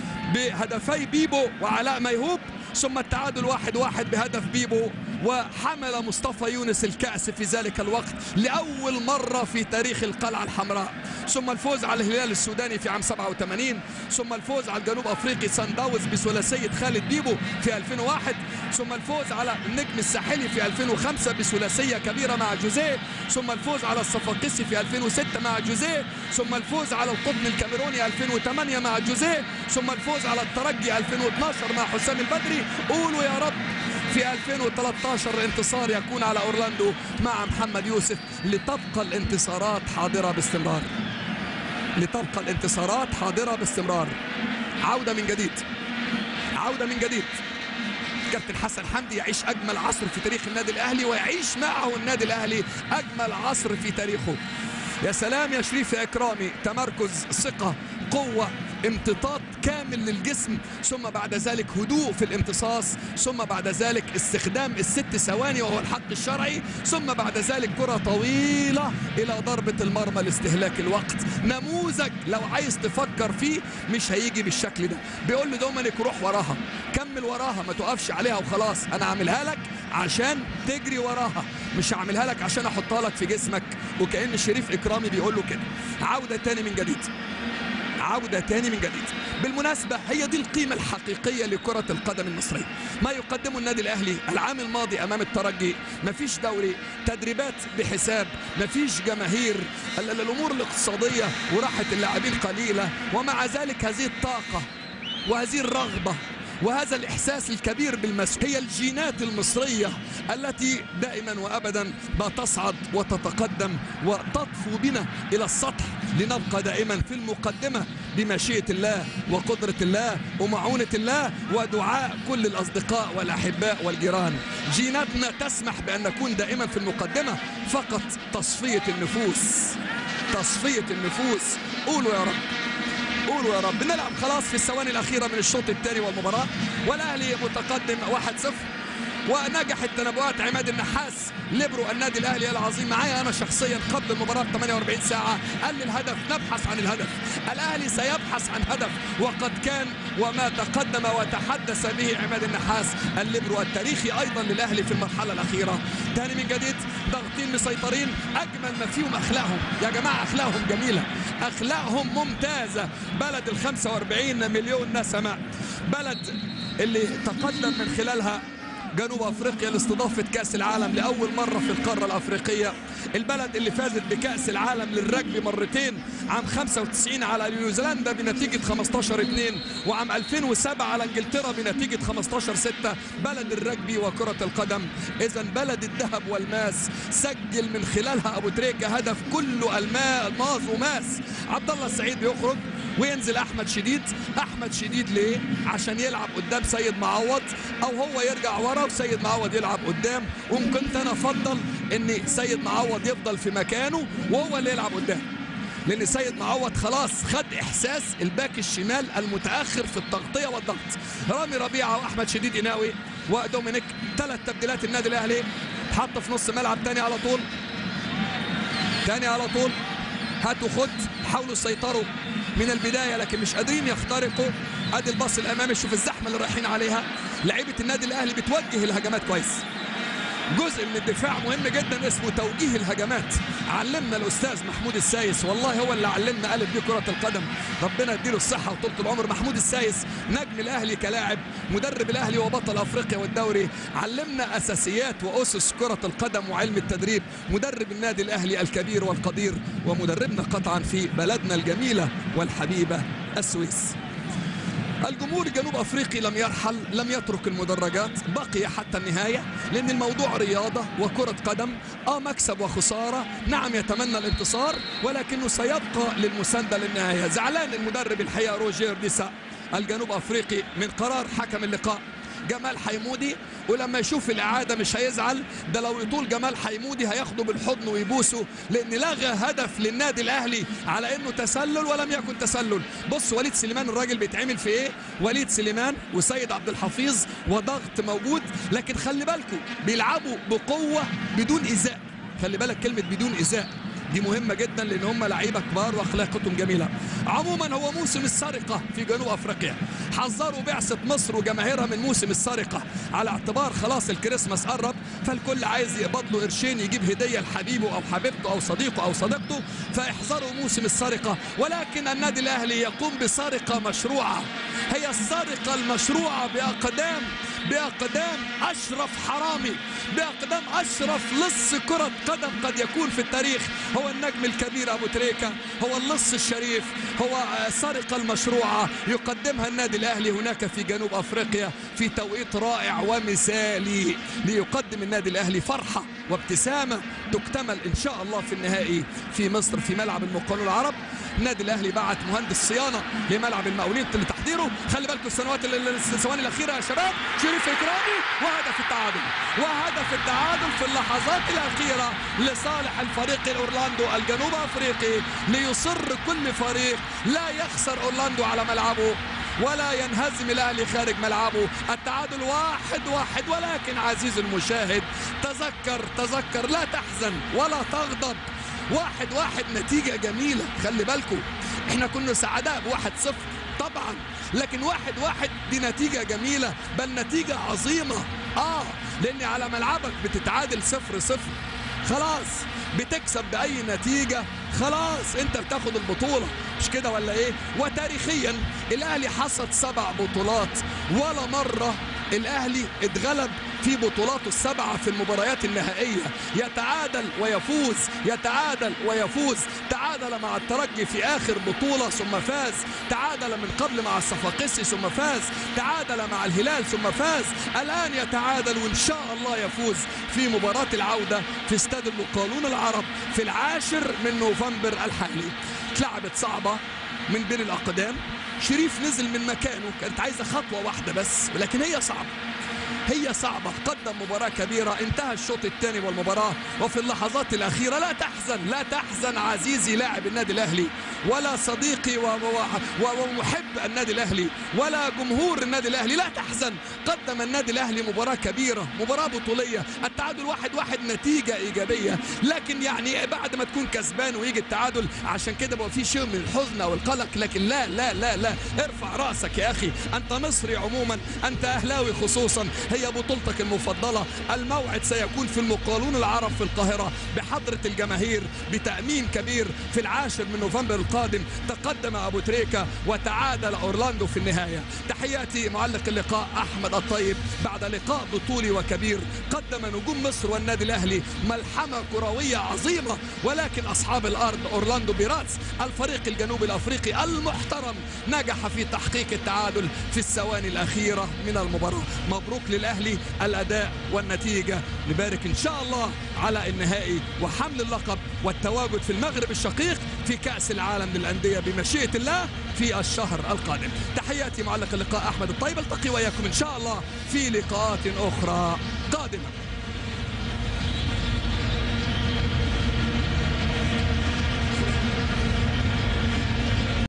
بهدفي بيبو وعلاء ميهوب ثم التعادل واحد واحد بهدف بيبو وحمل مصطفى يونس الكأس في ذلك الوقت لأول مرة في تاريخ القلعة الحمراء ثم الفوز على الهلال السوداني في عام 87 ثم الفوز على الجنوب أفريقي سان داونز بثلاثية خالد بيبو في 2001 ثم الفوز على النجم الساحلي في 2005 بثلاثية كبيرة مع جوزيه ثم الفوز على الصفاقسي في 2006 مع جوزيه ثم الفوز على القطن الكاميروني 2008 مع جوزيه ثم الفوز على الترجي 2012 مع حسام البدري قولوا يا رب في 2013 انتصار يكون على اورلاندو مع محمد يوسف لتبقى الانتصارات حاضره باستمرار لتبقى الانتصارات حاضره باستمرار عوده من جديد عوده من جديد كابتن حسن حمدي يعيش اجمل عصر في تاريخ النادي الاهلي ويعيش معه النادي الاهلي اجمل عصر في تاريخه يا سلام يا شريف يا اكرامي تمركز ثقه قوه امتطاط كامل للجسم ثم بعد ذلك هدوء في الامتصاص ثم بعد ذلك استخدام الست ثواني وهو الحق الشرعي ثم بعد ذلك كرة طويلة إلى ضربة المرمى لاستهلاك الوقت نموذج لو عايز تفكر فيه مش هيجي بالشكل ده بيقول له دومينيك روح وراها كمل وراها ما تقفش عليها وخلاص أنا هعملها لك عشان تجري وراها مش هعملها لك عشان أحطها لك في جسمك وكأن شريف إكرامي بيقول له كده عودة تاني من جديد عودة تاني من جديد بالمناسبة هي دي القيمة الحقيقية لكرة القدم المصرية ما يقدمه النادي الأهلي العام الماضي أمام الترجي مفيش دوري تدريبات بحساب مفيش جماهير الأمور الاقتصادية وراحة اللاعبين قليلة ومع ذلك هذه الطاقة وهذه الرغبة وهذا الإحساس الكبير بالمسؤولية هي الجينات المصرية التي دائما وأبدا ما تصعد وتتقدم وتطفو بنا إلى السطح لنبقى دائما في المقدمة بمشيئة الله وقدرة الله ومعونة الله ودعاء كل الأصدقاء والأحباء والجيران جيناتنا تسمح بأن نكون دائما في المقدمة فقط تصفية النفوس تصفية النفوس قولوا يا رب قولوا يا رب نلعب خلاص في الثواني الأخيرة من الشوط الثاني والمباراة والأهلي متقدم 1-0 ونجحت تنبؤات عماد النحاس ليبرو النادي الاهلي العظيم معايا انا شخصيا قبل المباراه ب 48 ساعه قال لي الهدف نبحث عن الهدف الاهلي سيبحث عن هدف وقد كان وما تقدم وتحدث به عماد النحاس الليبرو التاريخي ايضا للاهلي في المرحله الاخيره تاني من جديد ضاغطين مسيطرين اجمل ما فيهم اخلاقهم يا جماعه اخلاقهم جميله اخلاقهم ممتازه بلد ال 45 مليون نسمه بلد اللي تقدم من خلالها جنوب افريقيا لاستضافه كاس العالم لاول مره في القاره الافريقيه البلد اللي فازت بكاس العالم للرجبي مرتين عام 95 على نيوزيلندا بنتيجه 15 2 وعام 2007 على انجلترا بنتيجه 15 6 بلد الرجبي وكره القدم اذا بلد الذهب والماس سجل من خلالها ابو تريكه هدف كله الماس وماس عبد الله السعيد بيخرج وينزل احمد شديد احمد شديد ليه عشان يلعب قدام سيد معوض او هو يرجع ورا وسيد معوض يلعب قدام وكنت انا افضل ان سيد معوض يفضل في مكانه وهو اللي يلعب قدام لان سيد معوض خلاص خد احساس الباك الشمال المتاخر في التغطيه والضغط رامي ربيعه واحمد شديد قناوي ودومينيك ثلاث تبديلات النادي الاهلي حط في نص ملعب تاني على طول تاني على طول هاتوا خد حاولوا يسيطروا من البداية لكن مش قادرين يخترقوا ادي الباص الامامي شوف الزحمة اللي رايحين عليها لعيبة النادي الاهلي بتوجه الهجمات كويس جزء من الدفاع مهم جدا اسمه توجيه الهجمات علمنا الاستاذ محمود السايس والله هو اللي علمنا الف بيه كره القدم ربنا يديله الصحه وطولة العمر محمود السايس نجم الاهلي كلاعب مدرب الاهلي وبطل افريقيا والدوري علمنا اساسيات واسس كره القدم وعلم التدريب مدرب النادي الاهلي الكبير والقدير ومدربنا قطعا في بلدنا الجميله والحبيبه السويس الجمهور الجنوب افريقي لم يرحل لم يترك المدرجات بقي حتى النهايه لان الموضوع رياضه وكره قدم اه مكسب وخساره نعم يتمنى الانتصار ولكنه سيبقى للمسانده للنهايه زعلان المدرب الحقيقه روجير ديسا الجنوب افريقي من قرار حكم اللقاء جمال حيمودي ولما يشوف الاعاده مش هيزعل ده لو يطول جمال حيمودي هياخده بالحضن ويبوسه لان لغى هدف للنادي الاهلي على انه تسلل ولم يكن تسلل بص وليد سليمان الراجل بيتعمل في ايه وليد سليمان وسيد عبد الحفيظ وضغط موجود لكن خلي بالكم بيلعبوا بقوه بدون ايذاء خلي بالك كلمه بدون ايذاء دي مهمة جدا لأن هم لعيبة كبار وأخلاقهم جميلة عموما هو موسم السرقة في جنوب أفريقيا حذروا بعثة مصر وجماهيرها من موسم السرقة على اعتبار خلاص الكريسماس قرب فالكل عايز يقبض له قرشين يجيب هدية لحبيبه أو حبيبته أو صديقه أو صديقته فاحذروا موسم السرقة ولكن النادي الأهلي يقوم بسرقة مشروعة هي السرقة المشروعة بأقدام بأقدام أشرف حرامي بأقدام أشرف لص كرة قدم قد يكون في التاريخ هو النجم الكبير أبو تريكة هو اللص الشريف هو السرقة المشروعة يقدمها النادي الأهلي هناك في جنوب أفريقيا في توقيت رائع ومثالي ليقدم النادي الأهلي فرحة وابتسامة تكتمل إن شاء الله في النهائي في مصر في ملعب المقاولون العرب النادي الاهلي بعت مهندس صيانه لملعب المقاولين لتحضيره خلي بالكم السنوات الثواني الاخيره يا شباب شريف اكرامي وهدف التعادل وهدف التعادل في اللحظات الاخيره لصالح الفريق الاورلاندو الجنوب افريقي ليصر كل فريق لا يخسر اورلاندو على ملعبه ولا ينهزم الاهلي خارج ملعبه التعادل واحد واحد ولكن عزيز المشاهد تذكر تذكر لا تحزن ولا تغضب واحد واحد نتيجة جميلة خلي بالكم احنا كنا سعداء بواحد صفر طبعا لكن واحد واحد دي نتيجة جميلة بل نتيجة عظيمة اه لان على ملعبك بتتعادل صفر صفر خلاص بتكسب بأي نتيجة خلاص انت بتاخد البطولة مش كده ولا ايه وتاريخيا الاهلي حصد سبع بطولات ولا مرة الاهلي اتغلب في بطولاته السبعة في المباريات النهائية يتعادل ويفوز يتعادل ويفوز تعادل مع الترجي في آخر بطولة ثم فاز تعادل من قبل مع الصفاقسي ثم فاز تعادل مع الهلال ثم فاز الآن يتعادل وإن شاء الله يفوز في مباراة العودة في استاد المقاولون العرب في العاشر من نوفمبر الحالي اتلعبت صعبة من بين الأقدام شريف نزل من مكانه كانت عايزة خطوة واحدة بس ولكن هي صعبة هي صعبة قدم مباراة كبيرة انتهى الشوط الثاني والمباراة وفي اللحظات الأخيرة لا تحزن لا تحزن عزيزي لاعب النادي الأهلي ولا صديقي ومحب النادي الأهلي ولا جمهور النادي الأهلي لا تحزن قدم النادي الأهلي مباراة كبيرة مباراة بطولية التعادل واحد واحد نتيجة إيجابية لكن يعني بعد ما تكون كسبان ويجي التعادل عشان كده بقى في شيء من الحزن والقلق لكن لا لا لا لا ارفع رأسك يا أخي أنت مصري عموما أنت أهلاوي خصوصا هي بطولتك المفضلة الموعد سيكون في المقاولون العرب في القاهرة بحضرة الجماهير بتأمين كبير في العاشر من نوفمبر القادم تقدم أبو تريكة وتعادل أورلاندو في النهاية تحياتي معلق اللقاء أحمد الطيب بعد لقاء بطولي وكبير قدم نجوم مصر والنادي الأهلي ملحمة كروية عظيمة ولكن أصحاب الأرض أورلاندو بيراتس الفريق الجنوبي الأفريقي المحترم نجح في تحقيق التعادل في الثواني الأخيرة من المباراة مبروك للأهلي الأداء والنتيجة نبارك إن شاء الله على النهائي وحمل اللقب والتواجد في المغرب الشقيق في كأس العالم للأندية بمشيئة الله في الشهر القادم تحياتي معلق اللقاء أحمد الطيب التقي وإياكم إن شاء الله في لقاءات أخرى قادمة